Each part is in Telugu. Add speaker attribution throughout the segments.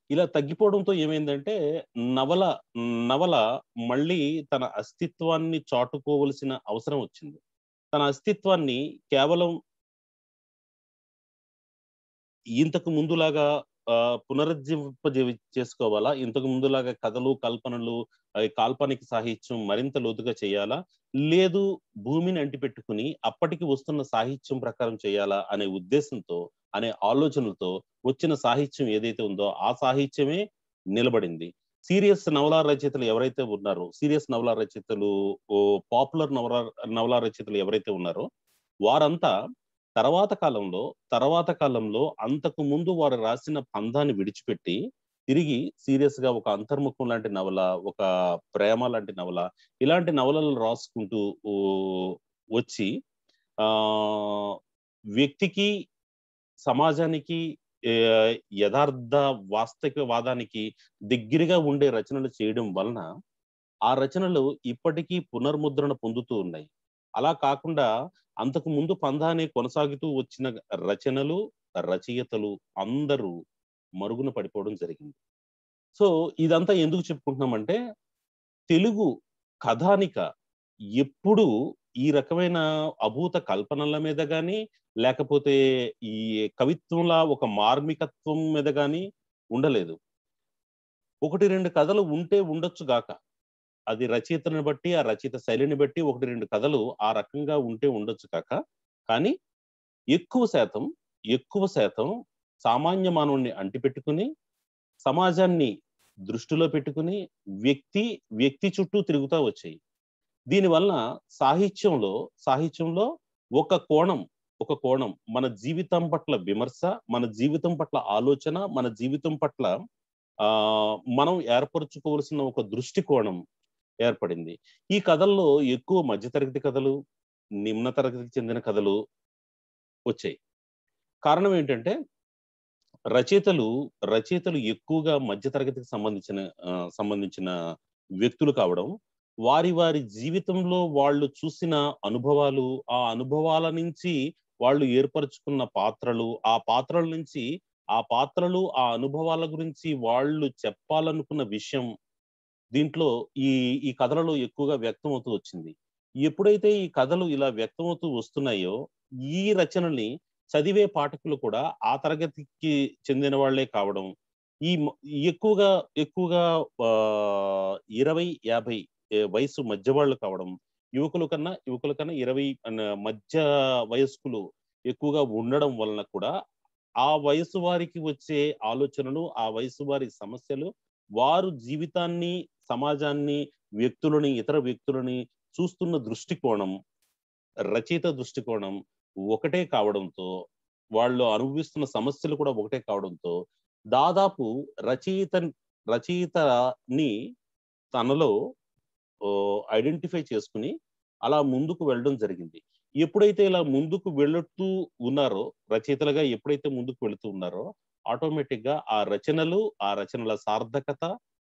Speaker 1: ఇలా తగ్గిపోవడంతో ఏమైందంటే నవల నవల మళ్ళీ తన అస్తిత్వాన్ని చాటుకోవలసిన అవసరం వచ్చింది తన అస్తిత్వాన్ని కేవలం ఇంతకు ముందులాగా ఆ, పునరుజ్జీవింపజేవి చేసుకోవాలా ఇంతకు ముందులాగా కథలు కల్పనలు అవి కాల్పనిక సాహిత్యం మరింత లోతుగా చేయాలా లేదు భూమిని అంటిపెట్టుకుని అప్పటికి వస్తున్న సాహిత్యం ప్రకారం చేయాలా అనే ఉద్దేశంతో అనే ఆలోచనలతో వచ్చిన సాహిత్యం ఏదైతే ఉందో ఆ సాహిత్యమే నిలబడింది సీరియస్ నవలా రచయితలు ఎవరైతే ఉన్నారో సీరియస్ నవలా రచయితలు పాపులర్ నవలా నవలా రచయితలు ఎవరైతే ఉన్నారో వారంతా తర్వాత కాలంలో తర్వాత కాలంలో అంతకు ముందు వారు రాసిన పందాన్ని విడిచిపెట్టి తిరిగి సీరియస్ గా ఒక అంతర్ముఖం లాంటి నవల ఒక ప్రేమ లాంటి నవల ఇలాంటి నవలలు రాసుకుంటూ ఊ, వచ్చి ఆ వ్యక్తికి సమాజానికి ఏ, యథార్థ వాస్తవికవాదానికి దగ్గరగా ఉండే రచనలు చేయడం వలన ఆ రచనలు ఇప్పటికీ పునర్ముద్రణ పొందుతూ ఉన్నాయి అలా కాకుండా అంతకు ముందు పందాన్ని కొనసాగుతూ వచ్చిన రచనలు రచయితలు అందరూ మరుగున పడిపోవడం జరిగింది సో ఇదంతా ఎందుకు చెప్పుకుంటున్నామంటే తెలుగు కథానిక ఎప్పుడు ఈ రకమైన అభూత కల్పనల మీద కానీ లేకపోతే ఈ కవిత్వంలా ఒక మార్మికత్వం మీద కానీ ఉండలేదు ఒకటి రెండు కథలు ఉంటే ఉండొచ్చు గాక అది రచయితని బట్టి ఆ రచయిత శైలిని బట్టి ఒకటి రెండు కథలు ఆ రకంగా ఉంటే ఉండొచ్చు కాక కానీ ఎక్కువ శాతం ఎక్కువ శాతం సామాన్య మానవుణ్ణి అంటిపెట్టుకుని సమాజాన్ని దృష్టిలో పెట్టుకుని వ్యక్తి వ్యక్తి చుట్టూ తిరుగుతూ వచ్చాయి దీనివల్ల సాహిత్యంలో సాహిత్యంలో ఒక కోణం ఒక కోణం మన జీవితం పట్ల విమర్శ మన జీవితం పట్ల ఆలోచన మన జీవితం పట్ల ఆ మనం ఏర్పరచుకోవలసిన ఒక దృష్టి కోణం ఏర్పడింది ఈ కథల్లో ఎక్కువ మధ్యతరగతి కథలు నిమ్న తరగతికి చెందిన కథలు వచ్చాయి కారణం ఏంటంటే రచయితలు రచయితలు ఎక్కువగా మధ్యతరగతికి సంబంధించిన ఆ, సంబంధించిన వ్యక్తులు కావడం వారి వారి జీవితంలో వాళ్ళు చూసిన అనుభవాలు ఆ అనుభవాల నుంచి వాళ్ళు ఏర్పరచుకున్న పాత్రలు ఆ పాత్రల నుంచి ఆ పాత్రలు ఆ అనుభవాల గురించి వాళ్ళు చెప్పాలనుకున్న విషయం దీంట్లో ఈ ఈ కథలలో ఎక్కువగా వ్యక్తమవుతూ వచ్చింది ఎప్పుడైతే ఈ కథలు ఇలా వ్యక్తమవుతూ వస్తున్నాయో ఈ రచనల్ని చదివే పాఠకులు కూడా ఆ తరగతికి చెందిన వాళ్ళే కావడం ఈ మ- ఎక్కువగా ఎక్కువగా ఆ, ఇరవై యాభై ఏ, వయసు మధ్య వాళ్ళు కావడం యువకుల కన్నా యువకుల కన్నా ఇరవై అన్న మధ్య వయస్కులు ఎక్కువగా ఉండడం వలన కూడా ఆ వయసు వారికి వచ్చే ఆలోచనలు ఆ వయసు వారి సమస్యలు వారు జీవితాన్ని సమాజాన్ని వ్యక్తులని ఇతర వ్యక్తులని చూస్తున్న దృష్టికోణం రచయిత దృష్టికోణం ఒకటే కావడంతో వాళ్ళు అనుభవిస్తున్న సమస్యలు కూడా ఒకటే కావడంతో దాదాపు రచయిత రచయితని తనలో ఐడెంటిఫై చేసుకుని అలా ముందుకు వెళ్ళడం జరిగింది ఎప్పుడైతే ఇలా ముందుకు వెళుతూ ఉన్నారో రచయితలుగా ఎప్పుడైతే ముందుకు వెళుతూ ఉన్నారో ఆటోమేటిక్ గా ఆ రచనలు ఆ రచనల సార్థకత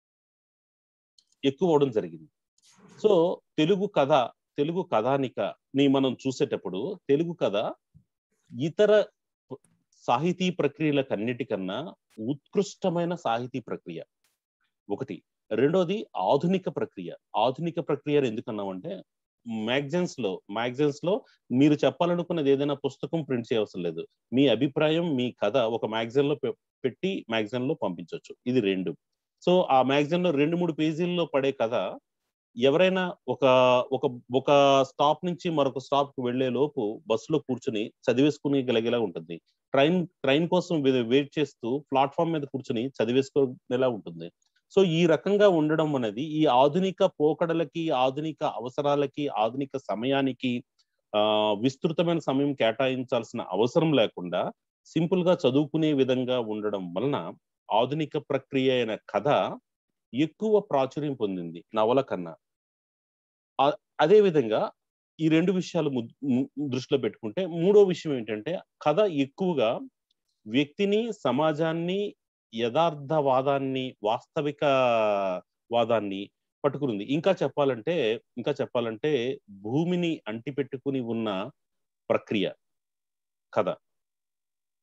Speaker 1: ఎక్కువ అవడం జరిగింది సో తెలుగు కథ తెలుగు కథానిక ని మనం చూసేటప్పుడు తెలుగు కథ ఇతర సాహితీ ప్రక్రియలకన్నిటికన్నా ఉత్కృష్టమైన సాహితీ ప్రక్రియ ఒకటి రెండోది ఆధునిక ప్రక్రియ ఆధునిక ప్రక్రియ అని ఎందుకన్నామంటే మ్యాగజైన్స్ లో మ్యాగజైన్స్ లో మీరు చెప్పాలనుకున్నది ఏదైనా పుస్తకం ప్రింట్ చేయవసరం లేదు మీ అభిప్రాయం మీ కథ ఒక మ్యాగజైన్ లో పె- పెట్టి మ్యాగజైన్ లో పంపించవచ్చు ఇది రెండు సో ఆ మ్యాగజైన్ లో రెండు మూడు పేజీల్లో పడే కథ ఎవరైనా ఒక ఒక ఒక స్టాప్ నుంచి మరొక స్టాప్ కు వెళ్లే లోపు బస్సులో కూర్చుని చదివేసుకుని గలిగేలా ఉంటుంది ట్రైన్ ట్రైన్ కోసం వెయిట్ చేస్తూ ప్లాట్ఫామ్ మీద కూర్చుని చదివేసుకునేలా ఉంటుంది సో ఈ రకంగా ఉండడం అనేది ఈ ఆధునిక పోకడలకి ఆధునిక అవసరాలకి ఆధునిక సమయానికి ఆ విస్తృతమైన సమయం కేటాయించాల్సిన అవసరం లేకుండా సింపుల్ గా చదువుకునే విధంగా ఉండడం వలన ఆధునిక ప్రక్రియ అయిన కథ ఎక్కువ ప్రాచుర్యం పొందింది నవల కన్నా ఆ- అదే విధంగా ఈ రెండు విషయాలు ము- ము- దృష్టిలో పెట్టుకుంటే మూడో విషయం ఏంటంటే కథ ఎక్కువగా వ్యక్తిని సమాజాన్ని యథార్థవాదాన్ని వాస్తవిక వాదాన్ని పట్టుకునింది ఇంకా చెప్పాలంటే ఇంకా చెప్పాలంటే భూమిని అంటిపెట్టుకుని ఉన్న ప్రక్రియ కథ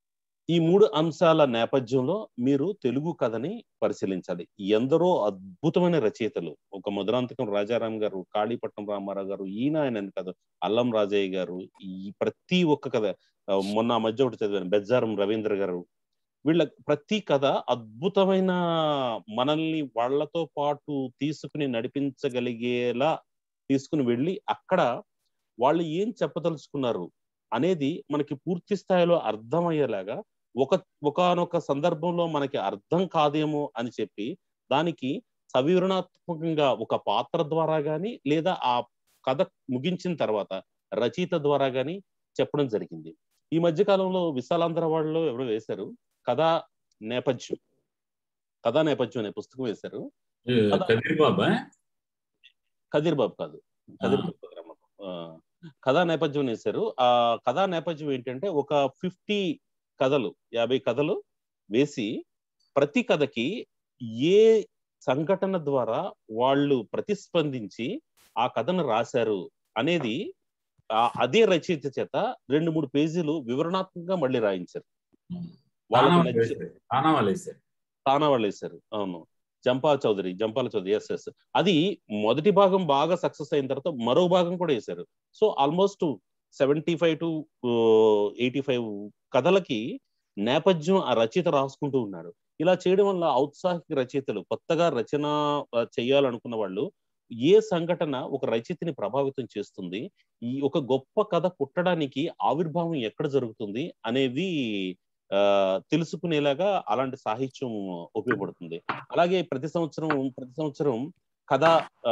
Speaker 1: ఈ మూడు అంశాల నేపథ్యంలో మీరు తెలుగు కథని పరిశీలించాలి ఎందరో అద్భుతమైన రచయితలు ఒక మధురాంతకం రాజారాం గారు కాళీపట్నం రామారావు గారు ఈయన ఆయన కాదు అల్లం రాజయ్య గారు ఈ ప్రతి ఒక్క కథ ఆ, మొన్న ఆ మధ్య ఒకటి చదివాను బెజ్జారం రవీంద్ర గారు వీళ్ళ ప్రతి కథ అద్భుతమైన మనల్ని వాళ్ళతో పాటు తీసుకుని నడిపించగలిగేలా తీసుకుని వెళ్ళి అక్కడ వాళ్ళు ఏం చెప్పదలుచుకున్నారు అనేది మనకి పూర్తి స్థాయిలో అర్థమయ్యేలాగా ఒక ఒకనొక సందర్భంలో మనకి అర్థం కాదేమో అని చెప్పి దానికి సవివరణాత్మకంగా ఒక పాత్ర ద్వారా గాని లేదా ఆ కథ ముగించిన తర్వాత రచయిత ద్వారా గాని చెప్పడం జరిగింది ఈ మధ్య కాలంలో విశాలాంధ్ర వాళ్ళలో ఎవరో వేశారు కథా నేపథ్యం కథా నేపథ్యం అనే పుస్తకం వేశారు
Speaker 2: ఏ, కబీర్ బాబా
Speaker 1: కదీర్ బాబు కాదు కదీర్ బాబు కాదు రామబాబు. ఆ, కథా నేపథ్యం వేశారు ఆ కథా నేపథ్యం ఏంటంటే ఒక ఫిఫ్టీ కథలు యాభై కథలు వేసి ప్రతి కథకి ఏ సంఘటన ద్వారా వాళ్ళు ప్రతిస్పందించి ఆ కథను రాశారు అనేది ఆ అదే రచయిత చేత రెండు మూడు పేజీలు వివరణాత్మకంగా మళ్ళీ రాయించారు వాళ్ళకి
Speaker 2: తానా
Speaker 1: నచ్చి
Speaker 2: వేశారు. తానా వాళ్ళు వేశారు
Speaker 1: తానా వాళ్ళు వేశారు అవును జంపా చౌదరి జంపాల చౌదరి ఎస్ ఎస్ అది మొదటి భాగం బాగా సక్సెస్ అయిన తర్వాత మరో భాగం కూడా వేశారు so almost seventy five to eighty five కథలకి నేపథ్యం ఆ రచయిత రాసుకుంటూ ఉన్నాడు ఇలా చేయడం వల్ల ఔత్సాహిక రచయితలు కొత్తగా రచన ఆ, చేయాలనుకున్న వాళ్ళు ఏ సంఘటన ఒక రచయితని ప్రభావితం చేస్తుంది ఈ ఒక గొప్ప కథ పుట్టడానికి ఆవిర్భావం ఎక్కడ జరుగుతుంది అనేది ఆ తెలుసుకునేలాగా అలాంటి సాహిత్యం ఉపయోగపడుతుంది అలాగే ప్రతి సంవత్సరం ప్రతి సంవత్సరం కథ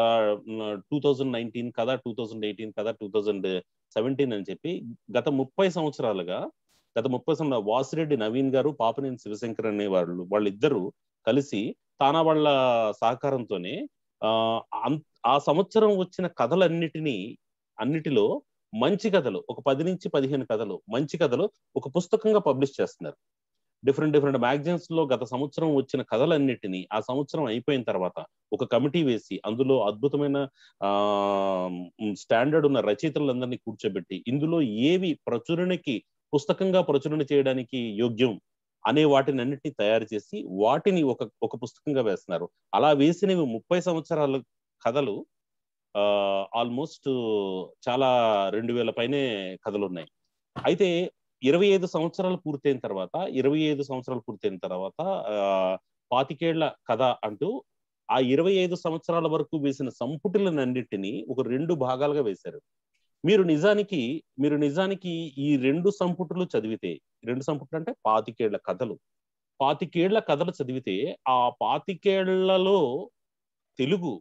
Speaker 1: టూ థౌజండ్ నైన్టీన్ కథ టూ థౌజండ్ ఎయిటీన్ కథ టూ థౌజండ్ సెవెంటీన్ అని చెప్పి గత ముప్పై సంవత్సరాలుగా గత ముప్పై సంవత్సరాల వాసిరెడ్డి నవీన్ గారు పాపనేని శివశంకర్ అనే వాళ్ళు వాళ్ళిద్దరూ కలిసి తానా వాళ్ళ సహకారంతోనే ఆ అం- ఆ సంవత్సరం వచ్చిన కథలన్నిటినీ అన్నిటిలో మంచి కథలు ఒక పది నుంచి పదిహేను కథలు మంచి కథలు ఒక పుస్తకంగా పబ్లిష్ చేస్తున్నారు డిఫరెంట్ డిఫరెంట్ మ్యాగజైన్స్ లో గత సంవత్సరం వచ్చిన కథలన్నిటినీ ఆ సంవత్సరం అయిపోయిన తర్వాత ఒక కమిటీ వేసి అందులో అద్భుతమైన ఆ స్టాండర్డ్ ఉన్న రచయితలందరినీ కూర్చోబెట్టి ఇందులో ఏవి ప్రచురణకి పుస్తకంగా ప్రచురణ చేయడానికి యోగ్యం అనే వాటిని అన్నిటిని తయారు చేసి వాటిని ఒక ఒక పుస్తకంగా వేస్తున్నారు అలా వేసినవి ముప్పై సంవత్సరాల కథలు ఆ ఆల్మోస్ట్ చాలా రెండు వేల పైనే కథలు ఉన్నాయి అయితే ఇరవై ఐదు సంవత్సరాలు పూర్తయిన తర్వాత ఇరవై ఐదు సంవత్సరాలు పూర్తయిన తర్వాత ఆ పాతికేళ్ల కథ అంటూ ఆ ఇరవై ఐదు సంవత్సరాల వరకు వేసిన సంపుటిలనన్నిటినీ ఒక రెండు భాగాలుగా వేశారు మీరు నిజానికి మీరు నిజానికి ఈ రెండు సంపుటులు చదివితే రెండు సంపుటులు అంటే పాతికేళ్ల కథలు పాతికేళ్ల కథలు చదివితే ఆ పాతికేళ్లలో తెలుగు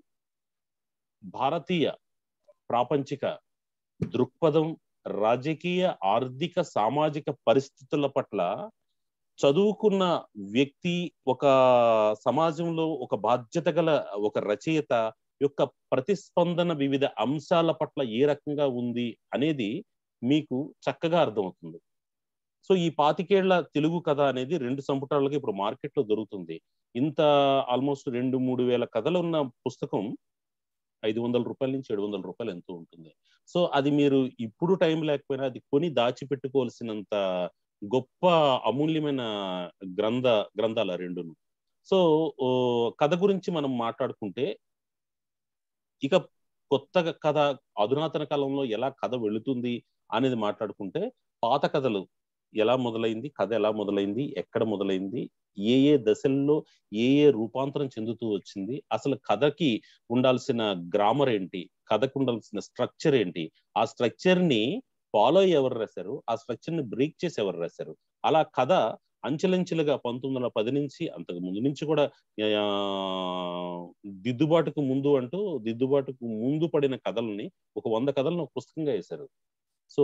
Speaker 1: భారతీయ ప్రాపంచిక దృక్పథం రాజకీయ ఆర్థిక సామాజిక పరిస్థితుల పట్ల చదువుకున్న వ్యక్తి ఒక సమాజంలో ఒక బాధ్యత గల ఒక రచయిత యొక్క ప్రతిస్పందన వివిధ అంశాల పట్ల ఏ రకంగా ఉంది అనేది మీకు చక్కగా అర్థమవుతుంది సో ఈ పాతికేళ్ల తెలుగు కథ అనేది రెండు సంపుటాలకి ఇప్పుడు మార్కెట్లో దొరుకుతుంది ఇంత ఆల్మోస్ట్ రెండు మూడు వేల కథలు ఉన్న పుస్తకం ఐదు వందల రూపాయల నుంచి ఏడు వందల రూపాయలు ఎంతో ఉంటుంది సో అది మీరు ఇప్పుడు టైం లేకపోయినా అది కొని దాచిపెట్టుకోవాల్సినంత గొప్ప అమూల్యమైన గ్రంథ గ్రంథాల రెండును సో ఓ, కథ గురించి మనం మాట్లాడుకుంటే ఇక కొత్త కథ అధునాతన కాలంలో ఎలా కథ వెళుతుంది అనేది మాట్లాడుకుంటే పాత కథలు ఎలా మొదలైంది కథ ఎలా మొదలైంది ఎక్కడ మొదలైంది ఏ ఏ దశల్లో ఏ ఏ రూపాంతరం చెందుతూ వచ్చింది అసలు కథకి ఉండాల్సిన గ్రామర్ ఏంటి కథకు ఉండాల్సిన స్ట్రక్చర్ ఏంటి ఆ స్ట్రక్చర్ ని ఫాలో ఎవరు రాశారు ఆ స్ట్రక్చర్ ని బ్రేక్ చేసి ఎవరు రాశారు అలా కథ అంచెలంచెలుగా పంతొమ్మిది వందల పది నుంచి అంతకు ముందు నుంచి కూడా ఆ, దిద్దుబాటుకు ముందు అంటూ దిద్దుబాటుకు ముందు పడిన కథలని ఒక వంద కథలను ఒక పుస్తకంగా వేశారు సో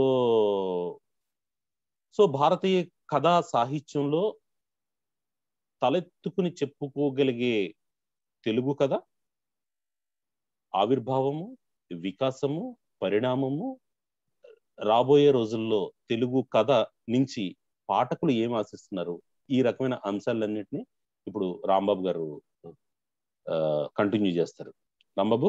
Speaker 1: సో భారతీయ కథా సాహిత్యంలో తలెత్తుకుని చెప్పుకోగలిగే తెలుగు కథ ఆవిర్భావము వికాసము పరిణామము రాబోయే రోజుల్లో తెలుగు కథ నుంచి పాఠకులు ఏం ఆశిస్తున్నారు ఈ రకమైన అంశాలన్నింటినీ ఇప్పుడు రాంబాబు గారు కంటిన్యూ చేస్తారు Rambabu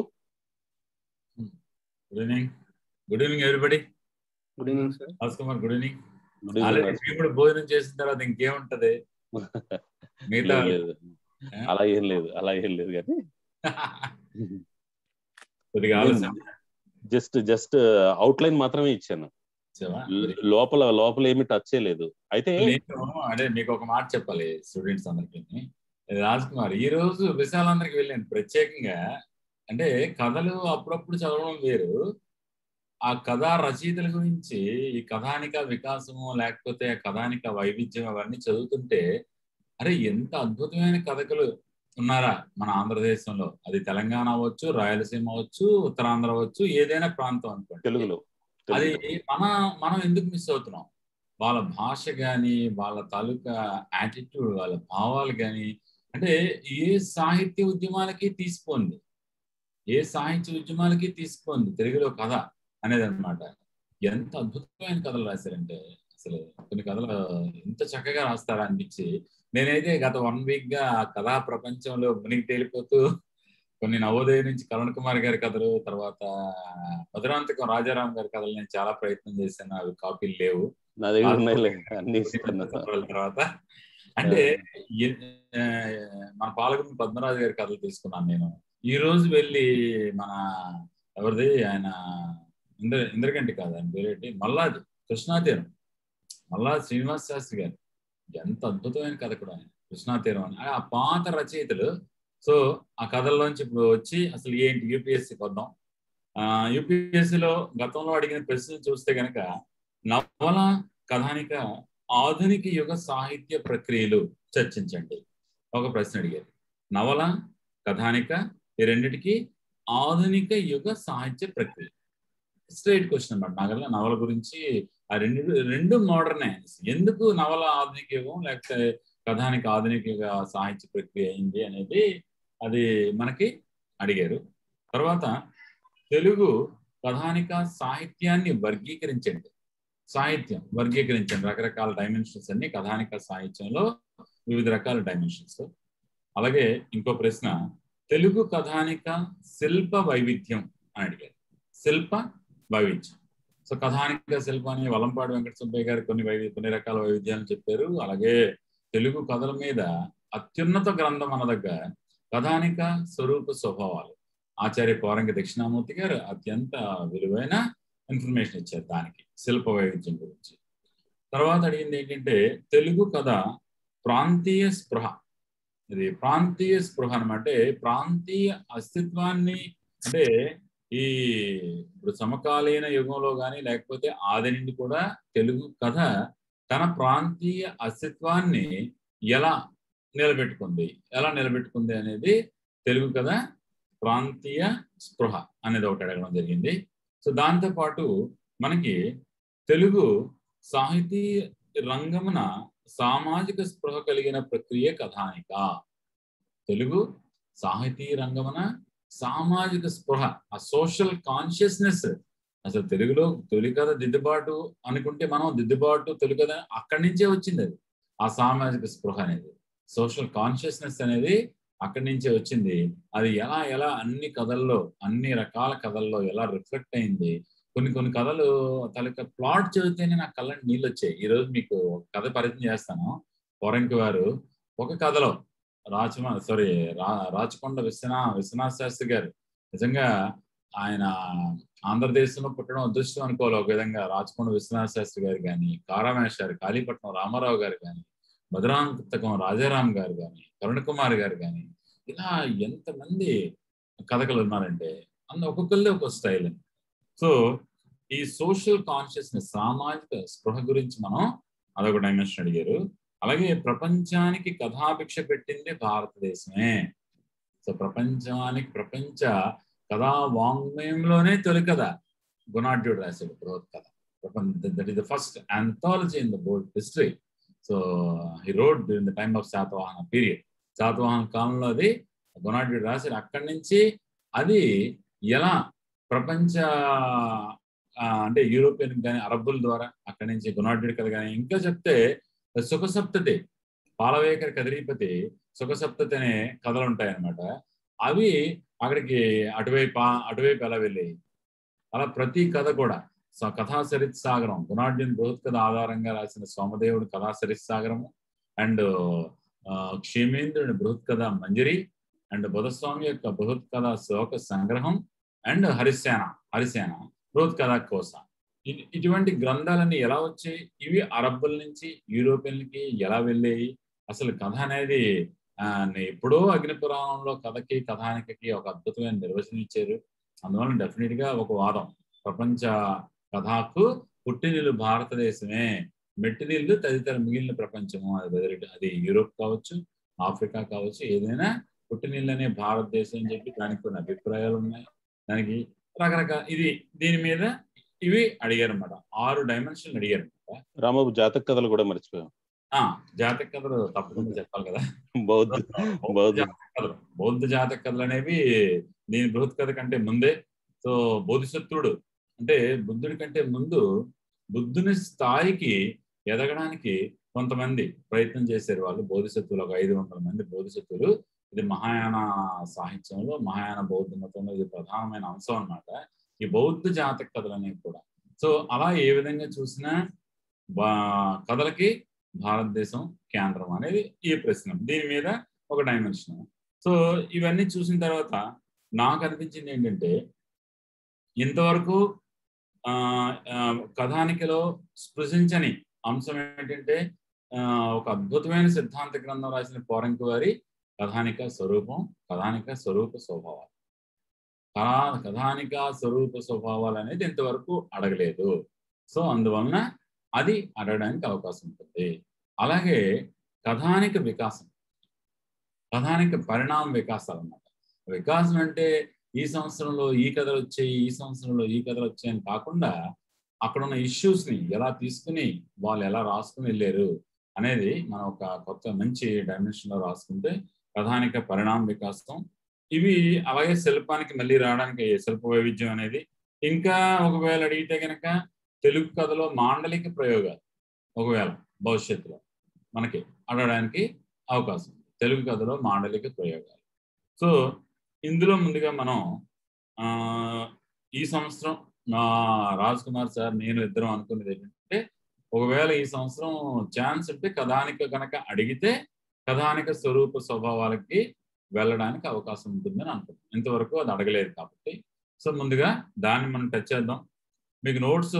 Speaker 2: good evening good evening everybody
Speaker 3: good evening sir
Speaker 2: Raj Kumar good evening
Speaker 1: good evening
Speaker 2: already
Speaker 1: Raju.
Speaker 2: భీముడు భోజనం చేసిన తర్వాత ఇంకేముంటది మిగతా
Speaker 1: లేదు, లేదు. అలా ఏం లేదు అలా ఏం లేదు కానీ
Speaker 2: కొద్దిగా ఆలోచన
Speaker 1: జస్ట్ జస్ట్ అవుట్ లైన్ మాత్రమే ఇచ్చాను
Speaker 2: చేసావా?
Speaker 1: ల- లోపల లోపల ఏమి టచ్ చేయలేదు అయితే
Speaker 2: నేను అదే మీకు ఒక మాట చెప్పాలి స్టూడెంట్స్ అందరికి రాజ్ కుమార్ ఈ రోజు విశాలందరికి వెళ్ళాను ప్రత్యేకంగా అంటే కథలు అప్పుడప్పుడు చదవడం వేరు ఆ కథా రచయితల గురించి ఈ కథానిక వికాసము లేకపోతే కథానిక వైవిధ్యం అవన్నీ చదువుతుంటే అరే ఎంత అద్భుతమైన కథకులు ఉన్నారా మన ఆంధ్రదేశంలో అది తెలంగాణ అవ్వచ్చు రాయలసీమ అవ్వచ్చు ఉత్తరాంధ్ర అవ్వచ్చు ఏదైనా ప్రాంతం అనుకోండి
Speaker 1: తెలుగులో
Speaker 2: అది
Speaker 1: తెలుగులో.
Speaker 2: మన మనం ఎందుకు మిస్ అవుతున్నాం వాళ్ళ భాష కానీ వాళ్ళ తాలూకా యాటిట్యూడ్ వాళ్ళ భావాలు కానీ అంటే ఏ సాహిత్య ఉద్యమాలకి తీసుకోండి ఏ సాహిత్య ఉద్యమాలకి తీసుకోండి తెలుగులో కథ అనేది అనమాట ఎంత అద్భుతమైన కథలు రాశారంటే అసలు కొన్ని కథలు ఎంత చక్కగా రాస్తారా అనిపించి నేనైతే గత వన్ వీక్ గా ఆ కథా ప్రపంచంలో మునిగి తేలిపోతూ కొన్ని నవోదయ నుంచి కరుణ్ కుమార్ గారి కథలు తర్వాత మధురాంతకం రాజారాం గారి కథలు నేను చాలా ప్రయత్నం చేశాను అవి కాపీలు లేవు
Speaker 1: నా దగ్గర ఉన్నాయిలే అన్ని ఇస్తాను
Speaker 2: సంవత్సరాల తర్వాత అంటే ఎ- ఆ, మన పాలకుని పద్మరాజు గారి కథలు తీసుకున్నాను నేను ఈ రోజు వెళ్ళి మన ఎవరిది ఆయన ఇంద్ర ఇంద్రగంటి కాదు ఆయన పేరేంటి మల్లాది కృష్ణాతీరం మల్లాది శ్రీనివాస్ శాస్త్రి గారు ఎంత అద్భుతమైన కథ కూడా ఆయన కృష్ణాతీరం అని ఆ పాత రచయితలు సో ఆ కథల్లోంచి ఇప్పుడు వచ్చి అసలు ఏంటి యూపీఎస్సీ వద్దాం యూపీఎస్సీలో గతంలో అడిగిన ప్రశ్నలు చూస్తే గనక నవల కథానిక ఆధునిక యుగ సాహిత్య ప్రక్రియలు చర్చించండి ఒక ప్రశ్న అడిగారు నవల కథానిక ఈ రెండిటికి ఆధునిక యుగ సాహిత్య ప్రక్రియ స్ట్రైట్ క్వశ్చన్ అన్నమాట నగల నవల గురించి ఆ రెండు రెండు మోడర్నే ఎందుకు నవల ఆధునిక యుగం లేకపోతే కథానిక ఆధునిక యుగ సాహిత్య ప్రక్రియ అయింది అనేది అది మనకి అడిగారు తర్వాత తెలుగు కథానిక సాహిత్యాన్ని వర్గీకరించండి సాహిత్యం వర్గీకరించండి రకరకాల డైమెన్షన్స్ అన్ని కథానిక సాహిత్యంలో వివిధ రకాల డైమెన్షన్స్ అలాగే ఇంకో ప్రశ్న తెలుగు కథానిక శిల్ప వైవిధ్యం అని అడిగారు శిల్ప వైవిధ్యం సో కథానిక శిల్పాన్ని వలంపాడు వెంకట సుబ్బయ్య గారు కొన్ని వైవి కొన్ని రకాల వైవిధ్యాలను చెప్పారు అలాగే తెలుగు కథల మీద అత్యున్నత గ్రంథం అనదగ్గ కథానిక స్వరూప స్వభావాలు ఆచార్య పౌరంగ దక్షిణామూర్తి గారు అత్యంత విలువైన ఇన్ఫర్మేషన్ ఇచ్చారు దానికి శిల్ప వైవిధ్యం గురించి తర్వాత అడిగింది ఏంటంటే తెలుగు కథ ప్రాంతీయ స్పృహ ఇది ప్రాంతీయ స్పృహ అనమాట ప్రాంతీయ అస్తిత్వాన్ని అంటే ఈ ఇప్పుడు సమకాలీన యుగంలో కానీ లేకపోతే ఆది నుండి కూడా తెలుగు కథ తన ప్రాంతీయ అస్తిత్వాన్ని ఎలా నిలబెట్టుకుంది ఎలా నిలబెట్టుకుంది అనేది తెలుగు కథ ప్రాంతీయ స్పృహ అనేది ఒకటి అడగడం జరిగింది సో దాంతో పాటు మనకి తెలుగు సాహితీ రంగమున సామాజిక స్పృహ కలిగిన ప్రక్రియ కథానిక తెలుగు సాహితీ రంగమున సామాజిక స్పృహ ఆ సోషల్ కాన్షియస్నెస్ అసలు తెలుగులో తొలి కథ దిద్దుబాటు అనుకుంటే మనం దిద్దుబాటు తొలి కథ అక్కడి నుంచే వచ్చింది అది ఆ సామాజిక స్పృహ అనేది సోషల్ కాన్షియస్నెస్ అనేది అక్కడి నుంచే వచ్చింది అది ఎలా ఎలా అన్ని కథల్లో అన్ని రకాల కథల్లో ఎలా రిఫ్లెక్ట్ అయింది కొన్ని కొన్ని కథలు తలక ప్లాట్ చదివితేనే నాకు కళ్ళని నీళ్ళు వచ్చాయి ఈ రోజు మీకు ఒక కథ పరిచయం చేస్తాను పొరంకి వారు ఒక కథలో రాచమ సారీ రా రాచకొండ విశ్వనా విశ్వనాథ్ శాస్త్రి గారు నిజంగా ఆయన ఆంధ్రదేశంలో పుట్టడం అదృష్టం అనుకోవాలి ఒక విధంగా రాచకొండ విశ్వనాథ శాస్త్రి గారు కానీ కారామేష్ గారు కాళీపట్నం రామారావు గారు కానీ మధురాంతకం రాజారాం గారు కానీ కరుణ కుమార్ గారు కానీ ఇలా ఎంతమంది కథకులు ఉన్నారంటే అందు ఒక్కొక్కరిదే ఒక స్టైల్ సో ఈ సోషల్ కాన్షియస్నెస్ సామాజిక స్పృహ గురించి మనం అదొక డైమెన్షన్ అడిగారు అలాగే ప్రపంచానికి కథాభిక్ష పెట్టింది భారతదేశమే సో ప్రపంచానికి ప్రపంచ కథా వాంగ్మయంలోనే తొలి కథ గుణాఢ్యుడు రాశాడు Brihatkatha that is the first anthology in the world history so he wrote during the time of Satavahana period Satavahana కాలంలో అది గుణాఢ్యుడు రాశాడు అక్కడి నుంచి అది ఎలా ప్రపంచ అంటే యూరోపియన్ కానీ అరబ్బుల ద్వారా అక్కడి నుంచి గుణాఢ్యుడి కథ కానీ ఇంకా చెప్తే సుఖసప్తతి పాలవేకర కదిరీపతి సుఖసప్తతి అనే కథలు ఉంటాయన్నమాట అవి అక్కడికి అటువైపు అటువైపు ఎలా వెళ్ళాయి అలా ప్రతి కథ కూడా స- కథా సరిత్ సాగరం గుణాఢ్యుని బృహత్ కథ ఆధారంగా రాసిన సోమదేవుడు కథా సరిత్ సాగరము అండ్ క్షేమేంద్రుని బృహత్ కథ మంజరి అండ్ బుధస్వామి యొక్క బృహత్ కథ శ్లోక సంగ్రహం అండ్ హరిసేన హరిసేన బృహత్ కథ కోస ఇ- ఇటువంటి గ్రంథాలన్నీ ఎలా వచ్చాయి ఇవి అరబ్బుల నుంచి యూరోపియన్లకి ఎలా వెళ్ళాయి అసలు కథ అనేది ఆ, ఎప్పుడో అగ్నిపురాణంలో కథకి కథానికకి ఒక అద్భుతమైన నిర్వచనం ఇచ్చారు అందువల్ల డెఫినెట్ గా ఒక వాదం ప్రపంచ కథకు పుట్టినిల్లు భారతదేశమే మెట్టినిల్లు తదితర మిగిలిన ప్రపంచము అది whether it- అది యూరోప్ కావచ్చు ఆఫ్రికా కావచ్చు ఏదైనా పుట్టినిల్లు అనే భారతదేశం అని చెప్పి దానికి కొన్ని అభిప్రాయాలు ఉన్నాయి దానికి రకరకాల ఇది దీని మీద ఇవి అడిగారు అనమాట ఆరు డైమెన్షన్ అడిగారు అనమాట
Speaker 1: రామబాబు జాతక కథలు కూడా మర్చిపోయాం
Speaker 2: ఆ జాతక కథలు తప్పకుండా చెప్పాలి కదా
Speaker 1: బౌద్ధ బౌద్ధ
Speaker 2: జాతక కథలు బౌద్ధ జాతక కథలు అనేవి దీని బృహత్ కథ కంటే ముందే సో బోధిసత్వుడు అంటే బుద్ధుడి కంటే ముందు బుద్ధుని స్థాయికి ఎదగడానికి కొంతమంది ప్రయత్నం చేశారు వాళ్ళు బోధిసత్వులు ఒక ఐదు వందల మంది బోధిసత్వులు ఇది మహాయాన సాహిత్యంలో మహాయాన బౌద్ధ మతంలో ఇది ప్రధానమైన అంశం అన్నమాట ఈ బౌద్ధ జాతక కథలు అనేవి కూడా సో అలా ఏ విధంగా చూసినా బా- కథలకి భారతదేశం కేంద్రం అనేది ఈ ప్రశ్న దీని మీద ఒక డైమెన్షన్ సో ఇవన్నీ చూసిన తర్వాత నాకు అనిపించింది ఏంటంటే ఇంతవరకు ఆ, ఆ, కథానికలో స్పృశించని అంశం ఏంటంటే ఆ, ఒక అద్భుతమైన సిద్ధాంత గ్రంథం రాసిన పోరంకి వారి కథానిక స్వరూపం కథానిక స్వరూప స్వభావాలు కథా కథానిక స్వరూప స్వభావాలు అనేది ఇంతవరకు అడగలేదు సో అందువలన అది అడగడానికి అవకాశం ఉంటుంది అలాగే కథానిక వికాసం కథానిక పరిణామ వికాసాలు అన్నమాట వికాసం అంటే ఈ సంవత్సరంలో ఈ కథలు వచ్చాయి ఈ సంవత్సరంలో ఈ కథలు వచ్చాయని కాకుండా అక్కడ ఉన్న ఇష్యూస్ ని ఎలా తీసుకుని వాళ్ళు ఎలా రాసుకుని వెళ్ళారు అనేది మనం ఒక కొత్త మంచి డైమెన్షన్ లో రాసుకుంటే కథానిక పరిణామ వికాసం ఇవి అలాగే శిల్పానికి మళ్ళీ రావడానికి శిల్ప వైవిధ్యం అనేది ఇంకా ఒకవేళ అడిగితే కనుక తెలుగు కథలో మాండలిక ప్రయోగాలు ఒకవేళ భవిష్యత్తులో మనకి అడగడానికి అవకాశం ఉంది తెలుగు కథలో మాండలిక ప్రయోగాలు సో ఇందులో ముందుగా మనం ఆ, ఈ సంవత్సరం మా రాజ్ కుమార్ సార్ నేను ఇద్దరం అనుకున్నది ఏంటంటే ఒకవేళ ఈ సంవత్సరం ఛాన్స్ ఉంటే కథానిక కనుక అడిగితే కథానిక స్వరూప స్వభావాలకి వెళ్ళడానికి అవకాశం ఉంటుందని అనుకుంటున్నాను ఇంతవరకు అది అడగలేదు కాబట్టి సో ముందుగా దాన్ని మనం టచ్ చేద్దాం మీకు నోట్స్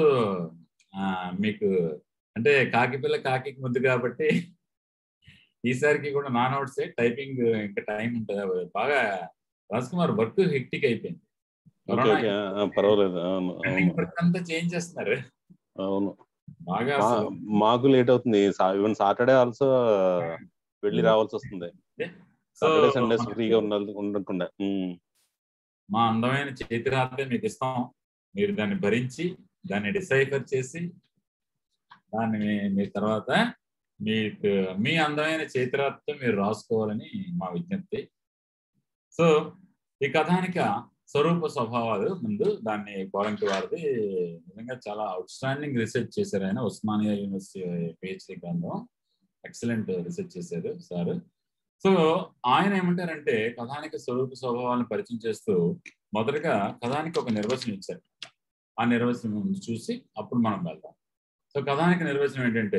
Speaker 2: మీకు అంటే కాకి పిల్ల కాకి ముద్దు కాబట్టి ఈసారికి కూడా నా నోట్సే టైపింగ్ ఇంకా టైం ఉంటుంది బాగా రాజ్ కుమార్ వర్క్ హెక్టిక్ అయిపోయింది
Speaker 1: ఓకే
Speaker 2: కరోనా
Speaker 1: ఓకే ఆ, పర్వాలేదు అవును అవును
Speaker 2: వర్క్ అంతా చేంజ్ చేస్తున్నారు
Speaker 1: అవును
Speaker 2: బాగా
Speaker 1: మా-
Speaker 2: అసలు
Speaker 1: మాకు లేట్ అవుతుంది ఈవెన్ సాటర్డే ఆల్సో వెళ్ళి రావాల్సి వస్తుంది
Speaker 2: సో
Speaker 1: సాటర్డే సండేస్
Speaker 2: మనకి
Speaker 1: ఫ్రీగా ఉండాలి ఉండకుండా ఉమ్.
Speaker 2: మా అందమైన చేతిరాతే మీకు ఇస్తాం మీరు దాన్ని భరించి దాన్ని డిసైఫర్ చేసి దాన్ని మీ- మీ తర్వాత మీకు మీ అందమైన చేతిరాతతో మీరు రాసుకోవాలని మా విజ్ఞప్తి సో ఈ కథానిక స్వరూప స్వభావాలు ముందు దాన్ని కోలంకి వారిది నిజంగా చాలా అవుట్ స్టాండింగ్ రీసెర్చ్ చేశారు ఆయన ఉస్మానియా యూనివర్సిటీ పిహెచ్డి గ్రంథం ఎక్సలెంట్ రీసెర్చ్ చేశారు సార్ సో ఆయన ఏమంటారంటే కథానిక స్వరూప స్వభావాలను పరిచయం చేస్తూ మొదటగా కథానికి ఒక నిర్వచనం ఇచ్చారు ఆ నిర్వచనం ముందు చూసి అప్పుడు మనం వెళ్దాం సో కథానిక నిర్వచనం ఏంటంటే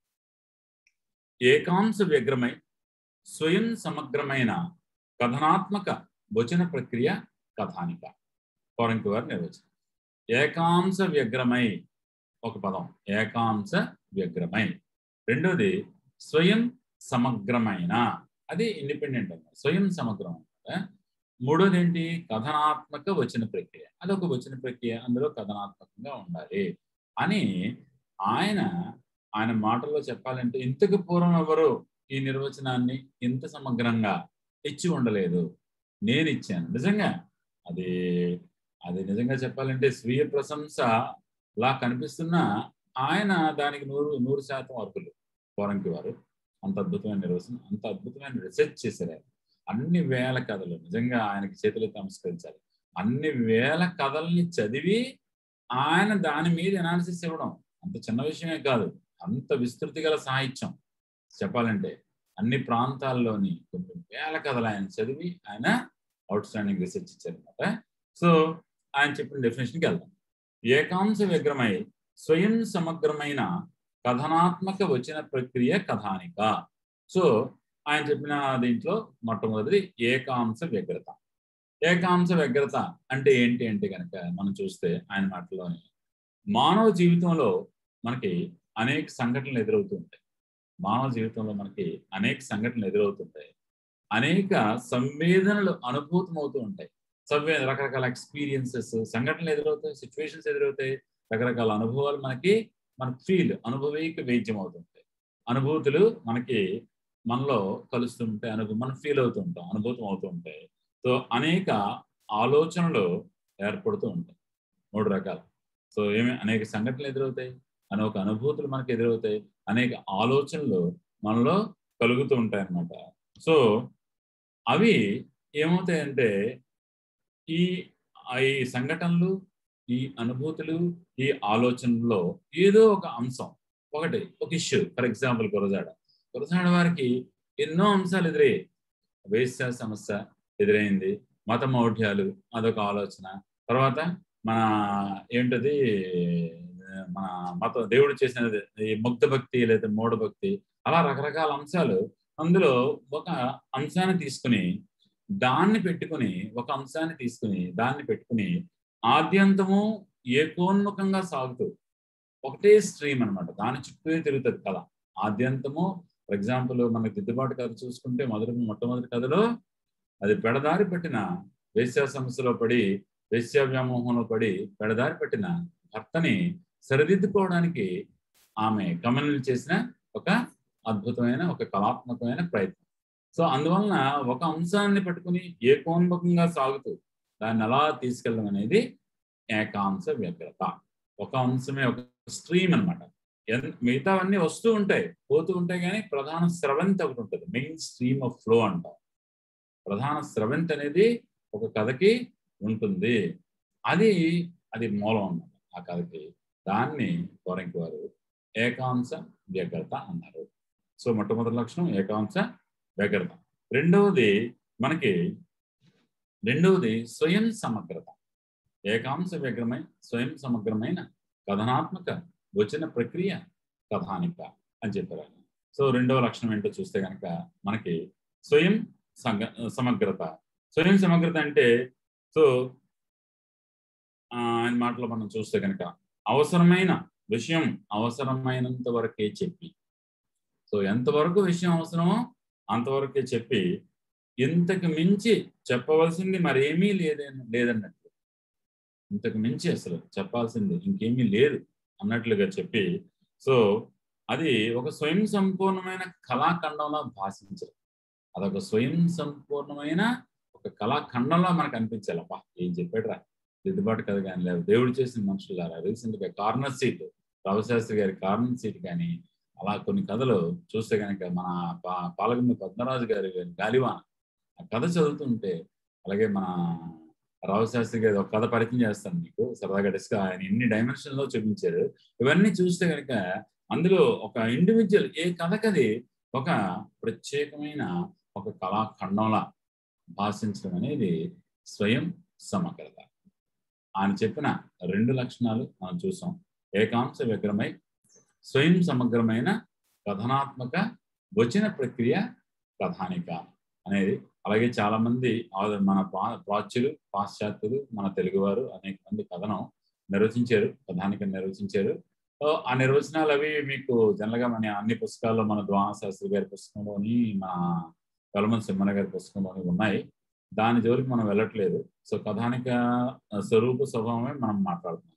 Speaker 2: ఏకాంశ వ్యగ్రమై స్వయం సమగ్రమైన కథనాత్మక వచన ప్రక్రియ కథానిక పౌరంకి వారి నిర్వచనం ఏకాంశ వ్యగ్రమై ఒక పదం ఏకాంశ వ్యగ్రమై రెండోది స్వయం సమగ్రమైన అది ఇండిపెండెంట్ అన్నమాట స్వయం సమగ్రం అన్నమాట మూడోది ఏంటి కథనాత్మక వచన ప్రక్రియ అదొక వచన ప్రక్రియ అందులో కథనాత్మకంగా ఉండాలి అని ఆయన ఆయన మాటల్లో చెప్పాలంటే ఇంతకు పూర్వం ఎవరు ఈ నిర్వచనాన్ని ఇంత సమగ్రంగా ఇచ్చి ఉండలేదు నేను ఇచ్చాను నిజంగా అది అది నిజంగా చెప్పాలంటే స్వీయ ప్రశంస లా కనిపిస్తున్నా ఆయన దానికి నూరు నూరు శాతం అర్హులు పోరంకి వారు అంత అద్భుతమైన నిర్వచనం అంత అద్భుతమైన రీసెర్చ్ చేశారు ఆయన అన్ని వేల కథలు నిజంగా ఆయనకి చేతులెత్తి నమస్కరించాలి అన్ని వేల కథల్ని చదివి ఆయన దాని మీద ఎనాలిసిస్ ఇవ్వడం అంత చిన్న విషయమే కాదు అంత విస్తృతి గల సాహిత్యం చెప్పాలంటే అన్ని ప్రాంతాల్లోని కొన్ని వేల కథలు ఆయన చదివి ఆయన అవుట్ స్టాండింగ్ రీసెర్చ్ ఇచ్చారనమాట సో ఆయన చెప్పిన డెఫినేషన్కి వెళ్దాం ఏకాంశ వ్యగ్రమై స్వయం సమగ్రమైన కథనాత్మక వచన ప్రక్రియ కథానిక సో ఆయన చెప్పిన దీంట్లో మొట్టమొదటిది ఏకాంశ వ్యగ్రత ఏకాంశ వ్యగ్రత అంటే ఏంటి అంటే కనుక మనం చూస్తే ఆయన మాటలోని మానవ జీవితంలో మనకి అనేక సంఘటనలు ఎదురవుతూ ఉంటాయి మానవ జీవితంలో మనకి అనేక సంఘటనలు ఎదురవుతుంటాయి అనేక సంవేదనలు అనుభూతం అవుతూ ఉంటాయి సంవే రకరకాల ఎక్స్పీరియన్సెస్ సంఘటనలు ఎదురవుతాయి సిచ్యువేషన్స్ ఎదురవుతాయి రకరకాల అనుభవాలు మనకి మన ఫీల్ అనుభవీక వేద్యం అవుతుంటాయి అనుభూతులు మనకి మనలో కలుస్తుంటాయి అనుభవం మనం ఫీల్ అవుతూ ఉంటాం అనుభూతం అవుతూ ఉంటాయి సో అనేక ఆలోచనలు ఏర్పడుతూ ఉంటాయి మూడు రకాలు సో ఏమి అనేక సంఘటనలు ఎదురవుతాయి అనేక అనుభూతులు మనకి ఎదురవుతాయి అనేక ఆలోచనలు మనలో కలుగుతూ ఉంటాయి అన్నమాట సో అవి ఏమవుతాయంటే ఈ ఈ సంఘటనలు ఈ అనుభూతులు ఈ ఆలోచనల్లో ఏదో ఒక అంశం ఒకటి ఒక issue for example Gurajada Gurajada వారికి ఎన్నో అంశాలు ఎదురయ్యాయి వేశ్య సమస్య ఎదురైంది మత మౌఢ్యాలు అదొక ఆలోచన తర్వాత మన ఏంటది మన మత దేవుడు చేసిన ఈ ముగ్ధ భక్తి లేదా మూఢ భక్తి అలా రకరకాల అంశాలు అందులో ఒక అంశాన్ని తీసుకుని దాన్ని పెట్టుకుని ఒక అంశాన్ని తీసుకుని దాన్ని పెట్టుకుని ఆద్యంతము ఏకోన్ముఖంగా సాగుతూ ఒకటే స్ట్రీమ్ అనమాట దాని చుట్టూ తిరుగుతుంది కథ ఆద్యంతము ఫర్ ఎగ్జాంపుల్ మనకి దిద్దుబాటు కథ చూసుకుంటే మొదటి మొట్టమొదటి కథలో అది పెడదారి పెట్టిన వేశ్యా సమస్యలో పడి వేశ్యా వ్యామోహంలో పడి పెడదారి పెట్టిన భర్తని సరిదిద్దుకోవడానికి ఆమె కమనలు చేసిన ఒక అద్భుతమైన ఒక కళాత్మకమైన ప్రయత్నం సో అందువలన ఒక అంశాన్ని పట్టుకుని ఏకోన్ముఖంగా సాగుతూ దాన్ని అలా తీసుకెళ్ళడం అనేది ఏకాంశ వ్యగ్రత ఒక అంశమే ఒక స్ట్రీమ్ అనమాట మిగతావన్నీ వస్తూ ఉంటాయి పోతూ ఉంటాయి కానీ ప్రధాన స్రవంతి ఒకటి ఉంటుంది మెయిన్ స్ట్రీమ్ ఆఫ్ ఫ్లో అంటాం ప్రధాన స్రవంతి అనేది ఒక కథకి ఉంటుంది అది అది మూలం అన్నమాట ఆ కథకి దాన్ని కోరంకి వారు ఏకాంశ వ్యగ్రత అన్నారు సో మొట్టమొదటి లక్షణం ఏకాంశ వ్యగ్రత రెండవది మనకి రెండవది స్వయం సమగ్రత ఏకాంశ వ్యగ్రమై స్వయం సమగ్రమైన కథనాత్మక వచన ప్రక్రియ కథానిక అని చెప్పారు సో రెండవ లక్షణం ఏంటో చూస్తే కనుక మనకి స్వయం సంగ సమగ్రత స్వయం సమగ్రత అంటే సో ఆయన మాటలో మనం చూస్తే కనుక అవసరమైన విషయం అవసరమైనంత వరకే చెప్పి సో ఎంతవరకు విషయం అవసరమో అంతవరకే చెప్పి ఇంతకు మించి చెప్పవలసింది మరేమీ లేదే లేదన్నట్లు ఇంతకు మించి అసలు చెప్పాల్సింది ఇంకేమీ లేదు అన్నట్లుగా చెప్పి సో అది ఒక స్వయం సంపూర్ణమైన కళాఖండంలో భాషించరు అదొక స్వయం సంపూర్ణమైన ఒక కళాఖండంలో మనకు అనిపించాలి అబ్బా ఏం చెప్పాడురా దిద్దుబాటు కథ కానీ లేదు దేవుడు చేసిన మనుషులారా రీసెంట్ గా కార్నర్ సీట్ రవిశాస్త్రి గారి కార్నర్ సీట్ కానీ అలా కొన్ని కథలు చూస్తే కనుక మన పా పాలగుండి పద్మరాజు గారి గాలివాన ఆ కథ చదువుతుంటే అలాగే మన రావుశాస్త్రి గారి ఒక కథ పరిచయం చేస్తాను మీకు సరదాగా డిస్క ఆయన ఎన్ని డైమెన్షన్ లో చూపించారు ఇవన్నీ చూస్తే కనుక అందులో ఒక ఇండివిజువల్ ఏ కథకది ఒక ప్రత్యేకమైన ఒక కళాఖండంలా భాషించడం అనేది స్వయం సమగ్రత ఆయన చెప్పిన రెండు లక్షణాలు మనం చూసాం ఏకాంశ వ్యగ్రమై స్వయం సమగ్రమైన కథనాత్మక వచన ప్రక్రియ కథానిక అనేది అలాగే చాలా మంది మన ప్రాచ్యులు పాశ్చాత్యులు మన తెలుగువారు అనేక మంది కథనం నిర్వచించారు కథానిక నిర్వచించారు ఆ నిర్వచనాలు అవి మీకు జనరల్గా మన అన్ని పుస్తకాల్లో మన ద్వాన శాస్త్రి గారి పుస్తకంలోని మన కలమన్ సింహన గారి పుస్తకంలోని ఉన్నాయి దాని జోలికి మనం వెళ్ళట్లేదు సో కథానిక స్వరూప స్వభావమే మనం మాట్లాడుతున్నాం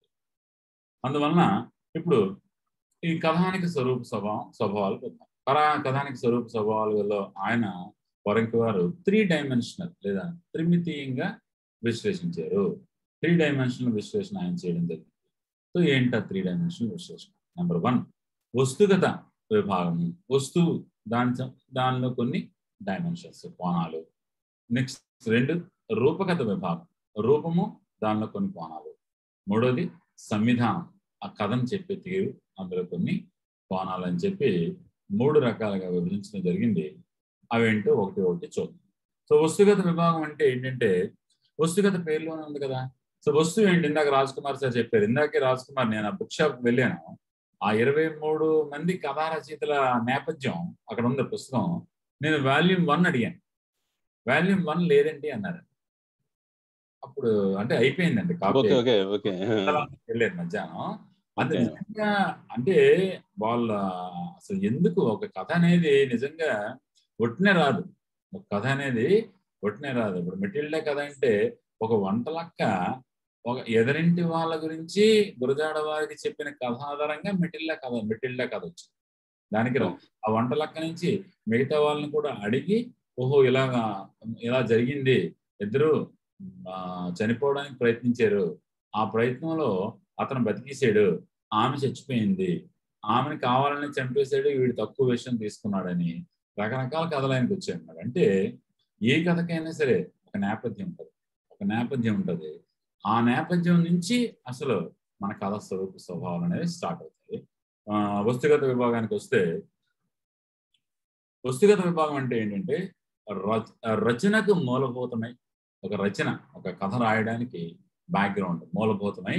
Speaker 2: అందువలన ఇప్పుడు ఈ కథానిక స్వరూప స్వభావం స్వభావాలు పొందాం కథా కథానిక స్వరూప స్వభావాలలో ఆయన వరంకి వారు త్రీ డైమెన్షనల్ లేదా త్రిమితీయంగా విశ్లేషించారు త్రీ డైమెన్షనల్ విశ్లేషణ ఆయన చేయడం జరిగింది సో ఏంట త్రీ డైమెన్షనల్ విశ్లేషణ నెంబర్ వన్ వస్తుగత విభాగము వస్తువు దాని దానిలో కొన్ని డైమెన్షన్స్ కోణాలు నెక్స్ట్ రెండు రూపగత విభాగం రూపము దానిలో కొన్ని కోణాలు మూడోది సంవిధానం ఆ కథను చెప్పే తీరు అందులో కొన్ని కోణాలు అని చెప్పి మూడు రకాలుగా విభజించడం జరిగింది అవేంటో ఒకటి ఒకటి చూద్దాం సో వస్తుగత విభాగం అంటే ఏంటంటే వస్తుగత పేరులోనే ఉంది కదా సో వస్తువు ఏంటి ఇందాక రాజ్ కుమార్ సార్ చెప్పారు ఇందాకే రాజ్ కుమార్ నేను ఆ బుక్ షాప్ వెళ్ళాను ఆ ఇరవై మూడు మంది కథా రచయితల నేపథ్యం అక్కడ ఉంది పుస్తకం నేను వాల్యూమ్ వన్ అడిగాను వాల్యూమ్ వన్ లేదండి అన్నారు అప్పుడు అంటే అయిపోయిందండి కాపీ
Speaker 1: ఓకే ఓకే ఓకే
Speaker 2: వెళ్ళారు మధ్యాహ్నం అంటే
Speaker 1: Okay.
Speaker 2: నిజంగా అంటే వాళ్ళ అసలు ఎందుకు ఒక కథ అనేది నిజంగా ఒట్టినే రాదు ఒక కథ అనేది ఒట్టినే రాదు ఇప్పుడు మెటిల్డా కథ అంటే ఒక వంటలక్క ఒక ఎదరింటి వాళ్ళ గురించి గురజాడ వారికి చెప్పిన కథ ఆధారంగా మెటిల్డా కథ మెటిల్డా కథ వచ్చింది దానికి రా- ఆ వంటలక్క నుంచి మిగతా వాళ్ళని కూడా అడిగి ఓహో ఇలాగా ఇలా జరిగింది ఇద్దరు ఆ, చనిపోవడానికి ప్రయత్నించారు ఆ ప్రయత్నంలో అతను బతికేసాడు ఆమె చచ్చిపోయింది ఆమెను కావాలని చంపేశాడు వీడు తక్కువ విషయం తీసుకున్నాడని రకరకాల కథలు ఆయనకు వచ్చాయి అన్నమాట అంటే ఏ కథకైనా సరే ఒక నేపథ్యం ఉంటుంది ఒక నేపథ్యం ఉంటుంది ఆ నేపథ్యం నుంచి అసలు మన కథ స్వరూప స్వభావాలు అనేవి స్టార్ట్ అవుతాయి ఆ, వస్తుగత విభాగానికి వస్తే వస్తుగత విభాగం అంటే ఏంటంటే రచ- రచనకు మూలభూతమై ఒక రచన ఒక కథ రాయడానికి బ్యాక్గ్రౌండ్ మూలభూతమై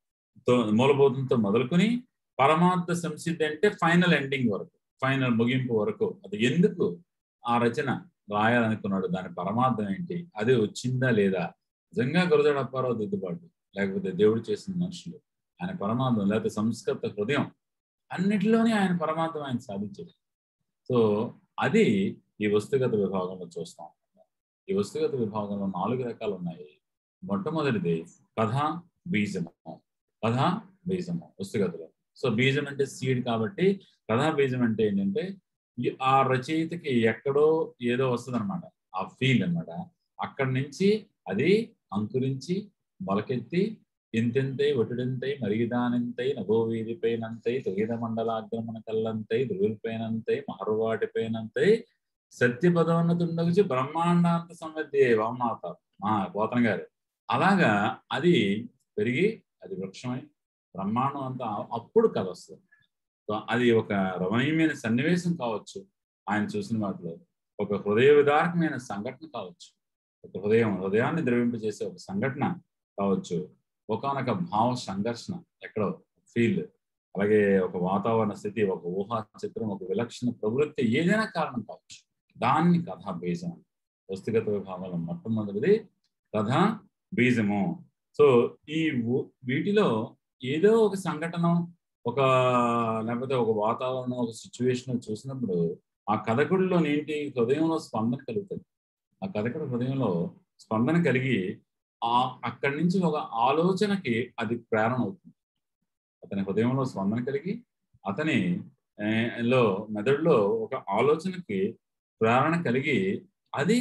Speaker 2: తో మూలభూతంతో మొదలుకొని పరమార్థ సంసిద్ధి అంటే ఫైనల్ ఎండింగ్ వరకు ఫైనల్ ముగింపు వరకు అది ఎందుకు ఆ రచన రాయాలనుకున్నాడు దాని పరమార్థం ఏంటి అది వచ్చిందా లేదా నిజంగా గురజాడ అప్పారావు దిద్దుబాటు లేకపోతే దేవుడు చేసిన మనుషులు ఆయన పరమార్థం లేకపోతే సంస్కృత హృదయం అన్నిటిలోనే ఆయన పరమార్థం ఆయన సాధించాడు సో అది ఈ వస్తుగత విభాగంలో చూస్తాం ఈ వస్తుగత విభాగంలో నాలుగు రకాలు ఉన్నాయి మొట్టమొదటిది కథ బీజము కథ బీజము వస్తుగతలో సో బీజం అంటే సీడ్ కాబట్టి కథా బీజం అంటే ఏంటంటే ఈ- ఆ రచయితకి ఎక్కడో ఏదో వస్తుంది అనమాట ఆ ఫీల్ అన్నమాట అక్కడి నుంచి అది అంకురించి మొలకెత్తి ఇంతెంతై ఒటిడింతై మరిగిదానింతై నభోవీధిపైనంతై తొగిద మండలాగ్రమణ కల్లంతై ధృవిపైనంతై మహర్వాటిపైనంతై సత్యపదోన్నతుండగుచి బ్రహ్మాండాంత సమృద్ధి వామనాథ మా పోతన గారు అలాగా అది పెరిగి అది వృక్షమై బ్రహ్మాండం అంతా అప్పుడు కథ వస్తుంది సో అది ఒక రమణీయమైన సన్నివేశం కావచ్చు ఆయన చూసిన వాటిలో ఒక హృదయ విదారకమైన సంఘటన కావచ్చు ఒక హృదయం హృదయాన్ని ద్రవింపజేసే ఒక సంఘటన కావచ్చు ఒకనొక భావ సంఘర్షణ ఎక్కడో ఫీల్ అలాగే ఒక వాతావరణ స్థితి ఒక ఊహా చిత్రం ఒక విలక్షణ ప్రవృత్తి ఏదైనా కారణం కావచ్చు దాన్ని కథా బీజం అని. వస్తుగత విభాగంలో మొట్టమొదటిది కథ బీజము సో ఈ ఊ- వీటిలో ఏదో ఒక సంఘటన ఒక లేకపోతే ఒక వాతావరణం ఒక సిచ్యువేషన్ చూసినప్పుడు ఆ కథకుడిలో ఏంటి హృదయంలో స్పందన కలుగుతుంది ఆ కథకుడి హృదయంలో స్పందన కలిగి ఆ అక్కడి నుంచి ఒక ఆలోచనకి అది ప్రేరణ అవుతుంది అతని హృదయంలో స్పందన కలిగి అతని ఆ, లో మెదడులో ఒక ఆలోచనకి ప్రేరణ కలిగి అది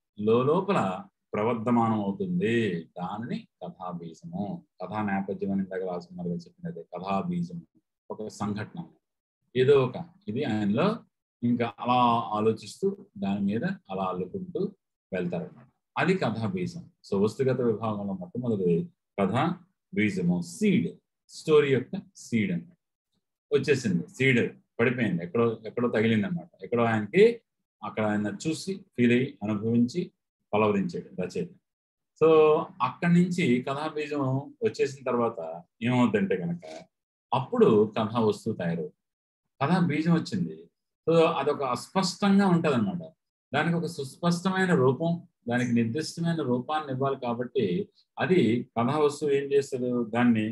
Speaker 2: లోపల ప్రవర్ధమానం అవుతుంది దానిని కథాబీజము కథా నేపథ్యం అని ఇందాక రాజకుమార్ గారు చెప్పినది కథాబీజము ఒక సంఘటన ఏదో ఒక ఇది ఆయనలో ఇంకా అలా ఆలోచిస్తూ దాని మీద అలా అల్లుకుంటూ వెళ్తారన్నమాట అది కథా బీజం సో వస్తుగత విభాగంలో మొట్టమొదటి కథ బీజము సీడ్ స్టోరీ యొక్క సీడ్ అన్నమాట వచ్చేసింది సీడ్ పడిపోయింది ఎక్కడో ఎక్కడో తగిలింది అనమాట ఎక్కడో ఆయనకి అక్కడ ఆయన చూసి ఫీల్ అయ్యి అనుభవించి పలవరించాడు రచయిత సో అక్కడి నుంచి కథా బీజం వచ్చేసిన తర్వాత ఏమవుతుందంటే కనుక అప్పుడు కథా వస్తువు తయారు కథా బీజం వచ్చింది సో అదొక అస్పష్టంగా ఉంటది అనమాట దానికి ఒక సుస్పష్టమైన రూపం దానికి నిర్దిష్టమైన రూపాన్ని ఇవ్వాలి కాబట్టి అది కథా వస్తువు ఏం చేస్తుంది దాన్ని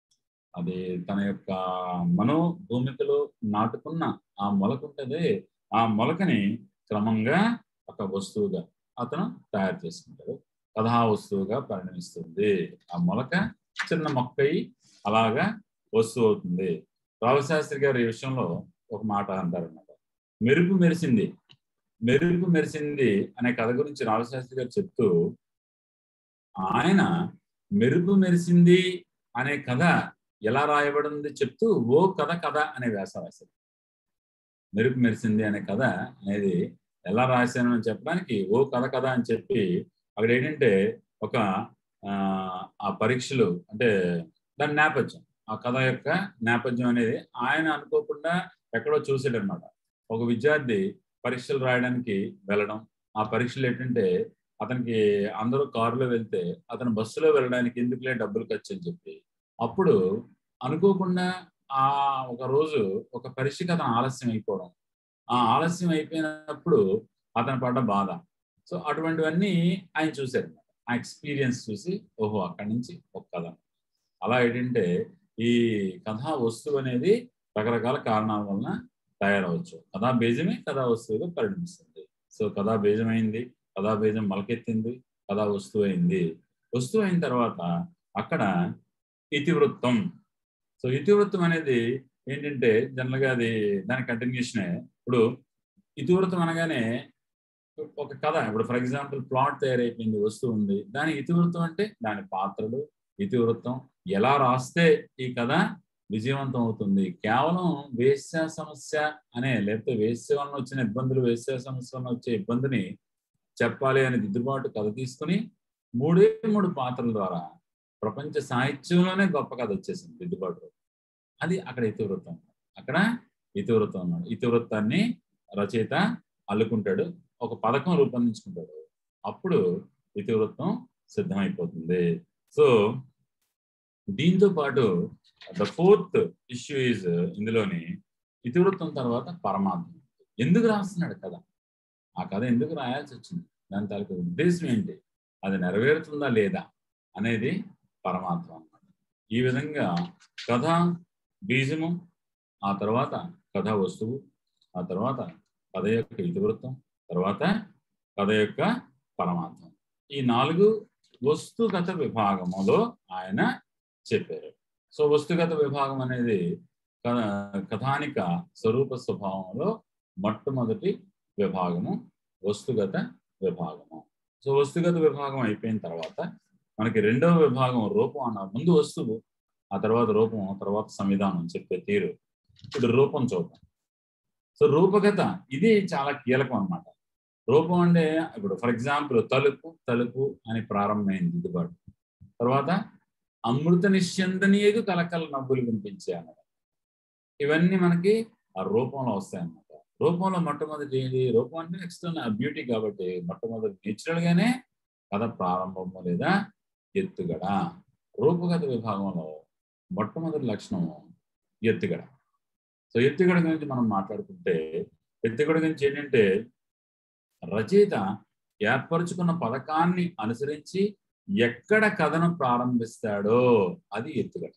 Speaker 2: అది తన యొక్క మనో భూమికలో నాటుకున్న ఆ మొలక ఉంటుంది ఆ మొలకని క్రమంగా ఒక వస్తువుగా అతను తయారు చేసుకుంటాడు కథా వస్తువుగా పరిణమిస్తుంది ఆ మొలక చిన్న మొక్కయి అలాగా వస్తువు అవుతుంది రావశాస్త్రి గారు ఈ విషయంలో ఒక మాట అంటారన్నమాట మెరుపు మెరిసింది మెరుపు మెరిసింది అనే కథ గురించి రావశాస్త్రి గారు చెప్తూ ఆయన మెరుపు మెరిసింది అనే కథ ఎలా రాయబడింది చెప్తూ ఓ కథ కథ అనే వ్యాసం రాశారు మెరుపు మెరిసింది అనే కథ అనేది ఎలా రాశాను అని చెప్పడానికి ఓ కథ కథ అని చెప్పి అక్కడ ఏంటంటే ఒక ఆ, ఆ పరీక్షలు అంటే దాని నేపథ్యం ఆ కథ యొక్క నేపథ్యం అనేది ఆయన అనుకోకుండా ఎక్కడో చూసాడనమాట ఒక విద్యార్థి పరీక్షలు రాయడానికి వెళ్ళడం ఆ పరీక్షలు ఏంటంటే అతనికి అందరూ కారులో వెళ్తే అతను బస్సులో వెళ్ళడానికి ఎందుకులే డబ్బులు ఖర్చు అని చెప్పి అప్పుడు అనుకోకుండా ఆ ఒక రోజు ఒక పరీక్షకి అతను ఆలస్యం అయిపోవడం ఆ ఆలస్యం అయిపోయినప్పుడు అతను పడ్డ బాధ సో అటువంటివన్నీ ఆయన చూశారు ఆ ఎక్స్పీరియన్స్ చూసి ఓహో అక్కడి నుంచి ఒక కథ అలా ఏంటంటే ఈ కథా వస్తువు అనేది రకరకాల కారణాల వలన తయారవచ్చు కథా బీజమే కథా వస్తువుగా పరిణమిస్తుంది సో కథా బీజమైంది కథా బీజం మొలకెత్తింది కథా వస్తువు అయింది వస్తువు అయిన తర్వాత అక్కడ ఇతివృత్తం సో ఇతివృత్తం అనేది ఏంటంటే జనరల్గా అది దాని కంటిన్యూషనే ఇప్పుడు ఇతివృత్తం అనగానే ఒక కథ ఇప్పుడు ఫర్ ఎగ్జాంపుల్ ప్లాట్ తయారైపోయింది వస్తువు ఉంది దాని ఇతివృత్తం అంటే దాని పాత్రలు ఇతివృత్తం ఎలా రాస్తే ఈ కథ విజయవంతం అవుతుంది కేవలం వేశ్య సమస్య అనే లేకపోతే వేశ్య వలన వచ్చిన ఇబ్బందులు వేశ్య సమస్య వలన వచ్చే ఇబ్బందిని చెప్పాలి అనే దిద్దుబాటు కథ తీసుకుని మూడే మూడు పాత్రల ద్వారా ప్రపంచ సాహిత్యంలోనే గొప్ప కథ వచ్చేసింది దిద్దుబాటు అది అక్కడ ఇతివృత్తం అక్కడ ఇతివృత్తం అన్నాడు ఇతివృత్తాన్ని రచయిత అల్లుకుంటాడు ఒక పథకం రూపొందించుకుంటాడు అప్పుడు ఇతివృత్తం సిద్ధమైపోతుంది సో దీంతో పాటు ద ఫోర్త్ ఇష్యూ ఈజ్ ఇందులోని ఇతివృత్తం తర్వాత పరమాత్మ ఎందుకు రాస్తున్నాడు కథ ఆ కథ ఎందుకు రాయాల్సి వచ్చింది దాని తాలూకు ఉద్దేశం ఏంటి అది నెరవేరుతుందా లేదా అనేది పరమాత్మ అన్నమాట ఈ విధంగా కథ బీజము ఆ తర్వాత కథ వస్తువు ఆ తర్వాత కథ యొక్క ఇతివృత్తం తర్వాత కథ యొక్క పరమాత్మ ఈ నాలుగు వస్తుగత విభాగములో ఆయన చెప్పారు సో వస్తుగత విభాగం అనేది కథానిక స్వరూప స్వభావంలో మొట్టమొదటి విభాగము వస్తుగత విభాగము సో వస్తుగత విభాగం అయిపోయిన తర్వాత మనకి రెండవ విభాగం రూపం అన్న ముందు వస్తువు ఆ తర్వాత రూపం తర్వాత సంవిధానం చెప్పే తీరు ఇప్పుడు రూపం చూద్దాం సో రూపగత ఇది చాలా కీలకం అనమాట రూపం అంటే ఇప్పుడు ఫర్ ఎగ్జాంపుల్ తలుపు తలుపు అని ప్రారంభమైంది దిద్దుబాటు తర్వాత అమృత నిశ్చందనీయకు కలకల నవ్వులు వినిపించే అన్నమాట ఇవన్నీ మనకి ఆ రూపంలో వస్తాయి అన్నమాట రూపంలో మొట్టమొదటి ఏంటి రూపం అంటే నెక్స్ట్ బ్యూటీ కాబట్టి మొట్టమొదటి నేచురల్ గానే కథ ప్రారంభము లేదా ఎత్తుగడ రూపగత విభాగంలో మొట్టమొదటి లక్షణం ఎత్తుగడ సో ఎత్తుగడ గురించి మనం మాట్లాడుకుంటే ఎత్తుగడ గురించి ఏంటంటే రచయిత ఏర్పరచుకున్న పథకాన్ని అనుసరించి ఎక్కడ కథను ప్రారంభిస్తాడో అది ఎత్తుగడ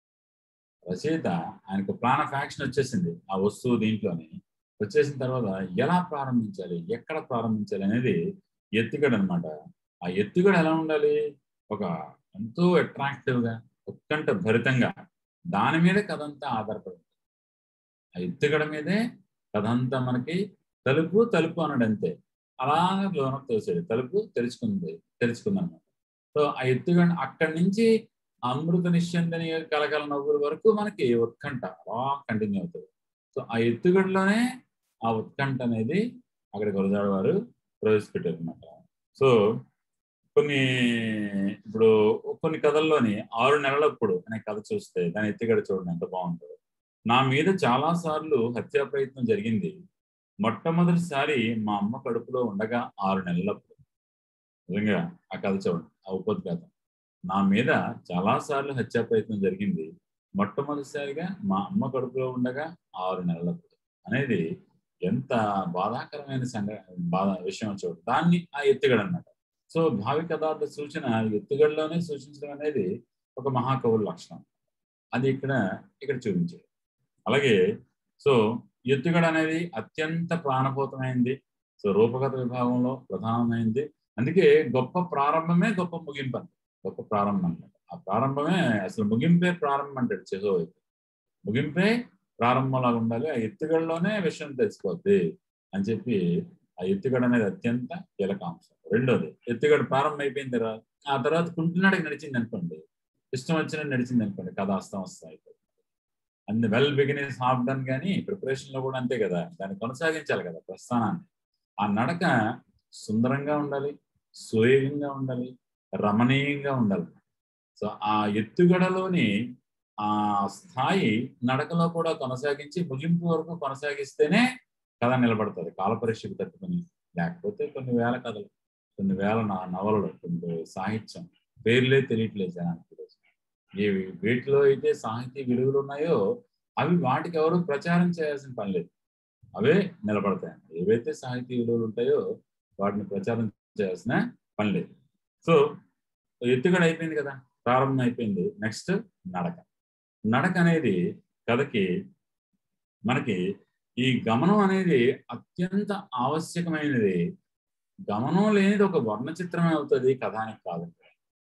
Speaker 2: రచయిత ఆయనకు ప్లాన్ ఆఫ్ యాక్షన్ వచ్చేసింది ఆ వస్తువు దీంట్లోని వచ్చేసిన తర్వాత ఎలా ప్రారంభించాలి ఎక్కడ ప్రారంభించాలి అనేది ఎత్తుగడ అనమాట ఆ ఎత్తుగడ ఎలా ఉండాలి ఒక ఎంతో అట్రాక్టివ్గా ఉత్కంఠ భరితంగా దాని మీద కథ అంతా ఆధారపడి ఆ ఎత్తుగడ మీదే కథ అంతా మనకి తలుపు తలుపు అన్నాడు అంతే అలాగే లోన తోసాడు తలుపు తెరుచుకుంది తెరుచుకుంది అనమాట సో ఆ ఎత్తుగడ అక్కడి నుంచి అమృత నిశ్చందని కలకల నవ్వుల వరకు మనకి ఉత్కంఠ అలా కంటిన్యూ అవుతుంది సో ఆ ఎత్తుగడలోనే ఆ ఉత్కంఠ అనేది అక్కడ గురజాడ వారు ప్రవేశపెట్టారు అనమాట సో కొన్ని ఇప్పుడు కొన్ని కథల్లోని ఆరు నెలలప్పుడు అనే కథ చూస్తే దాని ఎత్తుగడ చూడండి ఎంత బాగుంటుందో నా మీద చాలా సార్లు హత్యా ప్రయత్నం జరిగింది మొట్టమొదటిసారి మా అమ్మ కడుపులో ఉండగా ఆరు నెలలప్పుడు నిజంగా ఆ కథ చూడండి ఆ ఉపోద్ఘాతం నా మీద చాలా సార్లు హత్యా ప్రయత్నం జరిగింది మొట్టమొదటిసారిగా మా అమ్మ కడుపులో ఉండగా ఆరు నెలలప్పుడు అనేది ఎంత బాధాకరమైన సంఘ బాధ విషయం చూడండి దాన్ని ఆ ఎత్తుగడ అన్నమాట సో భావి కథార్థ సూచన ఎత్తుగడలోనే సూచించడం అనేది ఒక మహాకవుల లక్షణం అది ఇక్కడ ఇక్కడ చూపించాడు అలాగే సో ఎత్తుగడ అనేది అత్యంత ప్రాణభూతమైంది సో రూపగత విభాగంలో ప్రధానమైంది అందుకే గొప్ప ప్రారంభమే గొప్ప ముగింపు అంట గొప్ప ప్రారంభం అన్నమాట ఆ ప్రారంభమే అసలు ముగింపే ప్రారంభం అంటాడు చెహో అయితే ముగింపే ప్రారంభంలాగా ఉండాలి ఆ ఎత్తుగడలోనే విషయం తెలిసిపోద్ది అని చెప్పి ఆ ఎత్తుగడ అనేది అత్యంత కీలక అంశం రెండోది ఎత్తుగడ ప్రారంభం అయిపోయిన తర్వాత ఆ తర్వాత కుంటున్నాడికి నడిచింది అనుకోండి ఇష్టం వచ్చినట్టు నడిచింది అనుకోండి కథ అస్తం వస్తా అయిపోతుంది అన్ని వెల్ బిగినెస్ హాఫ్ డన్ కానీ ప్రిపరేషన్ లో కూడా అంతే కదా దాన్ని కొనసాగించాలి కదా ప్రస్థానాన్ని ఆ నడక సుందరంగా ఉండాలి సువేగంగా ఉండాలి రమణీయంగా ఉండాలి సో ఆ ఎత్తుగడలోని ఆ స్థాయి నడకలో కూడా కొనసాగించి ముగింపు వరకు కొనసాగిస్తేనే కథ నిలబడుతుంది కాల పరీక్షకు తట్టుకుని లేకపోతే కొన్ని వేల కథలు కొన్ని వేల నా నవలలు కొన్ని సాహిత్యం పేర్లే తెలియట్లేదు జనానికి ఈరోజు. ఏ వీటిలో అయితే సాహితీ విలువలు ఉన్నాయో అవి వాటికి ఎవరు ప్రచారం చేయాల్సిన పని లేదు అవే నిలబడతాయి ఏవైతే సాహితీ విలువలు ఉంటాయో వాటిని ప్రచారం చేయాల్సిన పని లేదు సో ఎత్తుగడ అయిపోయింది కదా ప్రారంభం అయిపోయింది నెక్స్ట్ నడక నడక అనేది కథకి మనకి ఈ గమనం అనేది అత్యంత ఆవశ్యకమైనది గమనం లేనిది ఒక వర్ణ చిత్రమే అవుతుంది కథానికి కాదండి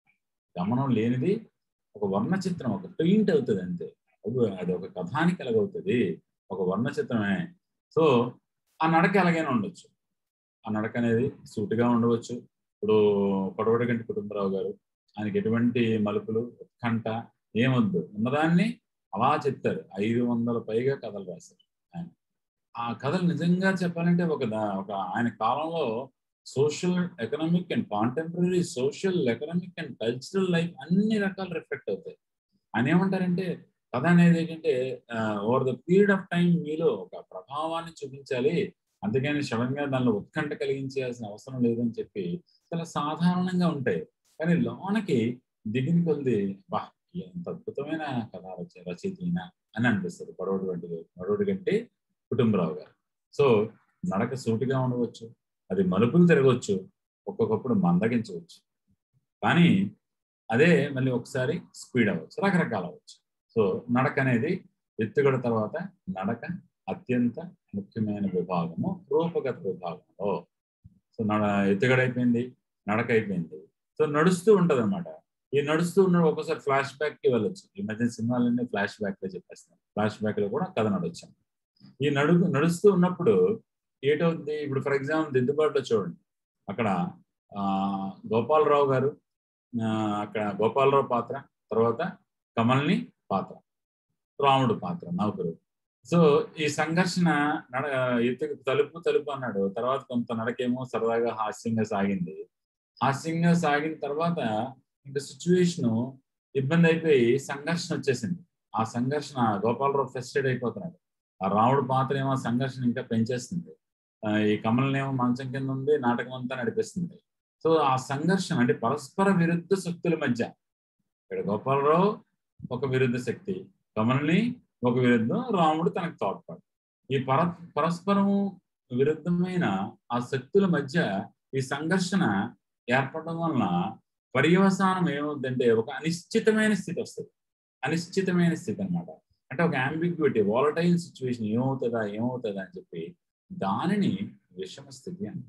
Speaker 2: గమనం లేనిది ఒక వర్ణ చిత్రం ఒక పెయింట్ అవుతుంది అంతే అది- అది ఒక కథానికి ఎలాగవుతుంది ఒక వర్ణ చిత్రమే సో ఆ నడక ఎలాగైనా ఉండొచ్చు ఆ నడక అనేది సూటిగా ఉండవచ్చు ఇప్పుడు పొడవడిగంటి కుటుంబరావు గారు ఆయనకి ఎటువంటి మలుపులు ఉత్కంఠ ఏమొద్దు ఉన్నదాన్ని అలా చెప్తారు ఐదు వందల పైగా కథలు రాశారు ఆయన ఆ కథలు నిజంగా చెప్పాలంటే ఒక దా- ఒక ఆయన కాలంలో social economic and contemporary social economic and cultural life అన్ని రకాలు రిఫ్లెక్ట్ అవుతాయి ఆయన ఏమంటారంటే కథ అనేది ఏంటంటే over the period of time మీలో ఒక ప్రభావాన్ని చూపించాలి అందుకని సడన్ గా దానిలో ఉత్కంఠ కలిగించాల్సిన అవసరం లేదని చెప్పి చాలా సాధారణంగా ఉంటాయి కానీ లోనకి దిగిన కొద్ది బా ఎంత అద్భుతమైన కథ రచ- రచయిత ఈయన అని అనిపిస్తుంది పడవడు వంటి పడవడు కంటే కుటుంబరావు గారు సో నడక సూటిగా ఉండవచ్చు అది మలుపులు తిరగవచ్చు ఒక్కొక్కప్పుడు మందగించవచ్చు కానీ అదే మళ్ళీ ఒకసారి స్పీడ్ అవ్వచ్చు రకరకాల అవ్వచ్చు సో నడక అనేది ఎత్తుగడ తర్వాత నడక అత్యంత ముఖ్యమైన విభాగము రూపగత విభాగంలో సో నడ ఎత్తుగడ అయిపోయింది నడక అయిపోయింది సో నడుస్తూ ఉంటది అనమాట ఈ నడుస్తూ ఉన్న ఒక్కోసారి ఫ్లాష్ బ్యాక్ కి వెళ్ళొచ్చు ఈ మధ్య సినిమాలన్నీ ఫ్లాష్ బ్యాక్ లో చెప్పేస్తున్నాం ఫ్లాష్ బ్యాక్ లో కూడా కథ నడవచ్చు ఈ నడుగు నడుస్తూ ఉన్నప్పుడు ఏటవుతుంది ఇప్పుడు ఫర్ ఎగ్జాంపుల్ దిద్దుబాటులో చూడండి అక్కడ ఆ గోపాలరావు గారు ఆ, అక్కడ గోపాలరావు పాత్ర తర్వాత కమల్ని పాత్ర రాముడు పాత్ర నౌకరు సో ఈ సంఘర్షణ నడ ఎత్తుకు తలుపు తలుపు అన్నాడు తర్వాత కొంత నడకేమో సరదాగా హాస్యంగా సాగింది హాస్యంగా సాగిన తర్వాత ఇంకా సిచ్యువేషన్ ఇబ్బంది అయిపోయి సంఘర్షణ వచ్చేసింది ఆ సంఘర్షణ గోపాలరావు ఫ్రస్ట్రేట్ అయిపోతున్నాడు ఆ రాముడు పాత్ర ఏమో ఆ సంఘర్షణ ఇంకా పెంచేస్తుంది ఆ, ఈ కమలనేమో మంచం కింద ఉంది నాటకం అంతా నడిపిస్తుంది సో ఆ సంఘర్షణ అంటే పరస్పర విరుద్ధ శక్తుల మధ్య ఇక్కడ గోపాలరావు ఒక విరుద్ధ శక్తి కమల్ని ఒక విరుద్ధం రాముడు తనకు తోడ్పాడు ఈ పర పరస్పరం విరుద్ధమైన ఆ శక్తుల మధ్య ఈ సంఘర్షణ ఏర్పడడం వలన పర్యవసానం ఏమవుతుందంటే ఒక అనిశ్చితమైన స్థితి వస్తుంది అనిశ్చితమైన స్థితి అన్నమాట అంటే ఒక అంబిగ్యూటీ వాలటైల్ సిచ్యువేషన్ ఏమవుతుందా ఏమవుతుందా అని చెప్పి దానిని విషమ స్థితి అని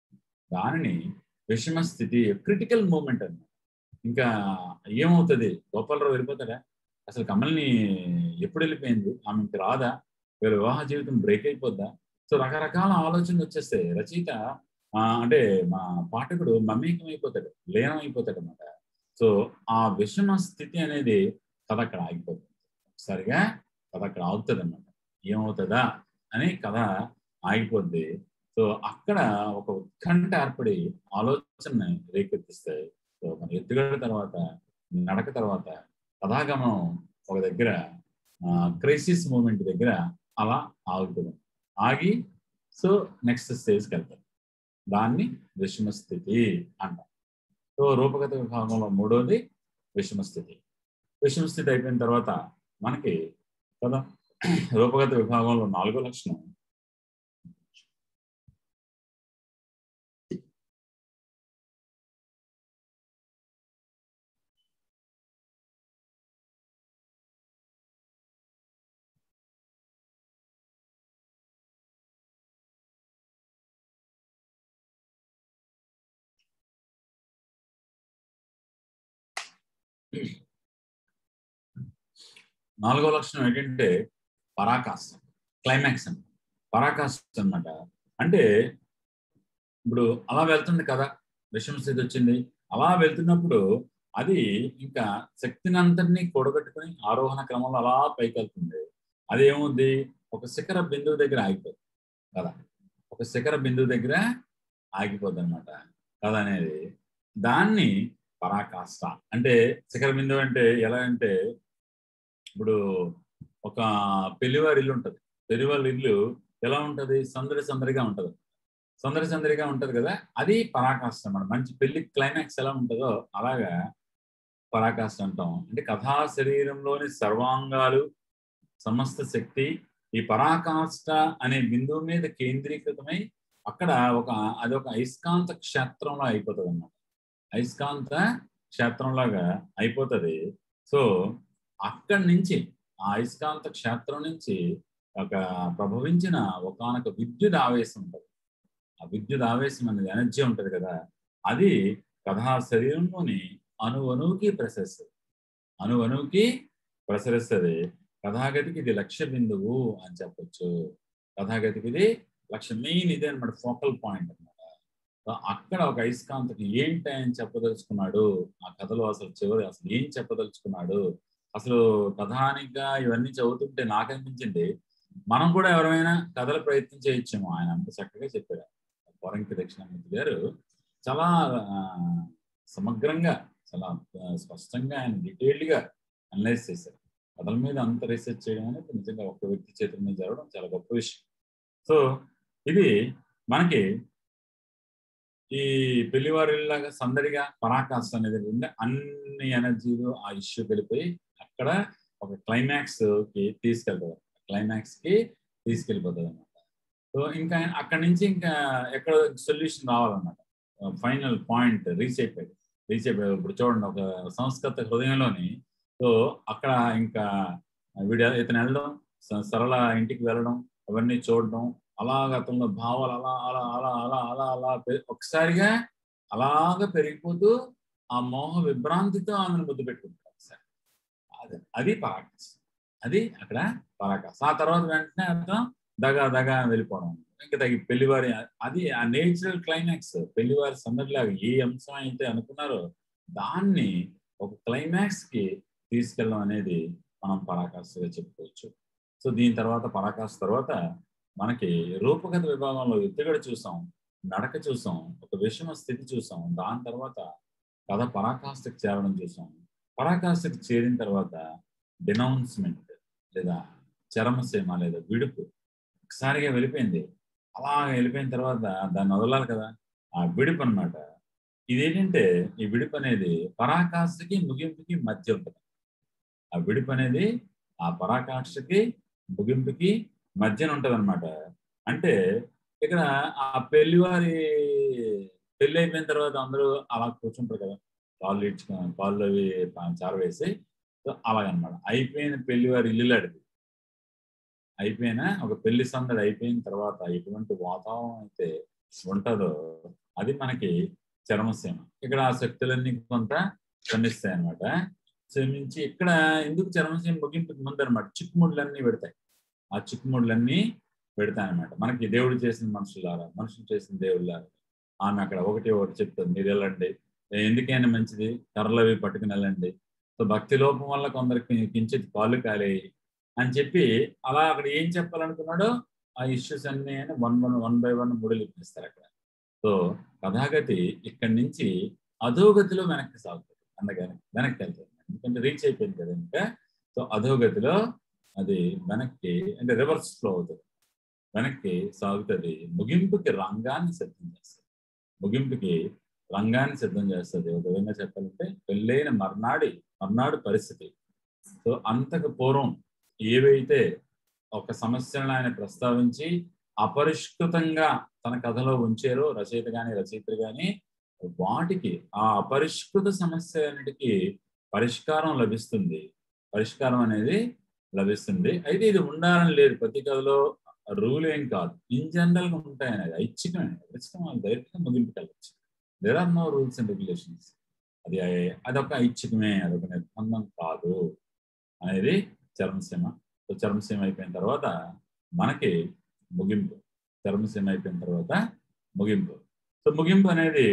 Speaker 2: దానిని విషమ స్థితి క్రిటికల్ మూమెంట్ అన్నమాట ఇంకా ఏమవుతుంది గోపాలరావు వెళ్ళిపోతాడా అసలు కమల్ని ఎప్పుడు వెళ్ళిపోయింది ఆమెకి రాదా వీళ్ళ వివాహ జీవితం బ్రేక్ అయిపోద్దా సో రకరకాల ఆలోచనలు వచ్చేస్తాయి రచయిత ఆ, అంటే మా పాఠకుడు మమేకం అయిపోతాడు లీనం అయిపోతాడు అనమాట సో ఆ విషమ స్థితి అనేది కథ అక్కడ ఆగిపోతుంది ఒకసారిగా కథ అక్కడ ఆగుతుంది అనమాట ఏమవుతుందా అని కథ ఆగిపోద్ది సో అక్కడ ఒక ఉత్కంఠ ఏర్పడి ఆలోచనని రేకెత్తిస్తాయి సో మన ఎత్తుగడ తర్వాత నడక తర్వాత కథాగమనం ఒక దగ్గర క్రైసిస్ మూమెంట్ దగ్గర అలా ఆగుతుంది ఆగి సో నెక్స్ట్ స్టేజ్కి వెళ్తాం దాన్ని విషమ స్థితి అంటాం సో రూపగత విభాగంలో మూడోది విషమ స్థితి విషమ స్థితి అయిపోయిన తర్వాత మనకి కదా రూపగత విభాగంలో నాలుగో లక్షణం నాలుగో లక్షణం ఏంటంటే పరాకాష్ఠ క్లైమాక్స్ అని పరాకాష్ఠ అనమాట అంటే ఇప్పుడు అలా వెళ్తుంది కదా విషమ స్థితి వచ్చింది అలా వెళ్తున్నప్పుడు అది ఇంకా శక్తిని అంతటినీ కూడబెట్టుకుని ఆరోహణ క్రమంలో అలా పైకి వెళ్తుంది అది ఏముంది ఒక శిఖర బిందువు దగ్గర ఆగిపోతుంది కదా ఒక శిఖర బిందువు దగ్గర ఆగిపోద్ది అనమాట కథ అనేది దాన్ని పరాకాష్ఠ అంటే శిఖర బిందువు అంటే ఎలా అంటే ఇప్పుడు ఒక పెళ్లివారి ఇల్లు ఉంటుంది పెళ్లివారి ఇల్లు ఎలా ఉంటది సందడి సందడిగా ఉంటది సందడి సందడిగా ఉంటది కదా అది పరాకాష్ట అన్నమాట మంచి పెళ్లి క్లైమాక్స్ ఎలా ఉంటుందో అలాగా పరాకాష్ట అంటాం అంటే కథా శరీరంలోని సర్వాంగాలు సమస్త శక్తి ఈ పరాకాష్ట అనే బిందువు మీద కేంద్రీకృతమై అక్కడ ఒక అది ఒక అయస్కాంత క్షేత్రంలో అయిపోతుంది అన్నమాట అయస్కాంత క్షేత్రంలాగా అయిపోతుంది సో అక్కడి నుంచి ఆ అయస్కాంత క్షేత్రం నుంచి ఒక ప్రభవించిన ఒకనొక విద్యుత్ ఆవేశం ఉంటుంది ఆ విద్యుత్ ఆవేశం అనేది ఎనర్జీ ఉంటుంది కదా అది కథా శరీరంలోని అణు అణువుకి ప్రసరిస్తుంది అణు అణువుకి ప్రసరిస్తుంది కథాగతికి ఇది లక్ష్య బిందువు అని చెప్పొచ్చు కథాగతికి ఇది లక్ష్య మెయిన్ ఇదే అనమాట ఫోకల్ పాయింట్ అనమాట అక్కడ ఒక అయస్కాంతకి ఏంటి ఆయన చెప్పదలుచుకున్నాడు ఆ కథలో అసలు చివరి అసలు ఏం చెప్పదలుచుకున్నాడు అసలు కథానిగా ఇవన్నీ చదువుతుంటే నాకు అనిపించింది మనం కూడా ఎవరైనా కథల ప్రయత్నం చేయొచ్చేమో ఆయన అంత చక్కగా చెప్పారు పోరంకి దక్షిణామూర్తి గారు చాలా సమగ్రంగా చాలా స్పష్టంగా ఆయన డీటెయిల్డ్గా అనలైజ్ చేశారు కథల మీద అంత రీసెర్చ్ చేయడం అనేది నిజంగా ఒక్క వ్యక్తి చేతుల మీద జరగడం చాలా గొప్ప విషయం సో ఇది మనకి ఈ పెళ్లివారిలాగా సందడిగా పరాకాష్ట అనేది అన్ని ఎనర్జీలు ఆ ఇష్యూ కలిపోయి అక్కడ ఒక క్లైమాక్స్ కి తీసుకెళ్తుంది క్లైమాక్స్ కి తీసుకెళ్ళిపోతుంది అనమాట సో ఇంకా అక్కడి నుంచి ఇంకా ఎక్కడ సొల్యూషన్ రావాలన్నమాట ఫైనల్ పాయింట్ రీచ్ అయిపోయింది రీచ్ అయిపోయి ఇప్పుడు చూడండి ఒక సంస్కృత హృదయంలోని సో అక్కడ ఇంకా వీడు ఇతను వెళ్ళడం సరళ ఇంటికి వెళ్ళడం అవన్నీ చూడడం అలా అతనిలో భావాలు అలా అలా అలా అలా అలా అలా ఒకసారిగా అలాగ పెరిగిపోతూ ఆ మోహ విభ్రాంతితో ఆమెను ముద్దు పెట్టుకుంటారు ఒకసారి అది అది పరాకాశ అది అక్కడ పరాకాశ ఆ తర్వాత వెంటనే అర్థం దగా దగా వెళ్ళిపోవడం ఇంకా తగి పెళ్లివారి అది ఆ నేచురల్ క్లైమాక్స్ పెళ్లివారి సందడిలాగా ఏ అంశం అయితే అనుకున్నారో దాన్ని ఒక క్లైమాక్స్ కి తీసుకెళ్ళడం అనేది మనం పరాకాష్ఠగా చెప్పుకోవచ్చు సో దీని తర్వాత పరాకాష్ఠ తర్వాత మనకి రూపగత విభాగంలో ఎత్తుగడ చూసాం నడక చూసాం ఒక విషమ స్థితి చూసాం దాని తర్వాత కథ పరాకాష్ఠకు చేరడం చూసాం పరాకాష్ఠకు చేరిన తర్వాత డినౌన్స్మెంట్ లేదా చరమసీమ లేదా విడుపు ఒకసారిగా వెళ్ళిపోయింది అలా వెళ్ళిపోయిన తర్వాత దాన్ని వదలాలి కదా ఆ విడుపు అనమాట ఇదేంటంటే ఈ విడుపు అనేది పరాకాష్ఠకి ముగింపుకి మధ్య ఉంటుంది ఆ విడుపు అనేది ఆ పరాకాష్ఠకి ముగింపుకి మధ్యన ఉంటది అనమాట అంటే ఇక్కడ ఆ పెళ్లివారి పెళ్లి అయిపోయిన తర్వాత అందరూ అలా కూర్చుంటారు కదా కాళ్ళు ఇచ్చుకొని కాళ్ళు అవి చారవేసి అలాగనమాట అయిపోయిన పెళ్లివారి ఇల్లు అడిగి అయిపోయిన ఒక పెళ్లి సందడి అయిపోయిన తర్వాత ఎటువంటి వాతావరణం అయితే ఉంటుందో అది మనకి చరమసీమ ఇక్కడ ఆ శక్తులన్నీ కొంత శ్రమిస్తాయి అనమాట శ్రమించి ఇక్కడ ఎందుకు చరమసీమ ముగింపుకి ముందు అనమాట చిక్కుముడులన్నీ పెడతాయి ఆ చిక్కుముడులన్నీ పెడతాయన్నమాట మనకి దేవుడు చేసిన మనుషులారా మనుషులు చేసిన దేవుళ్ళారా ఆమె అక్కడ ఒకటి ఒకటి చెప్తుంది మీరు వెళ్ళండి ఎందుకైనా మంచిది కర్రలు అవి పట్టుకుని వెళ్ళండి సో భక్తి లోపం వల్ల కొందరికి కించిత్ కాళ్ళు కాలేయి అని చెప్పి అలా అక్కడ ఏం చెప్పాలనుకున్నాడో ఆ ఇష్యూస్ అన్ని one one one by one ముడులు ఇప్పిస్తారు అక్కడ సో కథాగతి ఇక్కడి నుంచి అధోగతిలో వెనక్కి సాగుతుంది అందుకని వెనక్కి వెళ్తుంది ఎందుకంటే రీచ్ అయిపోయింది కదా ఇంకా సో అధోగతిలో అది వెనక్కి అంటే రివర్స్ ఫ్లో అవుతుంది వెనక్కి సాగుతుంది ముగింపుకి రంగాన్ని సిద్ధం చేస్తుంది ముగింపుకి రంగాన్ని సిద్ధం చేస్తుంది ఒక విధంగా చెప్పాలంటే పెళ్ళైన మర్నాడి మర్నాడు పరిస్థితి సో అంతకు పూర్వం ఏవైతే ఒక సమస్యలను ఆయన ప్రస్తావించి అపరిష్కృతంగా తన కథలో ఉంచారో రచయిత కానీ రచయితలు కానీ వాటికి ఆ అపరిష్కృత సమస్య అన్నిటికీ పరిష్కారం లభిస్తుంది పరిష్కారం అనేది లభిస్తుంది అయితే ఇది ఉండాలని లేదు ప్రతి కథలో రూల్ ఏం కాదు ఇన్ జనరల్ గా ఉంటాయి అనేది ఐచ్ఛికమే ఇష్టం వాళ్ళు డైరెక్ట్ గా ముగింపు కలవచ్చు there are no rules and regulations అది అదొక ఐచ్ఛికమే అదొక నిర్బంధం కాదు అనేది చర్మసీమ సో చర్మసీమ అయిపోయిన తర్వాత మనకి ముగింపు చర్మసీమ అయిపోయిన తర్వాత ముగింపు సో ముగింపు అనేది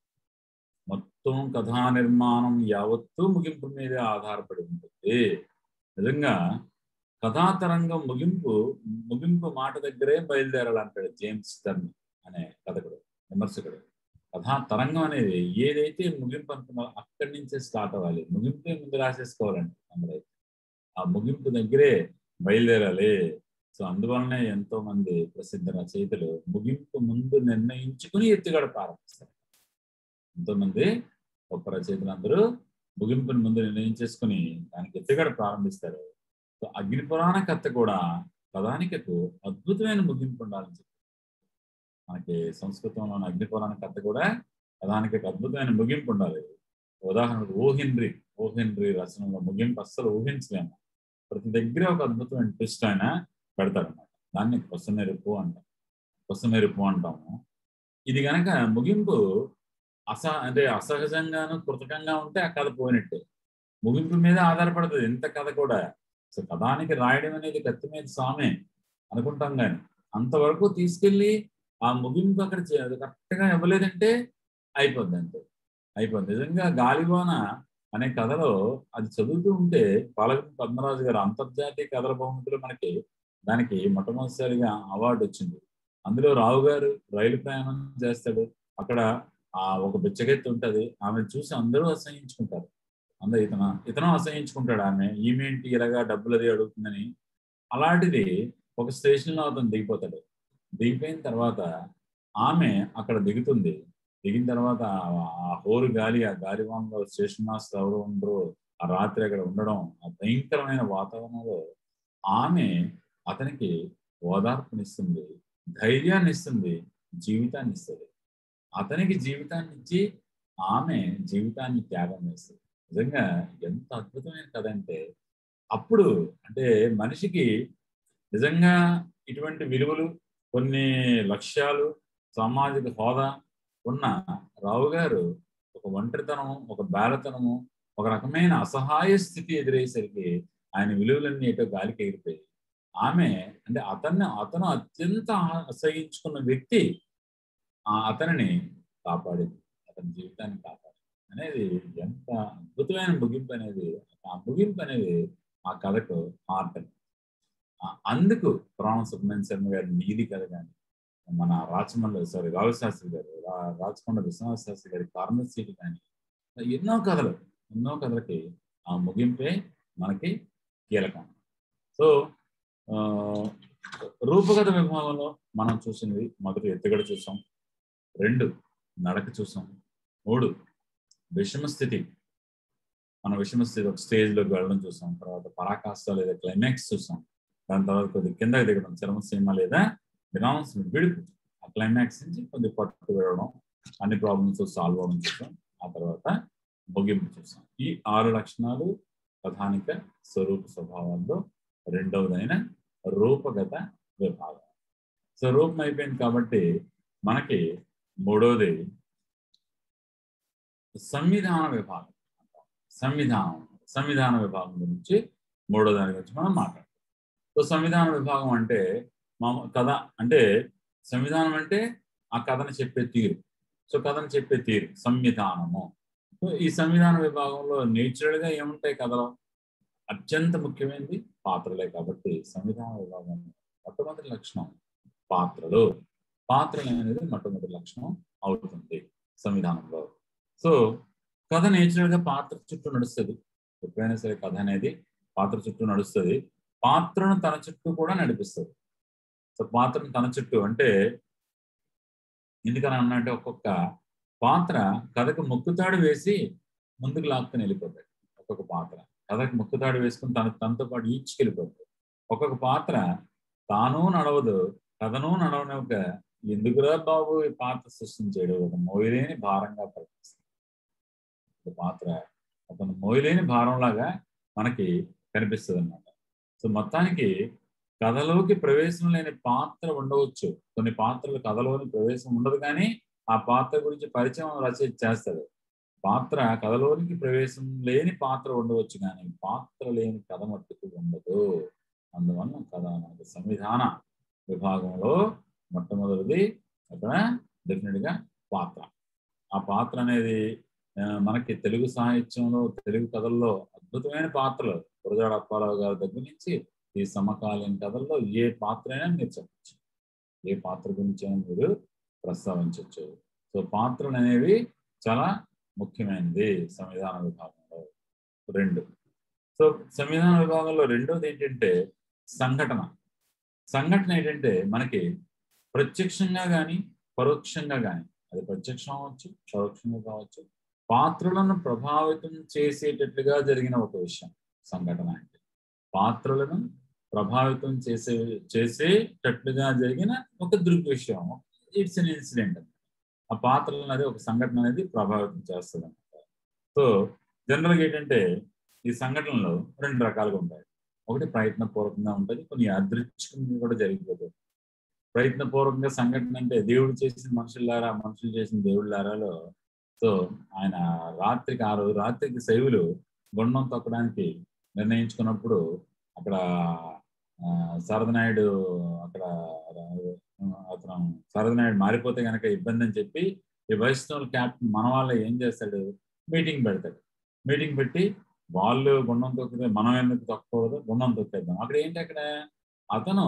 Speaker 2: మొత్తం కథా నిర్మాణం యావత్తూ ముగింపు మీదే ఆధారపడి ఉంటుంది నిజంగా కథాతరంగం ముగింపు ముగింపు మాట దగ్గరే బయలుదేరాలంటాడు జేమ్స్ టర్న్ అనే కథకుడు విమర్శకుడు కథా తరంగం అనేది ఏదైతే ముగింపు అనుకున్నారో అక్కడి నుంచే స్టార్ట్ అవ్వాలి ముగింపే ముందు రాసేసుకోవాలండి అందరైతే ఆ ముగింపు దగ్గరే బయలుదేరాలి సో అందువలనే ఎంతో మంది ప్రసిద్ధ రచయితలు ముగింపు ముందు నిర్ణయించుకుని ఎత్తుగడ ప్రారంభిస్తారు ఎంతో మంది గొప్ప రచయితలు అందరూ ముగింపుని ముందు నిర్ణయించేసుకుని దానికి ఎత్తుగడ ప్రారంభిస్తారు సో అగ్ని పురాణ కథ కూడా కథానికకు అద్భుతమైన ముగింపు ఉండాలని చెప్పి మనకి సంస్కృతంలోని అగ్ని పురాణ కథ కూడా కథానికకు అద్భుతమైన ముగింపు ఉండాలి ఉదాహరణకు ఓహెన్రీ ఓహెన్రీ రచనలో ముగింపు అస్సలు ఊహించలేము ప్రతి దగ్గర ఒక అద్భుతమైన ట్విస్ట్ ఆయన పెడతారన్నమాట దాన్ని కొసమెరుపు అంటాం కొసమెరుపు అంటాము ఇది గనక ముగింపు అస అంటే అసహజంగాను కృతకంగా ఉంటే ఆ కథ పోయినట్టే ముగింపు మీద ఆధారపడుతుంది ఎంత కథ కూడా సో కథానికి రాయడం అనేది కత్తి మీద సామే అనుకుంటాం కానీ అంతవరకు తీసుకెళ్ళి ఆ ముగింపు అక్కడ కరెక్ట్గా ఇవ్వలేదంటే అయిపోద్ది అంతే అయిపోద్ది నిజంగా గాలివాన అనే కథలో అది చదువుతూ ఉంటే పాలక పద్మరాజు గారు అంతర్జాతీయ కథల బహుమతులు మనకి దానికి మొట్టమొదటిసారిగా అవార్డు వచ్చింది అందులో రావు గారు రైలు ప్రయాణం చేస్తాడు అక్కడ ఆ ఒక బిచ్చగెత్తి ఉంటది ఆమె చూసి అందరూ అసహించుకుంటారు అందరూ ఇతను ఇతను అసహించుకుంటాడు ఆమె ఈమెంటి ఇలాగా డబ్బులు అది అడుగుతుందని అలాంటిది ఒక స్టేషన్లో అతను దిగిపోతాడు దిగిపోయిన తర్వాత ఆమె అక్కడ దిగుతుంది దిగిన తర్వాత ఆ హోరు గాలి ఆ గాలివాన్లో స్టేషన్ మాస్టర్ ఎవరు ఉండరు ఆ రాత్రి అక్కడ ఉండడం ఆ భయంకరమైన వాతావరణంలో ఆమె అతనికి ఓదార్పునిస్తుంది ధైర్యాన్ని ఇస్తుంది జీవితాన్ని ఇస్తుంది అతనికి జీవితాన్ని ఇచ్చి ఆమె జీవితాన్ని త్యాగం చేస్తుంది నిజంగా ఎంత అద్భుతమైన కథ అంటే అప్పుడు అంటే మనిషికి నిజంగా ఇటువంటి విలువలు కొన్ని లక్ష్యాలు సామాజిక హోదా ఉన్న రావు గారు ఒక ఒంటరితనం ఒక బేలతనము ఒక రకమైన అసహాయ స్థితి ఎదురయ్యేసరికి ఆయన విలువలన్నీ ఏటో గాలికి ఎగిరిపోయి ఆమె అంటే అతన్ని అతను అత్యంత అసహించుకున్న వ్యక్తి ఆ అతనిని కాపాడింది అతని జీవితాన్ని కాపాడింది అనేది ఎంత అద్భుతమైన ముగింపు అనేది ఆ ముగింపు అనేది ఆ కథకు హార్ట్ అందుకు పురాణ సుబ్రహ్మణ్య శర్మ గారి నీది కథ కానీ మన రాచమల్ల సారీ రావిశాస్త్రి గారు రాచకొండ విశ్వనాథ శాస్త్రి గారి ఫార్మసీలు కానీ ఎన్నో కథలు ఎన్నో కథలకి ఆ ముగింపే మనకి కీలకం సో రూపకథ విభాగంలో మనం చూసినవి మొదటి ఎత్తుగడ చూసాం రెండు నడక చూసాం మూడు విషమ స్థితి మన విషమ స్థితి ఒక స్టేజ్లోకి వెళ్ళడం చూసాం తర్వాత పరాకాష్ట లేదా క్లైమాక్స్ చూసాం దాని తర్వాత కొద్దిగా కిందకి దిగడం చర్మసీమ లేదా విరామం విడుపు ఆ క్లైమాక్స్ నుంచి కొద్దిగా పట్టు వెళ్ళడం అన్ని ప్రాబ్లమ్స్ సాల్వ్ అవడం చూసాం ఆ తర్వాత ముగింపు చూసాం ఈ ఆరు లక్షణాలు ప్రధానిక స్వరూప స్వభావాల్లో రెండవదైన రూపగత విభాగం సో రూపం అయిపోయింది కాబట్టి మనకి మూడవది సంవిధాన విభాగం సంవిధానం సంవిధాన విభాగం గురించి మూడో దాని గురించి మనం మాట్లాడతాం సో సంవిధాన విభాగం అంటే మా కథ అంటే సంవిధానం అంటే ఆ కథను చెప్పే తీరు సో కథను చెప్పే తీరు సంవిధానము సో ఈ సంవిధాన విభాగంలో నేచురల్గా ఏముంటాయి కథలో అత్యంత ముఖ్యమైనది పాత్రలే కాబట్టి సంవిధాన విభాగం మొట్టమొదటి లక్షణం పాత్రలు పాత్రలు అనేది మొట్టమొదటి లక్షణం అవుతుంది సంవిధానంలో సో కథ నేచురల్గా పాత్ర చుట్టూ నడుస్తుంది ఎప్పుడైనా సరే కథ అనేది పాత్ర చుట్టూ నడుస్తుంది పాత్రను తన చుట్టూ కూడా నడిపిస్తుంది సో పాత్రను తన చుట్టూ అంటే ఎందుకని అన్నంటే ఒక్కొక్క పాత్ర కథకు ముక్కుతాడు వేసి ముందుకు లాక్కుని వెళ్ళిపోతాడు ఒక్కొక్క పాత్ర కథకు ముక్కుతాడు వేసుకుని తన తనతో పాటు ఈడ్చుకెళ్ళిపోతాడు ఒక్కొక్క పాత్ర తాను నడవదు కథను నడవనివ్వక ఎందుకురా బాబు ఈ పాత్ర సృష్టించాడు ఒక మోయలేని భారంగా ప్రకటిస్తుంది పాత్ర అతను మోయలేని భారంలాగా మనకి కనిపిస్తుంది అనమాట సో మొత్తానికి కథలోకి ప్రవేశం లేని పాత్ర ఉండవచ్చు కొన్ని పాత్రలు కథలోని ప్రవేశం ఉండదు కానీ ఆ పాత్ర గురించి పరిచయం రచయిత చేస్తాడు పాత్ర కథలోనికి ప్రవేశం లేని పాత్ర ఉండవచ్చు కానీ పాత్ర లేని కథ మట్టుకు ఉండదు అందువల్ల కథ మనకి సంవిధాన విభాగంలో మొట్టమొదటిది అక్కడ డెఫినెట్ గా పాత్ర ఆ పాత్ర అనేది మనకి తెలుగు సాహిత్యంలో తెలుగు కథల్లో అద్భుతమైన పాత్రలు గురజాడ అప్పారావు గారి దగ్గర నుంచి ఈ సమకాలీన కథల్లో ఏ పాత్ర అయినా మీరు చెప్పచ్చు ఏ పాత్ర గురించి అయినా మీరు ప్రస్తావించవచ్చు సో పాత్రలు అనేవి చాలా ముఖ్యమైనది సంవిధాన విభాగంలో రెండు సో సంవిధాన విభాగంలో రెండోది ఏంటంటే సంఘటన సంఘటన ఏంటంటే మనకి ప్రత్యక్షంగా కానీ పరోక్షంగా కానీ అది ప్రత్యక్షం అవ్వచ్చు పరోక్షంగా కావచ్చు పాత్రలను ప్రభావితం చేసేటట్లుగా జరిగిన ఒక విషయం సంఘటన అంటే పాత్రలను ప్రభావితం చేసే చేసేటట్లుగా జరిగిన ఒక దృగ్విషయం ఇట్స్ అన్ ఇన్సిడెంట్ ఆ పాత్రలు అనేది ఒక సంఘటన అనేది ప్రభావితం చేస్తుంది అనమాట సో జనరల్గా ఏంటంటే ఈ సంఘటనలు రెండు రకాలుగా ఉంటాయి ఒకటి ప్రయత్నపూర్వకంగా ఉంటుంది కొన్ని అదృష్టంగా కూడా జరిగిపోతుంది ప్రయత్నపూర్వకంగా సంఘటన అంటే దేవుడు చేసిన మనుషులారా మనుషులు చేసిన దేవుళ్ళారాలో సో ఆయన రాత్రికి ఆ రోజు రాత్రికి శైవులు గుండం తొక్కడానికి నిర్ణయించుకున్నప్పుడు అక్కడ సరదనాయుడు అక్కడ అతను సరదనాయుడు మారిపోతే కనుక ఇబ్బంది అని చెప్పి ఈ వైష్ణవుల క్యాప్టెన్ మన వాళ్ళ ఏం చేస్తాడు మీటింగ్ పెడతాడు మీటింగ్ పెట్టి వాళ్ళు గుండం తొక్కితే మనం ఎందుకు తొక్కకూడదు గుండం తొక్కేద్దాం అక్కడ ఏంటి అక్కడ అతను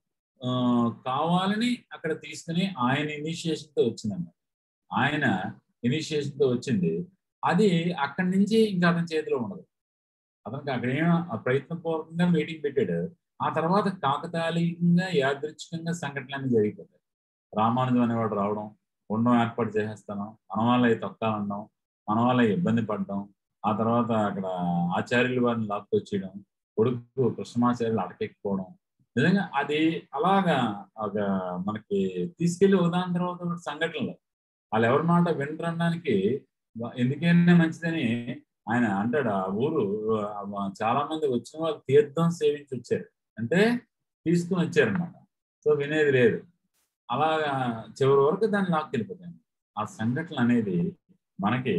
Speaker 2: కావాలని అక్కడ తీసుకుని ఆయన ఇనిషియేషన్తో వచ్చిందన్నమాట ఆయన ఇనిషియేషన్తో వచ్చింది అది అక్కడి నుంచి ఇంకా అతని చేతిలో ఉండదు అతనికి అక్కడ ఏం ప్రయత్నపూర్వకంగా మీటింగ్ పెట్టాడు ఆ తర్వాత కాకతాళీయంగా యాదృచ్ఛికంగా సంఘటనలు జరిగిపోతాయి రామానుజం అనేవాడు రావడం ఉండడం ఏర్పాటు చేసేస్తాను మన వాళ్ళ తొక్కాలనడం మన వాళ్ళ ఇబ్బంది పడడం ఆ తర్వాత అక్కడ ఆచార్యులు వారిని లాక్కొచ్చేయడం కొడుకు కృష్ణమాచార్యులు అటకెక్కిపోవడం నిజంగా అది అలాగా ఒక మనకి తీసుకెళ్లి ఉదాహరణ తర్వాత సంఘటనలు వాళ్ళు ఎవరి మాట వినడానికి ఎందుకైనా మంచిదని ఆయన అంటాడు ఆ ఊరు చాలా మంది వచ్చిన వాళ్ళు తీర్థం సేవించి వచ్చారు అంటే తీసుకుని వచ్చారనమాట సో వినేది లేదు అలాగా చివరి వరకు దాన్ని లాక్కెళ్ళిపోతాయి ఆ సంఘటన అనేది మనకి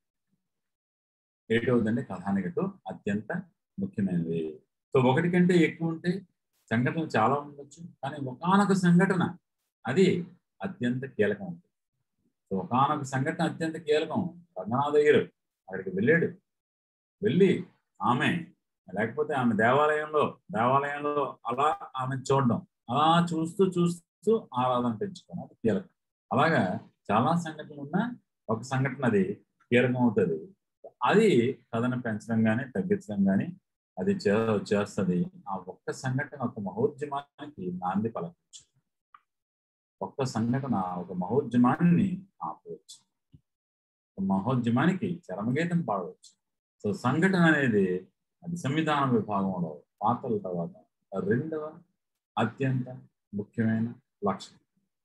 Speaker 2: ఏటవుతుందంటే కథానికటు అత్యంత ముఖ్యమైనది సో ఒకటి కంటే ఎక్కువ ఉంటే సంఘటనలు చాలా ఉండొచ్చు కానీ ఒకనొక సంఘటన అది అత్యంత కీలకం ఉంటుంది సో ఒకనొక సంఘటన అత్యంత కీలకం రంగనాథ్ అయ్యరు అక్కడికి వెళ్ళాడు వెళ్ళి ఆమె లేకపోతే ఆమె దేవాలయంలో దేవాలయంలో అలా ఆమె చూడడం అలా చూస్తూ చూస్తూ ఆరాధన పెంచుకోవడం అది కీలకం అలాగా చాలా సంఘటనలు ఉన్నా ఒక సంఘటన అది కీలకం అవుతుంది అది కథను పెంచడం కానీ తగ్గించడం కానీ అది చే చేస్తుంది ఆ ఒక్క సంఘటన ఒక మహోద్యమానికి నాంది పలకవచ్చు ఒక్క సంఘటన ఒక మహోద్యమాన్ని ఆపవచ్చు ఒక మహోద్యమానికి చరమగీతం పాడవచ్చు సో సంఘటన అనేది అది సంవిధాన విభాగంలో పాత్రల తర్వాత రెండవ అత్యంత ముఖ్యమైన లక్షణం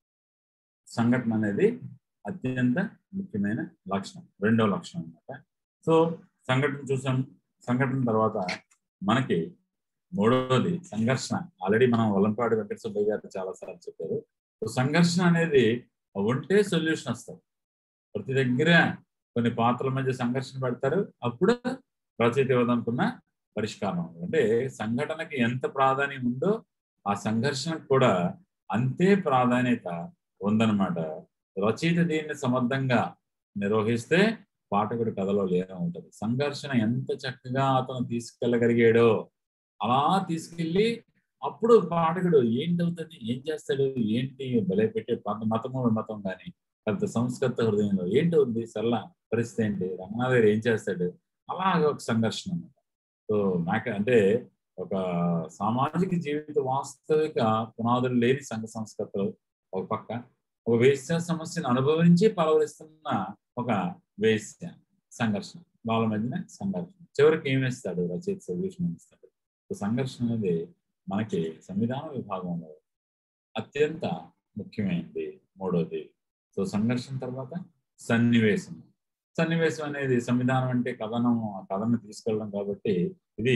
Speaker 2: సంఘటన అనేది అత్యంత ముఖ్యమైన లక్షణం రెండవ లక్షణం అనమాట సో సంఘటన చూసాం సంఘటన తర్వాత మనకి మూడవది సంఘర్షణ ఆల్రెడీ మనం వలంపాడు వెంకట సుబ్బయ్య గారు చాలాసార్లు చెప్పారు సంఘర్షణ అనేది ఉంటే సొల్యూషన్ వస్తుంది ప్రతి దగ్గర కొన్ని పాత్రల మధ్య సంఘర్షణ పెడతారు అప్పుడు రచయిత ఇవ్వదనుకున్న పరిష్కారం అంటే సంఘటనకి ఎంత ప్రాధాన్యం ఉందో ఆ సంఘర్షణకు కూడా అంతే ప్రాధాన్యత ఉందన్నమాట రచయిత దీన్ని సమర్థంగా నిర్వహిస్తే పాఠకుడి కథలో లేనే ఉంటుంది సంఘర్షణ ఎంత చక్కగా అతను తీసుకెళ్ళగలిగాడో అలా తీసుకెళ్ళి అప్పుడు పాఠకుడు ఏంటవుతుంది ఏం చేస్తాడు ఏంటి బలే పెట్టే మతము మతం కానీ పెద్ద సంస్కృత హృదయంలో ఏంటవుతుంది సరళ పరిస్థితి ఏంటి రంగనాథ్ గారు ఏం చేస్తాడు అలాగే ఒక సంఘర్షణ అనమాట సో నాకు అంటే ఒక సామాజిక జీవిత వాస్తవిక పునాదులు లేని సంఘ సంస్కృతులు ఒక పక్క ఒక వేశ్య సమస్యను అనుభవించి పలవరిస్తున్న ఒక వేశ్య సంఘర్షణ వాళ్ళ మధ్యన సంఘర్షణ చివరికి ఏమి ఇస్తాడు రచయిత సొల్యూషన్ ఇస్తాడు సంఘర్షణ అనేది మనకి సంవిధాన విభాగంలో అత్యంత ముఖ్యమైనది మూడోది సో సంఘర్షణ తర్వాత సన్నివేశం సన్నివేశం అనేది సంవిధానం అంటే కథనం ఆ కథను తీసుకెళ్ళడం కాబట్టి ఇది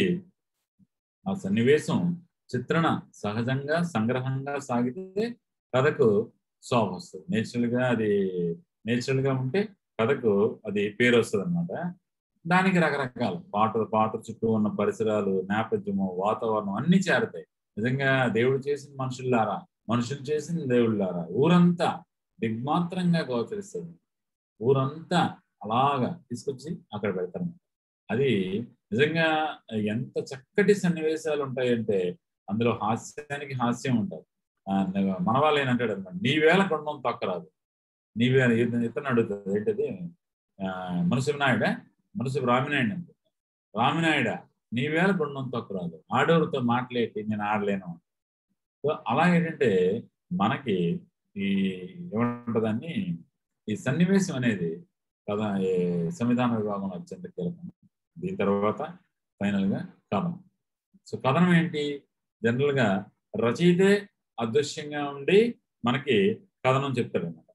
Speaker 2: ఆ సన్నివేశం చిత్రణ సహజంగా సంగ్రహంగా సాగితే కథకు శోభ వస్తుంది నేచురల్ గా అది నేచురల్ గా ఉంటే కథకు అది పేరు వస్తుంది అనమాట దానికి రకరకాల పాట పాట చుట్టూ ఉన్న పరిసరాలు నేపథ్యము వాతావరణం అన్ని చేరతాయి నిజంగా దేవుడు చేసిన మనుషుల్లారా మనుషులు చేసిన దేవుళ్ళారా ఊరంతా దిగ్మాత్రంగా గోచరిస్తుంది ఊరంతా అలాగా తీసుకొచ్చి అక్కడ పెడతారు అది నిజంగా ఎంత చక్కటి సన్నివేశాలు ఉంటాయంటే అందులో హాస్యానికి హాస్యం ఉంటుంది మన వాళ్ళు ఏనంటాడు అనమాట నీ వేళ కొండం తొక్కరాదు నీ వేళ ఇతను అడుగుతుంది ఏంటది మనుషులు నాయుడా మనుషులు రామినాయుడు అంటే రామినాయుడా నీ వేళ గుండం తొక్కరాదు ఆడోరుతో మాట్లాడి నేను ఆడలేను సో అలా ఏంటంటే మనకి ఈ ఏమంటుందని ఈ సన్నివేశం అనేది కథ ఈ సంవిధాన విభాగంలో అత్యంత కీలకం దీని తర్వాత ఫైనల్ గా కథనం సో కథనం ఏంటి జనరల్ గా రచయితే అదృశ్యంగా ఉండి మనకి కథనం చెప్తాడు అనమాట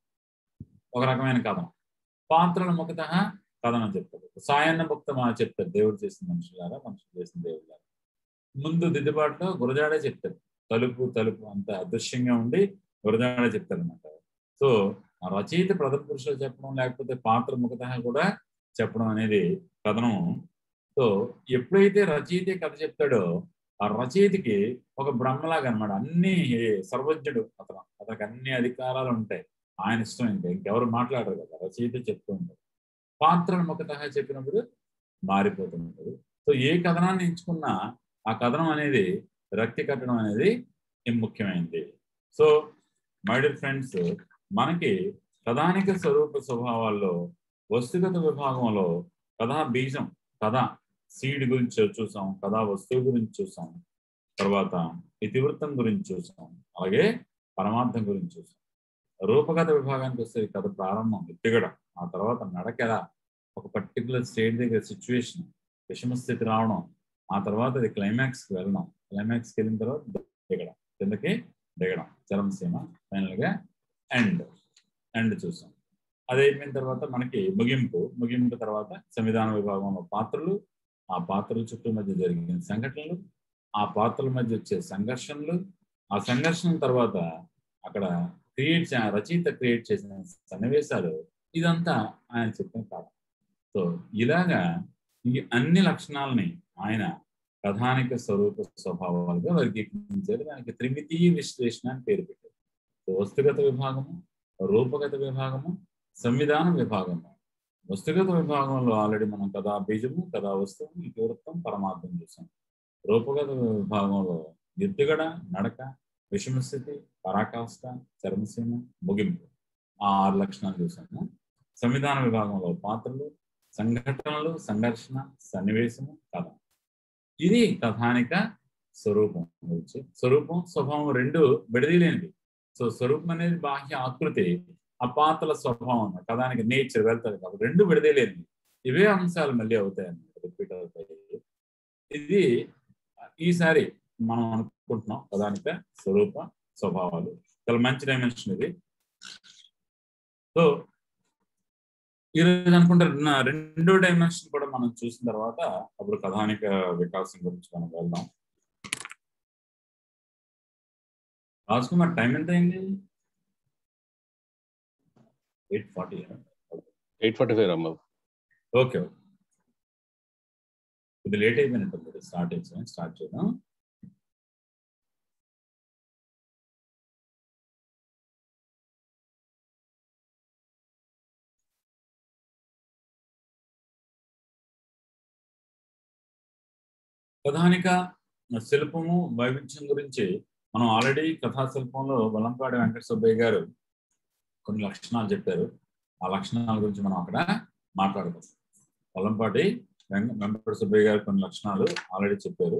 Speaker 2: ఒక రకమైన కథనం పాత్రల ముఖత కథనం చెప్తాడు సాయన్న భక్త మా చెప్తాడు దేవుడు చేసిన మనుషులారా మనుషులు చేసిన దేవుడు ముందు దిద్దుబాటులో గురజాడే చెప్తాడు తలుపు తలుపు అంత అదృశ్యంగా ఉండి గురజాడే చెప్తాడు అనమాట సో ఆ రచయిత ప్రథమ పురుషులు చెప్పడం లేకపోతే పాత్ర ముఖత కూడా చెప్పడం అనేది కథనం సో ఎప్పుడైతే రచయితే కథ చెప్తాడో ఆ రచయితకి ఒక బ్రహ్మలాగా అనమాట అన్ని సర్వజ్ఞుడు అతను అతనికి అన్ని అధికారాలు ఉంటాయి ఆయన ఇష్టం ఇంకా ఇంకెవరు మాట్లాడరు కదా రచయిత చెప్తూ ఉంటారు పాత్రను ముఖత చెప్పినప్పుడు మారిపోతుంటారు సో ఏ కథనాన్ని ఎంచుకున్నా ఆ కథనం అనేది రక్తి కట్టడం అనేది ముఖ్యమైనది సో మై డియర్ ఫ్రెండ్స్ మనకి కథానిక స్వరూప స్వభావాల్లో వస్తుగత విభాగంలో కథా బీజం కథ సీడ్ గురించి చూసాం కథా వస్తువు గురించి చూసాం తర్వాత ఇతివృత్తం గురించి చూసాం అలాగే పరమార్థం గురించి చూసాం రూపకథ విభాగానికి వస్తే కథ ప్రారంభం ఎత్తుగడం ఆ తర్వాత నడకెల ఒక పర్టికులర్ స్టేట్ దగ్గర సిచ్యువేషన్ విషమస్థితి రావడం ఆ తర్వాత అది క్లైమాక్స్కి వెళ్ళడం క్లైమాక్స్కి వెళ్ళిన తర్వాత దిగడం కిందకి దిగడం చరమసీమ ఫైనల్గా ఎండ్ ఎండ్ చూసాం అది అయిపోయిన తర్వాత మనకి ముగింపు ముగింపు తర్వాత సంవిధాన విభాగంలో పాత్రలు ఆ పాత్రల చుట్టూ మధ్య జరిగిన సంఘటనలు ఆ పాత్రల మధ్య వచ్చే సంఘర్షణలు ఆ సంఘర్షణ తర్వాత అక్కడ క్రియేట్ రచయిత క్రియేట్ చేసిన సన్నివేశాలు ఇదంతా ఆయన చెప్పిన కాలం సో ఇలాగా ఈ అన్ని లక్షణాలని ఆయన కథానిక స్వరూప స్వభావాలుగా వర్గీకరించారు దానికి త్రిమితీయ విశ్లేషణ అని పేరు పెట్టారు సో వస్తుగత విభాగము రూపగత విభాగము సంవిధాన విభాగము వస్తుగత విభాగంలో ఆల్రెడీ మనం కథా బీజము కథా వస్తువు ఇతివృత్తం పరమార్థం చూసాం రూపగత విభాగంలో ఎత్తుగడ నడక విషమస్థితి పరాకాష్ట చర్మసీమ ముగింపు ఆ ఆరు లక్షణాలు చూసాము సంవిధాన విభాగంలో పాత్రలు సంఘటనలు సంఘర్షణ సన్నివేశము కథ ఇది కథానిక స్వరూపం గురించి స్వరూపం స్వభావం రెండు విడదీలేనివి సో స్వరూపం అనేది బాహ్య ఆకృతి ఆ పాత్రల స్వభావం కథానికి నేచర్ వెళ్తారు కాబట్టి రెండు విడదీలేనివి ఇవే అంశాలు మళ్ళీ అవుతాయి అన్నమాట రిపీట్ అవుతాయి ఇది ఈసారి మనం అనుకుంటున్నాం కథానిక స్వరూప స్వభావాలు చాలా మంచి డైమెన్షన్ ఇది సో ఈరోజు అనుకుంటే రెండో డైమెన్షన్ కూడా మనం చూసిన తర్వాత అప్పుడు కథానిక వికాసం గురించి మనం వెళ్దాం రాజకుమార్ టైం ఎంత అయింది eight forty
Speaker 1: eight forty five అమ్మ
Speaker 2: ఓకే ఓకే ఇది లేట్ అయిపోయినట్టుంది స్టార్ట్ అయ్యి స్టార్ట్ చేద్దాం కథానిక శిల్పము వైవిధ్యం గురించి మనం ఆల్రెడీ కథా శిల్పంలో వలంపాడి వెంకట సుబ్బయ్య గారు కొన్ని లక్షణాలు చెప్పారు ఆ లక్షణాల గురించి మనం అక్కడ మాట్లాడదాం వలంపాటి వెంకట సుబ్బయ్య గారు కొన్ని లక్షణాలు ఆల్రెడీ చెప్పారు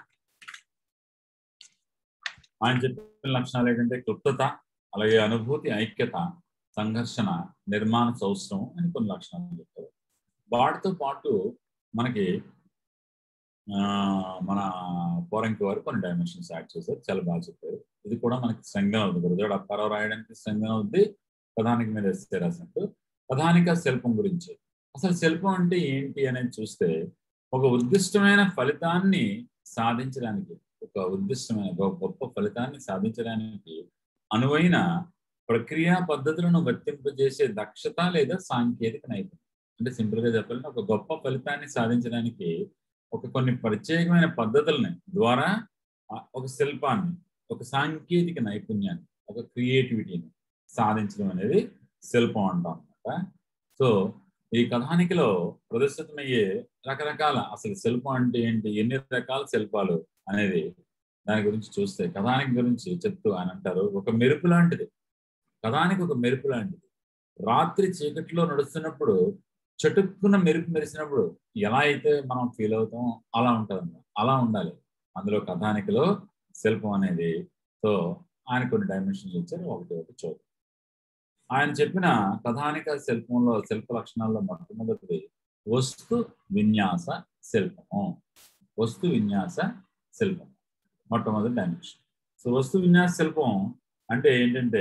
Speaker 2: ఆయన చెప్పిన లక్షణాలు ఏంటంటే క్లుప్తత అలాగే అనుభూతి ఐక్యత సంఘర్షణ నిర్మాణ సౌష్ఠవం అని కొన్ని లక్షణాలు చెప్పారు వాటితో పాటు మనకి మన పోరంకి వారు కొన్ని డైమెన్షన్స్ యాడ్ చేశారు చాలా బాగా చెప్పారు ఇది కూడా మనకి సంజ్ఞ అవుతుంది గురుజాడు అప్పారావు రాయడానికి సంజ్ఞ అవుద్ది ప్రధానిక మీద ఎస్తే రాసినట్టు ప్రధానిక శిల్పం గురించి అసలు శిల్పం అంటే ఏంటి అనేది చూస్తే ఒక ఉద్దిష్టమైన ఫలితాన్ని సాధించడానికి ఒక ఉద్దిష్టమైన ఒక గొప్ప ఫలితాన్ని సాధించడానికి అనువైన ప్రక్రియా పద్ధతులను వర్తింపజేసే దక్షత లేదా సాంకేతిక నైపుణ్యం అంటే సింపుల్ గా చెప్పాలంటే ఒక గొప్ప ఫలితాన్ని సాధించడానికి ఒక కొన్ని ప్రత్యేకమైన పద్ధతులని ద్వారా ఒక శిల్పాన్ని ఒక సాంకేతిక నైపుణ్యాన్ని ఒక క్రియేటివిటీని సాధించడం అనేది శిల్పం అంటాం అనమాట సో ఈ కథానికలో ప్రదర్శితమయ్యే రకరకాల అసలు శిల్పం అంటే ఏంటి ఎన్ని రకాల శిల్పాలు అనేది దాని గురించి చూస్తే కథానిక గురించి చెప్తూ ఆయన అంటారు ఒక మెరుపు లాంటిది కథానికి ఒక మెరుపు లాంటిది రాత్రి చీకట్లో నడుస్తున్నప్పుడు చటుక్కున మెరుపు మెరిసినప్పుడు ఎలా అయితే మనం ఫీల్ అవుతామో అలా ఉంటుంది అలా ఉండాలి అందులో కథానికలో శిల్పం అనేది సో ఆయన కొన్ని డైమెన్షన్స్ ఇచ్చారు ఒకటి ఒకటి చూద్దాం ఆయన చెప్పిన కథానిక శిల్పంలో శిల్ప లక్షణాల్లో మొట్టమొదటిది వస్తు విన్యాస శిల్పము వస్తు విన్యాస శిల్పం మొట్టమొదటి డైమెన్షన్ సో వస్తు విన్యాస శిల్పం అంటే ఏంటంటే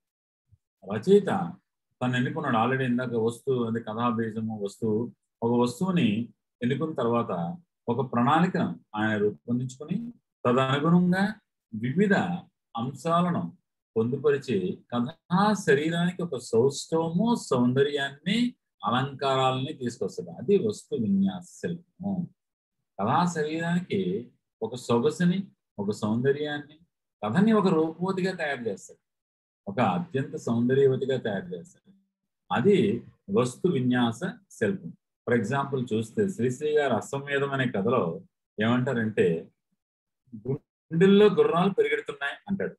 Speaker 2: రచయిత తను ఎన్నుకున్నాడు ఆల్రెడీ ఇందాక వస్తువు అంటే కథాబీజము వస్తువు ఒక వస్తువుని ఎన్నుకున్న తర్వాత ఒక ప్రణాళికను ఆయన రూపొందించుకొని తదనుగుణంగా వివిధ అంశాలను పొందుపరిచి కథా శరీరానికి ఒక సౌష్ఠవము సౌందర్యాన్ని అలంకారాలని తీసుకొస్తుంది అది వస్తు విన్యాస శిల్పము కథా శరీరానికి ఒక సొగసుని ఒక సౌందర్యాన్ని కథని ఒక రూపవతిగా తయారు చేస్తాడు ఒక అత్యంత సౌందర్యవతిగా తయారు చేస్తాడు అది వస్తు విన్యాస శిల్పం ఫర్ ఎగ్జాంపుల్ చూస్తే శ్రీశ్రీ గారు అశ్వమేధం అనే కథలో ఏమంటారంటే గుండెల్లో గుర్రాలు పెరిగెడుతున్నాయి అంటాడు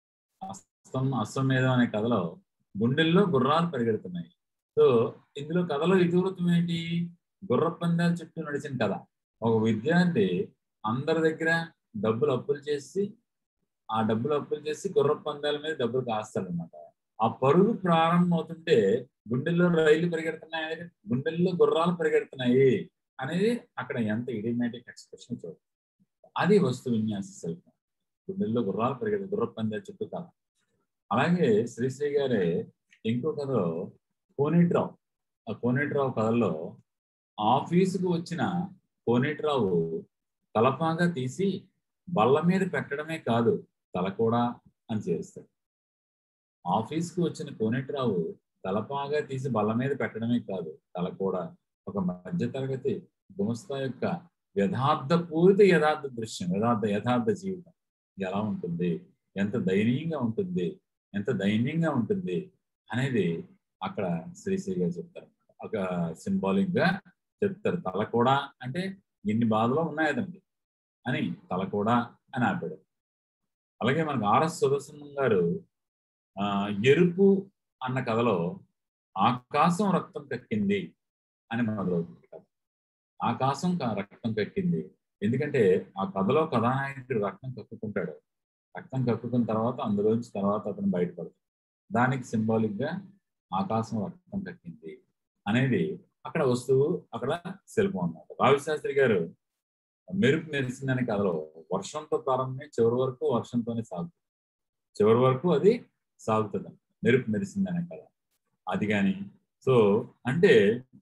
Speaker 2: అస్తం అశ్వమేధం అనే కథలో గుండెల్లో గుర్రాలు పెరిగెడుతున్నాయి సో ఇందులో కథలో ఇతివృత్తం ఏంటి గుర్ర పందాల చుట్టూ నడిచిన కథ ఒక విద్యార్థి అందరి దగ్గర డబ్బులు అప్పులు చేసి ఆ డబ్బులు అప్పులు చేసి గుర్ర పందాల మీద డబ్బులు కాస్తాడనమాట ఆ పరుగు ప్రారంభం అవుతుంటే గుండెల్లో రైళ్లు పరిగెడుతున్నాయి గుండెల్లో గుర్రాలు పరిగెడుతున్నాయి అనేది అక్కడ ఎంత ఇడిమేటిక్ ఎక్స్ప్రెషన్ చూడండి అది వస్తు విన్యాస శిల్పం గుండెల్లో గుర్రాలు పరిగెడు గుర్ర పందాల చుట్టూ కథ అలాగే శ్రీశ్రీ గారే ఇంకో కథలో కోనేటిరావు ఆ కోనేటిరావు కథల్లో ఆఫీసుకు వచ్చిన కోనేటిరావు తలపాగా తీసి బల్ల మీద పెట్టడమే కాదు తల కూడా అని చేస్తాడు ఆఫీస్కి వచ్చిన కోనేటిరావు తలపాగా తీసి బల్ల మీద పెట్టడమే కాదు తల కూడా ఒక మధ్యతరగతి గుమస్తా యొక్క యథార్థపూరిత యథార్థ దృశ్యం యథార్థ యథార్థ జీవితం ఎలా ఉంటుంది ఎంత దయనీయంగా ఉంటుంది ఎంత దైన్యంగా ఉంటుంది అనేది అక్కడ శ్రీశ్రీ గారు చెప్తారు ఒక సింబాలిక్ గా చెప్తారు తల కూడా అంటే ఇన్ని బాధలు ఉన్నాయి అతనికి అని తల కూడా అని ఆపాడు అలాగే మనకు ఆర్ఎస్ సుదర్శనం గారు ఆ ఎరుపు అన్న కథలో ఆకాశం రక్తం కక్కింది అని మొదలవుతుంది కథ ఆకాశం రక్తం కక్కింది ఎందుకంటే ఆ కథలో కథానాయకుడు రక్తం కక్కుకుంటాడు రక్తం కక్కుకున్న తర్వాత అందులోంచి తర్వాత అతను బయటపడతాడు దానికి సింబాలిక్ గా ఆకాశం రక్తం కక్కింది అనేది అక్కడ వస్తువు అక్కడ శిల్పం అన్నమాట రావిశాస్త్రి గారు మెరుపు మెరిసిందనే కథలో వర్షంతో ప్రారంభమై చివరి వరకు వర్షంతోనే సాగుతుంది చివరి వరకు అది సాగుతుంది మెరుపు మెరిసిందనే కథ అది కానీ సో అంటే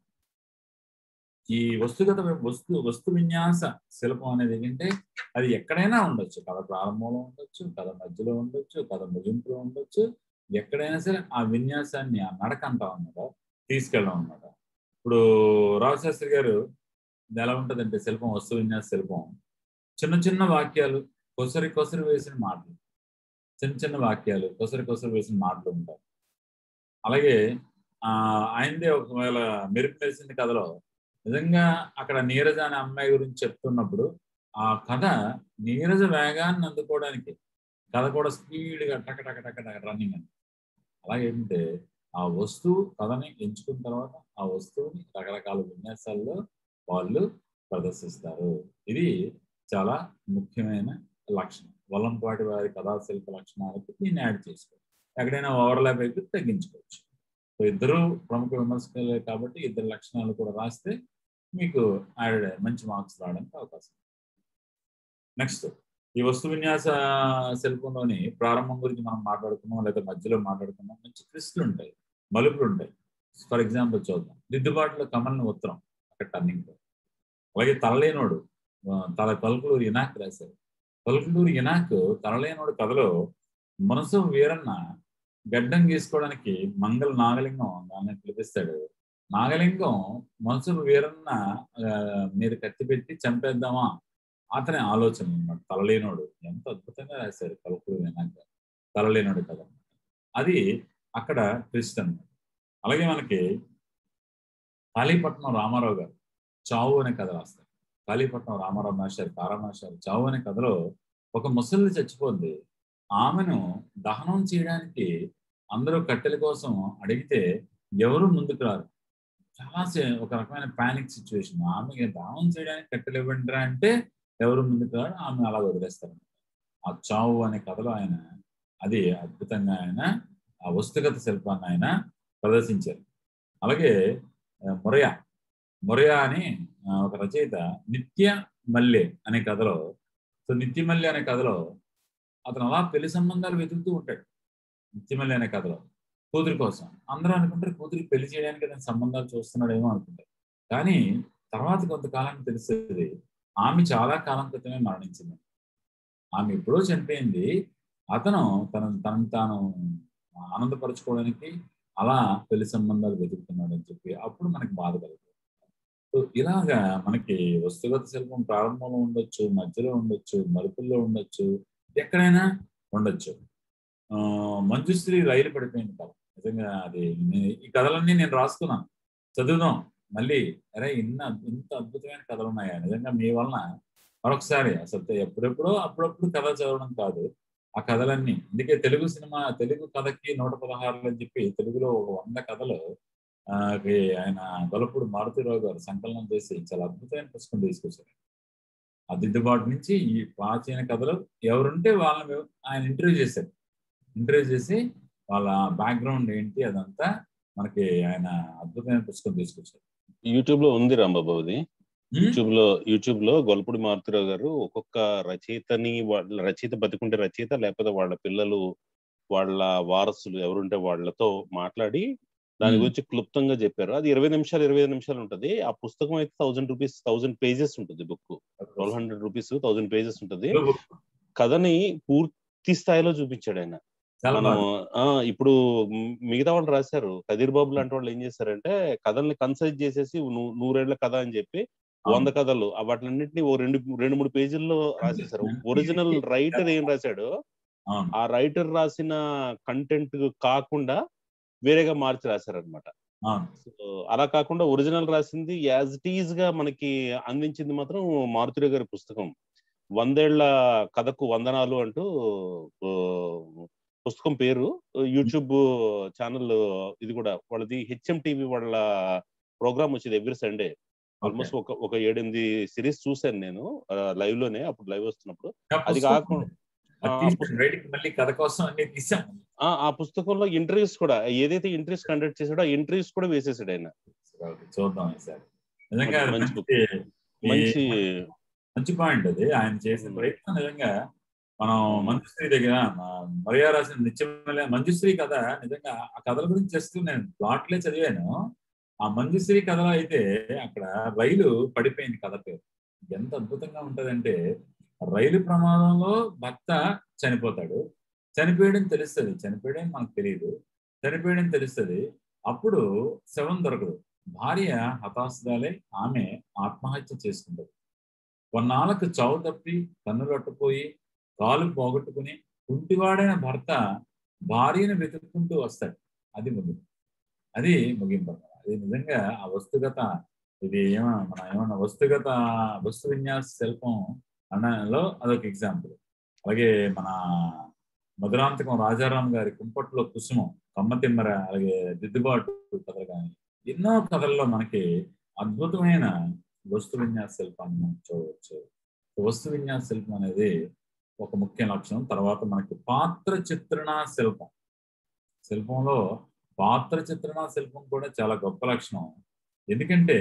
Speaker 2: ఈ వస్తుగత వస్తు వస్తు విన్యాస శిల్పం అనేది ఏంటంటే అది ఎక్కడైనా ఉండొచ్చు కథ ప్రారంభంలో ఉండొచ్చు కథ మధ్యలో ఉండొచ్చు కథ ముగింపులో ఉండొచ్చు ఎక్కడైనా సరే ఆ విన్యాసాన్ని ఆ నడక అంటాం అన్నమాట తీసుకెళ్ళడం అన్నమాట ఇప్పుడు రాజశాస్త్రి గారు ఎలా ఉంటుందంటే శిల్పం వస్తు విన్యాస శిల్పం చిన్న చిన్న వాక్యాలు కొసరి కొసరి వేసిన మాటలు చిన్న చిన్న వాక్యాలు కొసరి కొసరి వేసిన మాటలు ఉంటాయి అలాగే ఆ ఆయనదే ఒకవేళ మెరుపు మెరిసింది కథలో నిజంగా అక్కడ నీరజ అనే అమ్మాయి గురించి చెప్తున్నప్పుడు ఆ కథ నీరజ వేగాన్ని అందుకోవడానికి కథ కూడా స్పీడ్గా టక టక టక టక రన్నింగ్ అని అలాగేంటే ఆ వస్తువు కథని ఎంచుకున్న తర్వాత ఆ వస్తువుని రకరకాల విన్యాసాల్లో వాళ్ళు ప్రదర్శిస్తారు ఇది చాలా ముఖ్యమైన లక్షణం వల్లంపాటి వారి కథాశిల్ప లక్షణాలకు దీన్ని యాడ్ చేసుకోవచ్చు ఎక్కడైనా ఓవర్లాప్ అయితే తగ్గించుకోవచ్చు సో ఇద్దరు ప్రముఖ విమర్శకులే కాబట్టి ఇద్దరు లక్షణాలు కూడా రాస్తే మీకు యాడ్ మంచి మార్క్స్ రావడానికి అవకాశం నెక్స్ట్ ఈ వస్తు విన్యాస శిల్పంలోని ప్రారంభం గురించి మనం మాట్లాడుకున్నాం లేదా మధ్యలో మాట్లాడుకున్నాం మంచి క్రిస్టులు ఉంటాయి మలుపులు ఉంటాయి ఫర్ ఎగ్జాంపుల్ చూద్దాం దిద్దుబాటులో కమల్ని ఉత్తరం అక్కడ టర్నింగ్ అలాగే తలలేనోడు తల పలుకులూరు ఇనాక్ రాశారు పలుకులూరు ఇనాక్ తలలేనోడు కథలో మనసు వీరన్న గడ్డం గీసుకోవడానికి మంగళ నాగలింగం దాన్ని పిలిపిస్తాడు నాగలింగం మనసు వీరన్న మీద కత్తి పెట్టి చంపేద్దామా అతని ఆలోచన అనమాట తలలేనోడు ఎంత అద్భుతంగా రాశారు పలుకులు వినాక తలలేనోడు కథ అది అక్కడ ట్విస్ట్ అనమాట అలాగే మనకి కాళీపట్నం రామారావు గారు చావు అనే కథ రాస్తారు కాళీపట్నం రామారావు మాస్టర్ తారా మాస్టర్ చావు అనే కథలో ఒక ముసలి చచ్చిపోద్ది ఆమెను దహనం చేయడానికి అందరూ కట్టెల కోసం అడిగితే ఎవరు ముందుకు రారు చాలా ఒక రకమైన పానిక్ సిచ్యువేషన్ ఆమెకి దహనం చేయడానికి కట్టెలు ఇవ్వండిరా అంటే ఎవరు ముందుకు రారు ఆమె అలా వదిలేస్తారు ఆ చావు అనే కథలో ఆయన అది అద్భుతంగా ఆయన ఆ వస్తుగత శిల్పాన్ని ఆయన ప్రదర్శించారు అలాగే ఆ, మొరయా మొరయా అని ఆ, ఒక రచయిత నిత్య మల్లె అనే కథలో సో నిత్య మల్లె అనే కథలో అతను అలా పెళ్లి సంబంధాలు వెతుకుతూ ఉంటాడు నిత్య మల్లె అనే కథలో కూతురి కోసం అందరూ అనుకుంటారు కూతురికి పెళ్లి చేయడానికి అతను సంబంధాలు చూస్తున్నాడేమో అనుకుంటారు కానీ తర్వాత కొంతకాలానికి తెలుస్తుంది ఆమె చాలా కాలం క్రితమే మరణించింది ఆమె ఎప్పుడో చనిపోయింది అతను తన తనను తాను ఆనందపరచుకోవడానికి అలా పెళ్లి సంబంధాలు వెతుకుతున్నాడు అని చెప్పి అప్పుడు మనకి బాధ కలుగుతుంది సో ఇలాగా మనకి వస్తుగత శిల్పం ప్రారంభంలో ఉండొచ్చు మధ్యలో ఉండొచ్చు మలుపుల్లో ఉండొచ్చు ఎక్కడైనా ఉండొచ్చు ఆ, మంజుశ్రీ రైలు పడిపోయింది కథ నిజంగా అది నే- ఈ కథలన్నీ నేను రాసుకున్నాను చదువుదాం మళ్ళీ అరే ఇన్న ఇంత అద్భుతమైన కథలు ఉన్నాయా నిజంగా మీ వలన మరొకసారి అసలు ఎప్పుడెప్పుడో అప్పుడప్పుడు కథ చదవడం కాదు ఆ కథలన్నీ అందుకే తెలుగు సినిమా తెలుగు కథకి నూట పదహారులు అని చెప్పి తెలుగులో ఒక వంద కథలు ఆ, కి ఆయన గొలపూడి మారుతిరావు గారు సంకలనం చేసి చాలా అద్భుతమైన పుస్తకం తీసుకొచ్చారు ఆ దిద్దుబాటు నుంచి ఈ ప్రాచీన కథలు ఎవరుంటే వాళ్ళని ఆయన ఇంటర్వ్యూ చేశారు ఇంటర్వ్యూ చేసి వాళ్ళ బ్యాక్గ్రౌండ్ ఏంటి అదంతా మనకి ఆయన అద్భుతమైన పుస్తకం తీసుకొచ్చారు
Speaker 1: యూట్యూబ్ లో ఉంది రాంబాబు అది
Speaker 2: హ్మ్?
Speaker 1: యూట్యూబ్ లో యూట్యూబ్ లో గొల్పూడి మారుతిరావు గారు ఒక్కొక్క రచయితని వాళ్ళ రచయిత బతికుంటే రచయిత లేకపోతే వాళ్ళ పిల్లలు వాళ్ళ వారసులు ఎవరుంటే వాళ్ళతో మాట్లాడి దాని
Speaker 2: Hmm.
Speaker 1: గురించి క్లుప్తంగా చెప్పారు అది ఇరవై నిమిషాలు ఇరవై ఐదు నిమిషాలు ఉంటది ఆ పుస్తకం అయితే థౌసండ్ రూపీస్ థౌసండ్ పేజెస్ ఉంటుంది book twelve hundred rupees thousand pages ఉంటుంది కథని పూర్తి స్థాయిలో చూపించాడు ఆయన
Speaker 2: చాలా
Speaker 1: మనం
Speaker 2: బాగా
Speaker 1: ఆ ఇప్పుడు మ్- మిగతా వాళ్ళు రాశారు కదీర్ బాబు లాంటి వాళ్ళు ఏం చేశారంటే కథల్ని కన్సల్ట్ చేసేసి ను- నూరేళ్ల కథ అని చెప్పి వంద కథలు ఆ వాటిలన్నింటినీ ఓ రెండు రెండు మూడు పేజీల్లో రాసేసారు ఒరిజినల్ రైటర్ ఏం రాశాడు
Speaker 2: అవును
Speaker 1: ఆ రైటర్ రాసిన కంటెంట్ కాకుండా వేరేగా మార్చి రాశారనమాట
Speaker 2: అవును
Speaker 1: సో అలా కాకుండా ఒరిజినల్ రాసింది యాజ్ ఇట్ ఈజ్ గా మనకి అందించింది మాత్రం మారుతిరావు గారి పుస్తకం వందేళ్ల కథకు వందనాలు అంటూ ఆ, పుస్తకం పేరు యూట్యూబ్ ఛానల్ ఇది కూడా వాళ్ళది హెచ్ఎం టీవీ వాళ్ళ ప్రోగ్రామ్ వచ్చేది ఎవ్రీ సండే ఆల్మోస్ట్ ఒక ఒక ఏడెనిమిది సిరీస్ చూశాను నేను లైవ్ లోనే అప్పుడు లైవ్ వస్తున్నప్పుడు అది కాకుండా
Speaker 2: అది
Speaker 1: ఆ,
Speaker 2: తీసాం బయటికి మళ్ళీ కథ కోసం అన్ని తీసాం
Speaker 1: ఆ ఆ పుస్తకంలో ఇంటర్వ్యూస్ కూడా ఏదైతే ఇంటర్వ్యూస్ కండక్ట్ చేసాడో ఆ ఇంటర్వ్యూస్ కూడా వేసేసాడు ఆయన
Speaker 2: ఓకే, చూద్దాం ఈసారి నిజంగా అది
Speaker 1: మంచి
Speaker 2: మంచి ఈ
Speaker 1: మంచి
Speaker 2: మంచి పాయింట్ అది ఆయన చేసిన
Speaker 1: Hmm.
Speaker 2: ప్రయత్నం నిజంగా మనం
Speaker 1: Hmm.
Speaker 2: మంజుశ్రీ దగ్గర మ- మరియా రాసిన నిత్యమైన మంజుశ్రీ కథ నిజంగా ఆ కథల గురించి జస్ట్ నేను ప్లాట్లే చదివాను ఆ మంజుశ్రీ కథలో అయితే అక్కడ రైలు పడిపోయింది కథ పేరు ఎంత అద్భుతంగా ఉంటదంటే రైలు ప్రమాదంలో భర్త చనిపోతాడు చనిపోయడం తెలుస్తుంది చనిపోయడం మనకు తెలియదు చనిపోయడం తెలుస్తుంది అప్పుడు శవం దొరకదు భార్య హతాశురాలే ఆమె ఆత్మహత్య చేసుకుంటది కొన్నాళ్ళకు చావు తప్పి కన్నులు అట్టుపోయి కాలు పోగొట్టుకుని కుంటివాడైన భర్త భార్యను వెతుక్కుంటూ వస్తాడు అది ముగింపు అది ముగింపు అన్నమాట. అది నిజంగా ఆ వస్తుగత ఇది ఏమో మన ఏమన్నా వస్తుగత వస్తు విన్యాస శిల్పం అన్నలో అదొక ఎగ్జాంపుల్ అలాగే మన మధురాంతకం రాజారాం గారి కుంపట్లో కుసుమం కమ్మతిమ్మర అలాగే దిద్దుబాటు కథలు కానీ ఎన్నో కథల్లో మనకి అద్భుతమైన వస్తు విన్యాస శిల్పాన్ని మనం చూడవచ్చు వస్తు విన్యాస శిల్పం అనేది ఒక ముఖ్య లక్షణం తర్వాత మనకి పాత్ర చిత్రణ శిల్పం శిల్పంలో పాత్ర చిత్రణ శిల్పం కూడా చాలా గొప్ప లక్షణం ఎందుకంటే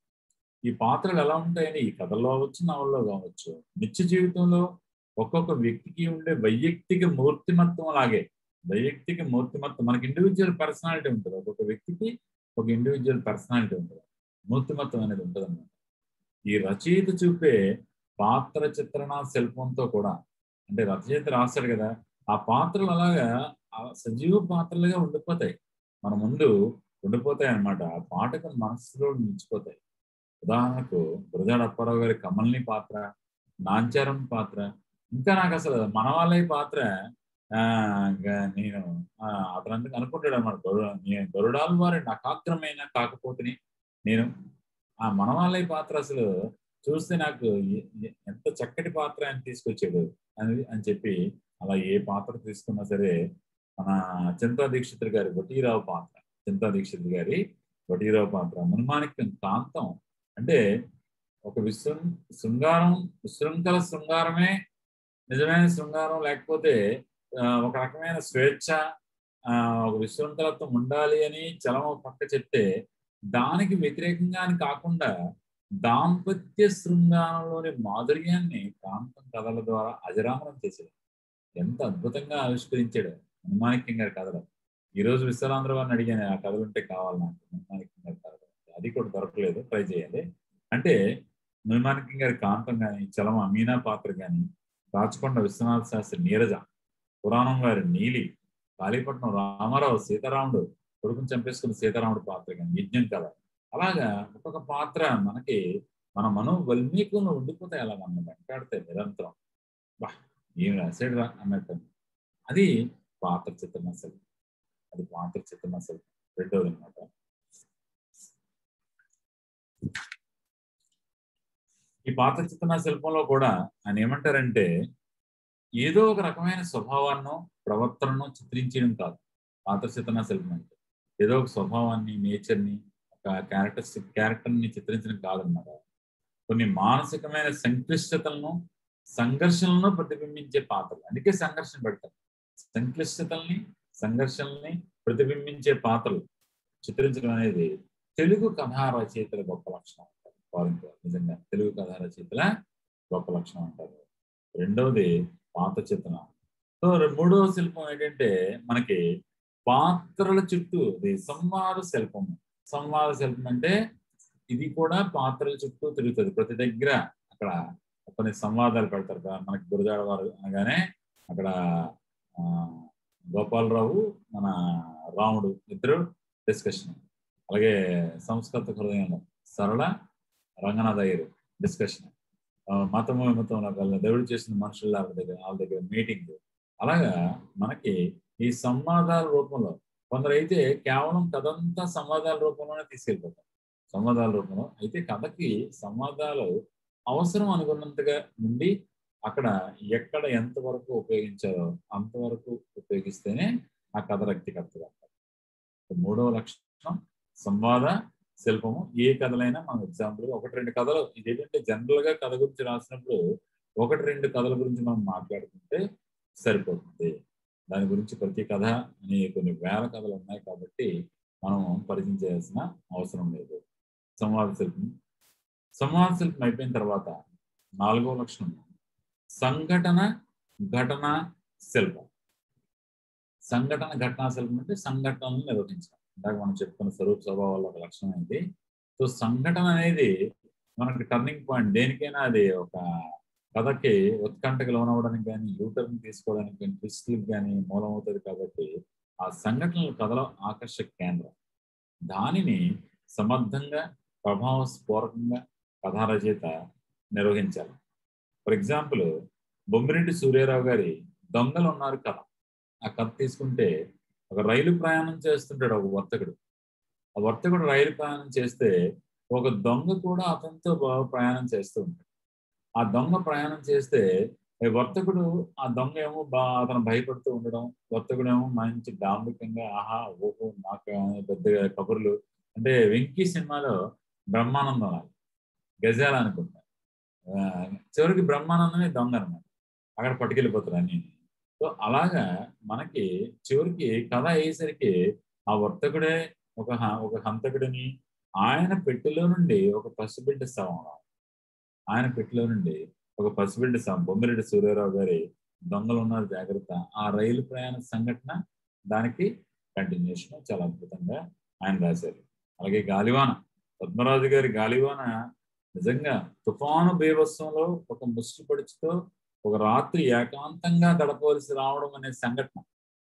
Speaker 2: ఈ పాత్రలు ఎలా ఉంటాయని ఈ కథల్లో అవ్వచ్చు నవల్లో కావచ్చు నిత్య జీవితంలో ఒక్కొక్క వ్యక్తికి ఉండే వైయక్తిక మూర్తిమత్వం లాగే వైయక్తిక మూర్తిమత్వం మనకి ఇండివిజువల్ పర్సనాలిటీ ఉంటుంది ఒక్కొక్క వ్యక్తికి ఒక ఇండివిజువల్ పర్సనాలిటీ ఉంటుంది మూర్తిమత్వం అనేది ఉంటుంది అన్నమాట ఈ రచయిత చూపే పాత్ర చిత్రణ శిల్పంతో కూడా అంటే రచయిత రాస్తాడు కదా ఆ పాత్రలు అలాగా ఆ సజీవ పాత్రలుగా ఉండిపోతాయి మన ముందు ఉండిపోతాయి అన్నమాట ఆ పాటకు మనసులో నిలిచిపోతాయి ఉదాహరణకు గురజాడ అప్పారావు గారి కమల్ని పాత్ర నాంచారం పాత్ర ఇంకా నాకు అసలు మన వాళ్ళే పాత్ర ఆ ఇంకా నేను ఆ, అతను అందుకు అనుకుంటాడు అన్నమాట గరుడ నేను గరుడాల వారి నకాగ్రమైన కాకపోతే నేను ఆ మన వాళ్ళే పాత్ర అసలు చూస్తే నాకు ఎ- ఎ- ఎంత చక్కటి పాత్ర ఆయన తీసుకొచ్చాడు అని అని చెప్పి అలా ఏ పాత్ర తీసుకున్నా సరే మన చింతా దీక్షితులు గారి వటీరావు పాత్ర చింతా దీక్షిత్ గారి వటీరావు పాత్ర మునిమాణిక్యం కాంతం అంటే ఒక విశృం శృంగారం విశృంఖల శృంగారమే నిజమైన శృంగారం లేకపోతే ఆ, ఒక రకమైన స్వేచ్ఛ ఆ, ఒక విశృంఖలత్వం ఉండాలి అని చలం ఒక పక్క చెప్తే దానికి వ్యతిరేకంగా అని కాకుండా దాంపత్య శృంగారంలోని మాధుర్యాన్ని కాంతం కథల ద్వారా అజరామరం చేశాడు ఎంత అద్భుతంగా ఆవిష్కరించాడు హనుమానిక్యం గారి కథలు ఈ రోజు విశ్వరాంధ్ర వారిని అడిగాను ఆ కథలు ఉంటే కావాలి నాకు హనుమానిక్యం గారి కథలు అది కూడా దొరకలేదు ట్రై చేయాలి అంటే హనుమానిక్యం గారి కాంతం కానీ చలమ మీనా పాత్ర కానీ రాచకొండ విశ్వనాథ శాస్త్రి నీరజ పురాణం గారి నీలి కాళీపట్నం రామారావు సీతారాముడు కొడుకుని చంపేసుకున్న సీతారాముడు పాత్ర కానీ యజ్ఞం కథ అలాగా ఒక్కొక్క పాత్ర మనకి మన మనో వల్మీకంలో ఉండిపోతాయి అలా మనం వెంటాడితే నిరంతరం బా ఏం రాసాడు రా అన్నట్టు అది పాత్ర చిత్రణ శిల్పం అది పాత్ర చిత్రణ శిల్పం రెండోది అనమాట ఈ పాత్ర చిత్రణ శిల్పంలో కూడా ఆయన ఏమంటారంటే ఏదో ఒక రకమైన స్వభావాన్నో ప్రవర్తనను చిత్రించడం కాదు పాత్ర చిత్రణ శిల్పం అంటే ఏదో ఒక స్వభావాన్ని నేచర్ని ఒక క్యారెక్టరిస్టిక్ క్యారెక్టర్ని చిత్రించడం కాదన్నమాట కొన్ని మానసికమైన సంక్లిష్టతలను సంఘర్షణలను ప్రతిబింబించే పాత్రలు అందుకే సంఘర్షణ పెడతారు సంక్లిష్టతల్ని సంఘర్షణల్ని ప్రతిబింబించే పాత్రలు చిత్రించడం అనేది తెలుగు కథా రచయితల గొప్ప లక్షణం అంటారు ఫారిన్ నిజంగా తెలుగు కథా రచయితల గొప్ప లక్షణం అంటారు రెండవది పాత్ర చిత్రణ సో మూడవ శిల్పం ఏంటంటే మనకి పాత్రల చుట్టూ ఇది సంవాద శిల్పం సంవాద శిల్పం అంటే ఇది కూడా పాత్రల చుట్టూ తిరుగుతుంది ప్రతి దగ్గర అక్కడ కొన్ని సంవాదాలు పెడతారు కదా మనకి గురజాడ వారు అనగానే అక్కడ ఆ, గోపాలరావు మన రాముడు ఇద్దరు డిస్కషన్ అలాగే సంస్కృత హృదయంలో సరళ రంగనాథ్ అయ్యరు డిస్కషన్ మతము మతంలో కల్లా దేవుడు చేసిన మనుషుల దగ్గర వాళ్ళ దగ్గర మీటింగ్ అలాగా మనకి ఈ సంవాదాల రూపంలో కొందరు అయితే కేవలం కథంతా సంవాదాల రూపంలోనే తీసుకెళ్ళిపోతారు సంవాదాల రూపంలో అయితే కథకి సంవాదాలు అవసరం అనుకున్నంతగా నుండి అక్కడ ఎక్కడ ఎంతవరకు ఉపయోగించారో అంతవరకు ఉపయోగిస్తేనే ఆ కథ రక్తికర్తగా మూడవ లక్షణం సంవాద శిల్పము ఏ కథలైనా మనం ఎగ్జాంపుల్ ఒకటి రెండు కథలు ఇదేంటంటే జనరల్ గా కథ గురించి రాసినప్పుడు ఒకటి రెండు కథల గురించి మనం మాట్లాడుకుంటే సరిపోతుంది దాని గురించి ప్రతి కథ అని కొన్ని వేల కథలు ఉన్నాయి కాబట్టి మనం పరిచయం చేయాల్సిన అవసరం లేదు సంవాద శిల్పం సంవాద శిల్పం అయిపోయిన తర్వాత నాలుగో లక్షణం సంఘటన ఘటన శిల్పం సంఘటన ఘటనా శిల్పం అంటే సంఘటనలు నిర్వహించడం ఇందాక మనం చెప్పుకున్న స్వరూప స్వభావాల ఒక లక్షణం ఏంటి సో సంఘటన అనేది మనకి టర్నింగ్ పాయింట్ దేనికైనా అది ఒక కథకి ఉత్కంఠకి లోనవడానికి కానీ యూటర్న్ తీసుకోవడానికి కానీ ట్విస్ట్లకు కానీ మూలం అవుతుంది కాబట్టి ఆ సంఘటనలు కథలో ఆకర్షక కేంద్రం దానిని సమర్థంగా ప్రభావస్ఫూరకంగా కథా రచయిత నిర్వహించాలి ఫర్ ఎగ్జాంపుల్ బొమ్మిరెడ్డి సూర్యారావు గారి దొంగలు ఉన్నారు కథ ఆ కథ తీసుకుంటే ఒక రైలు ప్రయాణం చేస్తుంటాడు ఒక వర్తకుడు ఆ వర్తకుడు రైలు ప్రయాణం చేస్తే ఒక దొంగ కూడా అతనితో బాగా ప్రయాణం చేస్తూ ఉంటాడు ఆ దొంగ ప్రయాణం చేస్తే ఈ వర్తకుడు ఆ దొంగ ఏమో బా అతను భయపడుతూ ఉండడం వర్తకుడు ఏమో మంచి డాంబికంగా ఆహా ఓహో నాకు పెద్దగా కబుర్లు అంటే వెంకీ సినిమాలో బ్రహ్మానందం లాగా గజాల అనుకుంటా ఆ, చివరికి బ్రహ్మానందమే దొంగ అనమాట అక్కడ పట్టుకెళ్ళిపోతారు అన్ని సో అలాగా మనకి చివరికి కథ అయ్యేసరికి ఆ వర్తకుడే ఒక హ- ఒక హంతకుడిని ఆయన పెట్టెలో నుండి ఒక పసిబిడ్డ శవం రావాలి. ఆయన పెట్టెలో నుండి ఒక పసిబిడ్డ శవం బొమ్మిరెడ్డి సూర్యారావు గారి దొంగలు ఉన్నారు జాగ్రత్త ఆ రైలు ప్రయాణ సంఘటన దానికి కంటిన్యూషన్ చాలా అద్భుతంగా ఆయన రాశారు అలాగే గాలివాన పద్మరాజు గారి గాలివాన నిజంగా తుఫాను బీభత్సంలో ఒక ముష్టి పడుచుతో ఒక రాత్రి ఏకాంతంగా గడపవలసి రావడం అనే సంఘటన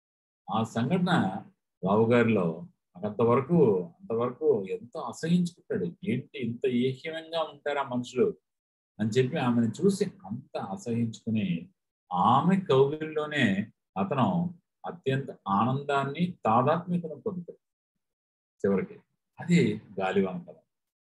Speaker 2: ఆ సంఘటన రావు గారిలో అంతవరకు అంతవరకు ఎంతో అసహించుకుంటాడు ఏంటి ఇంత ఏహ్యంగా ఉంటారా మనుషులు అని చెప్పి ఆమెను చూసి అంత అసహించుకుని ఆమె కౌగిల్లోనే అతను అత్యంత ఆనందాన్ని తాదాత్మ్యతను పొందుతాడు చివరికి అది గాలివాన కథ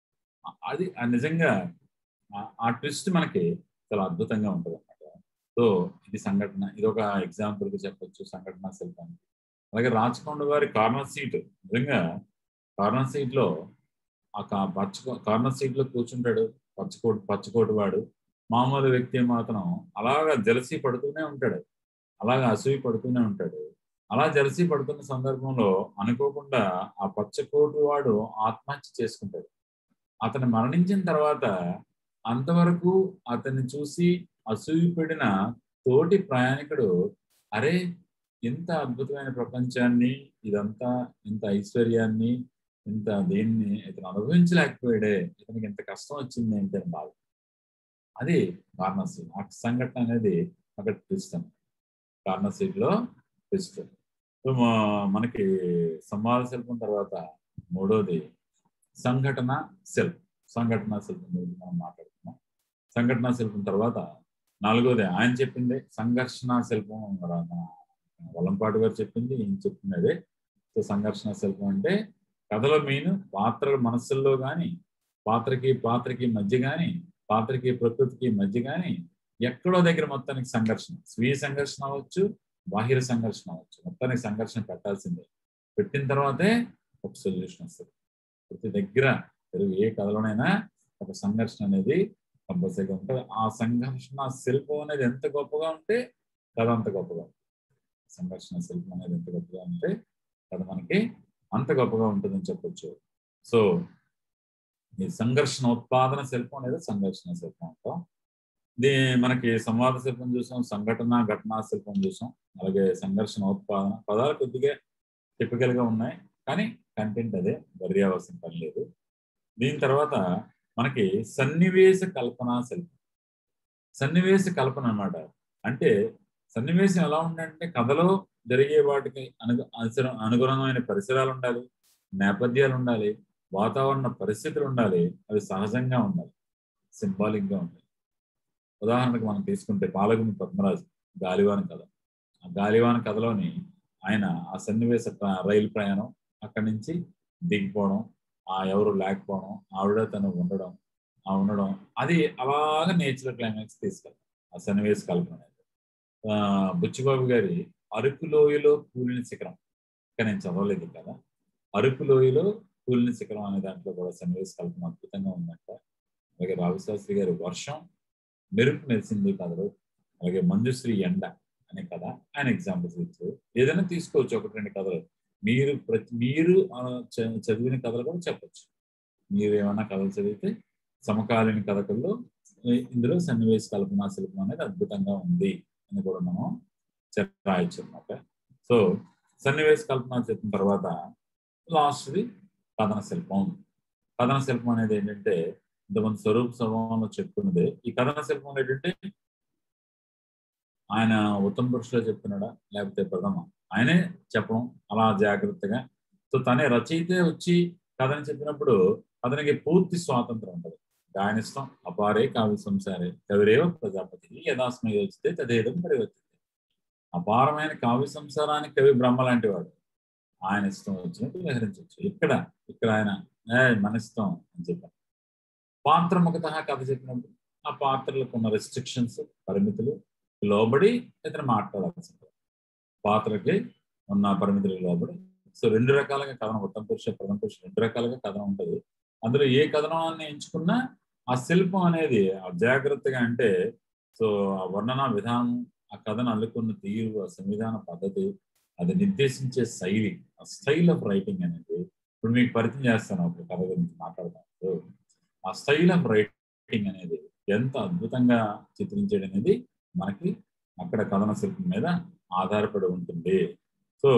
Speaker 2: ఆ- అది ఆ నిజంగా ఆ- ఆ ట్విస్ట్ మనకి చాలా అద్భుతంగా ఉంటుంది అనమాట సో ఇది సంఘటన ఇది ఒక ఎగ్జాంపుల్ గా చెప్పొచ్చు సంఘటన శిల్పానికి అలాగే రాచకొండ వారి కార్నర్ సీట్ నిజంగా కార్నర్ సీట్ లో ఆ కా- పచ్చ కార్నర్ సీట్ లో కూర్చుంటాడు పచ్చకోటి పచ్చకోటి వాడు మామూలు వ్యక్తి మాత్రం అలాగా జలసీ పడుతూనే ఉంటాడు అలాగా అసూయ పడుతూనే ఉంటాడు అలా జలసీ పడుతున్న సందర్భంలో అనుకోకుండా ఆ పచ్చకోటు వాడు ఆత్మహత్య చేసుకుంటాడు అతను మరణించిన తర్వాత అంతవరకు అతన్ని చూసి అసూయపడిన తోటి ప్రయాణికుడు అరే ఇంత అద్భుతమైన ప్రపంచాన్ని ఇదంతా ఇంత ఐశ్వర్యాన్ని ఇంత దీన్ని ఇతను అనుభవించలేకపోయాడే ఇతనికి ఇంత కష్టం వచ్చింది ఏంటి అని బాధ అది వారణాసి ఆ సంఘటన అనేది అక్కడ ట్విస్ట్ వారణాసిలో ట్విస్ట్ సో మనకి సంవాద శిల్పం తర్వాత మూడోది సంఘటన శిల్పం సంఘటన శిల్పం గురించి మనం మాట్లాడుతున్నాం సంఘటన శిల్పం తర్వాత నాలుగోది ఆయన చెప్పింది సంఘర్షణ శిల్పం మన వలంపాటి గారు చెప్పింది ఈయన చెప్తున్నదే సో సంఘర్షణ శిల్పం అంటే కథలో మెయిన్ పాత్రల మనస్సుల్లో కానీ పాత్రకి పాత్రకి మధ్య కానీ పాత్రకి ప్రకృతికి మధ్య కానీ ఎక్కడో దగ్గర మొత్తానికి సంఘర్షణ స్వీయ సంఘర్షణ అవ్వచ్చు బాహిర సంఘర్షణ అవ్వచ్చు మొత్తానికి సంఘర్షణ పెట్టాల్సిందే పెట్టిన తర్వాతే ఒక సొల్యూషన్ వస్తుంది ప్రతి దగ్గర తెలుగు ఏ కథలోనైనా ఒక సంఘర్షణ అనేది కంపల్సరీగా ఉంటుంది ఆ సంఘర్షణ శిల్పం అనేది ఎంత గొప్పగా ఉంటే కథ అంత గొప్పగా ఉంటుంది సంఘర్షణ శిల్పం అనేది ఎంత గొప్పగా ఉంటే కథ మనకి అంత గొప్పగా ఉంటుందని చెప్పొచ్చు సో ఈ సంఘర్షణ ఉత్పాదన శిల్పం అనేది సంఘర్షణ శిల్పం అంటాం ఇది మనకి సంవాద శిల్పం చూసాం సంఘటన ఘటనా శిల్పం చూసాం అలాగే సంఘర్షణ ఉత్పాదన పదాలు కొద్దిగా టిపికల్ గా ఉన్నాయి కానీ కంటెంట్ అదే దర్యావసం పని లేదు దీని తర్వాత మనకి సన్నివేశ కల్పన శిల్పం సన్నివేశ కల్పన అన్నమాట అంటే సన్నివేశం ఎలా ఉందంటే కథలో జరిగే వాటికి అను అనుసరం అనుగుణమైన పరిసరాలు ఉండాలి నేపథ్యాలు ఉండాలి వాతావరణ పరిస్థితులు ఉండాలి అవి సహజంగా ఉండాలి సింబాలిక్ గా ఉండాలి ఉదాహరణకు మనం తీసుకుంటే పాలగుమి పద్మరాజు గాలివాన కథ ఆ గాలివాన కథలోని ఆయన ఆ సన్నివేశ రైలు ప్రయాణం అక్కడి నుంచి దిగిపోవడం ఆ ఎవరు లేకపోవడం ఆవిడ తను ఉండడం ఆ ఉండడం అది అలాగా నేచురల్ క్లైమాక్స్ తీసుకెళ్ళాం ఆ సన్నివేశ కల్పన అనేది బుచ్చిబాబు గారి అరకులోయలో కూలిన శిఖరం ఇంకా నేను చదవలేదు కదా అరకులోయలో కూలిన శిఖరం అనే దాంట్లో కూడా సన్నివేశ కల్పన అద్భుతంగా ఉందంట అలాగే రావిశాస్త్రి గారి వర్షం మెరుపు మెరిసింది కథలు అలాగే మంజుశ్రీ ఎండ అనే కథ ఆయన ఎగ్జాంపుల్స్ ఇచ్చారు ఏదైనా తీసుకోవచ్చు ఒకటి రెండు కథలు మీరు ప్రతి మీరు చదివిన కథలు కూడా చెప్పచ్చు మీరు ఏమైనా కథలు చదివితే సమకాలీన కథకుల్లో ఇందులో సన్నివేశ కల్పన శిల్పం అనేది అద్భుతంగా ఉంది అని కూడా మనం రాయొచ్చు అనమాట సో సన్నివేశ కల్పన చెప్పిన తర్వాత లాస్ట్ది కథన శిల్పం కథన శిల్పం అనేది ఏంటంటే ఇంతమంది స్వరూప స్వభావంలో చెప్పుకున్నదే ఈ కథన శిల్పం ఏంటంటే ఆయన ఉత్తమ పురుషులో చెప్తున్నాడా లేకపోతే ప్రథమ ఆయనే చెప్పడం అలా జాగ్రత్తగా సో తనే రచయితే వచ్చి కథని చెప్పినప్పుడు అతనికి పూర్తి స్వాతంత్రం ఉంటుంది ఆయన ఇష్టం అపారే కావ్య సంసారే కవిరేవ ప్రజాపతి యథాస్మై వచ్చితే తదేదం పరివర్తితే అపారమైన కావ్య సంసారానికి కవి బ్రహ్మ లాంటి వాడు ఆయన ఇష్టం వచ్చినట్టు విహరించవచ్చు ఇక్కడ ఇక్కడ ఆయన మన ఇష్టం అని చెప్పారు పాత్రముఖత కథ చెప్పినప్పుడు ఆ పాత్రలకు ఉన్న రెస్ట్రిక్షన్స్ పరిమితులు లోబడి ఇతను మాట్లాడాల్సి పాత్రకి ఉన్న పరిమితులకు లోబడి సో రెండు రకాలుగా కథనం ఉత్తమ పురుష ప్రథమ పురుష రెండు రకాలుగా కథనం ఉంటుంది అందులో ఏ కథనాన్ని ఎంచుకున్నా ఆ శిల్పం అనేది జాగ్రత్తగా అంటే సో ఆ వర్ణన విధానం ఆ కథను అల్లుకున్న తీరు ఆ సంవిధాన పద్ధతి అది నిర్దేశించే శైలి ఆ స్టైల్ ఆఫ్ రైటింగ్ అనేది ఇప్పుడు మీకు పరిచయం చేస్తాను ఒక కథ గురించి మాట్లాడతాను ఆ స్టైల్ ఆఫ్ రైటింగ్ అనేది ఎంత అద్భుతంగా చిత్రించేది అనేది మనకి అక్కడ కథన శిల్పం మీద ఆధారపడి ఉంటుంది సో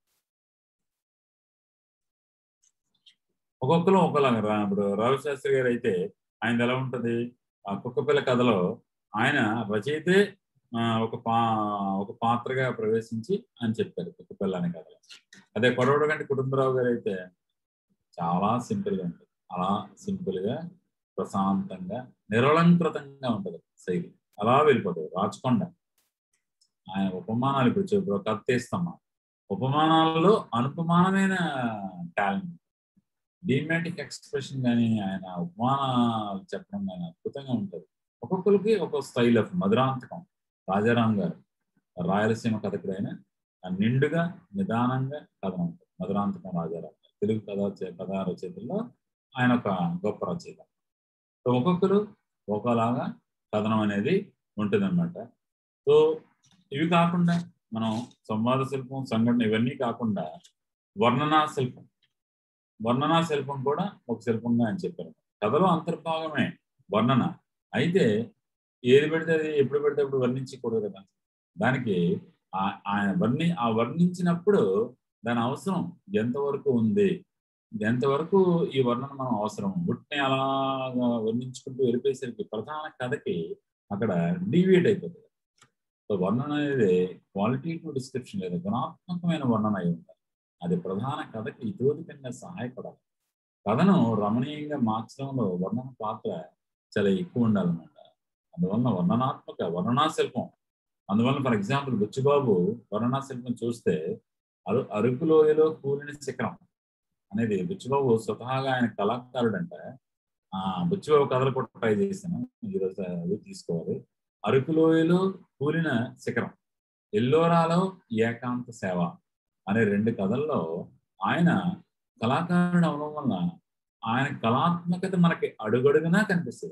Speaker 2: ఒక్కొక్కరు ఒకలాగా ఇప్పుడు రావిశాస్త్రి గారు అయితే ఆయన ఎలా ఉంటుంది ఆ కుక్కపిల్ల కథలో ఆయన రచయితే ఒక పా ఒక పాత్రగా ప్రవేశించి అని చెప్పారు కుక్కపిల్ల అనే కథలో అదే కొడవడ గంటి కుటుంబరావు గారు అయితే చాలా సింపుల్ గా ఉంటుంది అలా సింపుల్ గా ప్రశాంతంగా నిరలంకృతంగా ఉంటుంది శైలి అలా వెళ్ళిపోతుంది రాచకొండ ఆయన ఉపమానాలు ఇప్పుడు ఇప్పుడు కథ తీస్తామా ఉపమానాలలో అనుపమానమైన టాలెంట్ డిమాటిక్ ఎక్స్ప్రెషన్ కానీ ఆయన ఉపమానాలు చెప్పడం కానీ అద్భుతంగా ఉంటుంది ఒక్కొక్కరికి ఒక్కొక్క స్టైల్ ఆఫ్ మధురాంతకం రాజారాం గారు రాయలసీమ కథకుడైన నిండుగా నిదానంగా కథ ఉంటుంది మధురాంతకం రాజారాం గారు తెలుగు కథ కథ రచయితల్లో ఆయన ఒక గొప్ప రచయిత సో ఒక్కొక్కరు ఒకలాగా కథనం అనేది ఉంటుందన్నమాట సో ఇవి కాకుండా మనం సంవాద శిల్పం సంఘటన ఇవన్నీ కాకుండా వర్ణనా శిల్పం వర్ణనా శిల్పం కూడా ఒక శిల్పంగా అని చెప్పారు కథలో అంతర్భాగమే వర్ణన అయితే ఏది పెడితే అది ఎప్పుడు పెడితే అప్పుడు వర్ణించకూడదు కదా దానికి ఆ- ఆయన వర్ణి ఆ వర్ణించినప్పుడు దాని అవసరం ఎంతవరకు ఉంది ఎంతవరకు ఈ వర్ణన మనం అవసరం ఉట్టిని అలాగా వర్ణించుకుంటూ వెళ్ళిపోయేసరికి ప్రధాన కథకి అక్కడ డీవియేట్ అయిపోతుంది సో వర్ణన అనేది క్వాలిటేటివ్ డిస్క్రిప్షన్ లేదా గుణాత్మకమైన వర్ణన అయి ఉండాలి అది ప్రధాన కథకి ఇతోధికంగా సహాయపడాలి కథను రమణీయంగా మార్చడంలో వర్ణన పాత్ర చాలా ఎక్కువ ఉండాలన్నమాట అందువలన వర్ణనాత్మక వర్ణనా శిల్పం అందువలన ఫర్ ఎగ్జాంపుల్ బుచ్చిబాబు వర్ణనా శిల్పం చూస్తే అరు అరకులోయలో కూలిన శిఖరం అనేది బుచ్చిబాబు స్వతహాగా ఆయన కళాకారుడంట ఆ బుచ్చిబాబు కథలు కూడా ట్రై చేశాను ఈరోజు అది తీసుకోవాలి అరకులోయలో కూలిన శిఖరం ఎల్లోరాలో ఏకాంత సేవ అనే రెండు కథల్లో ఆయన కళాకారుడు అవడం వల్ల ఆయన కళాత్మకత మనకి అడుగడుగునా కనిపిస్తుంది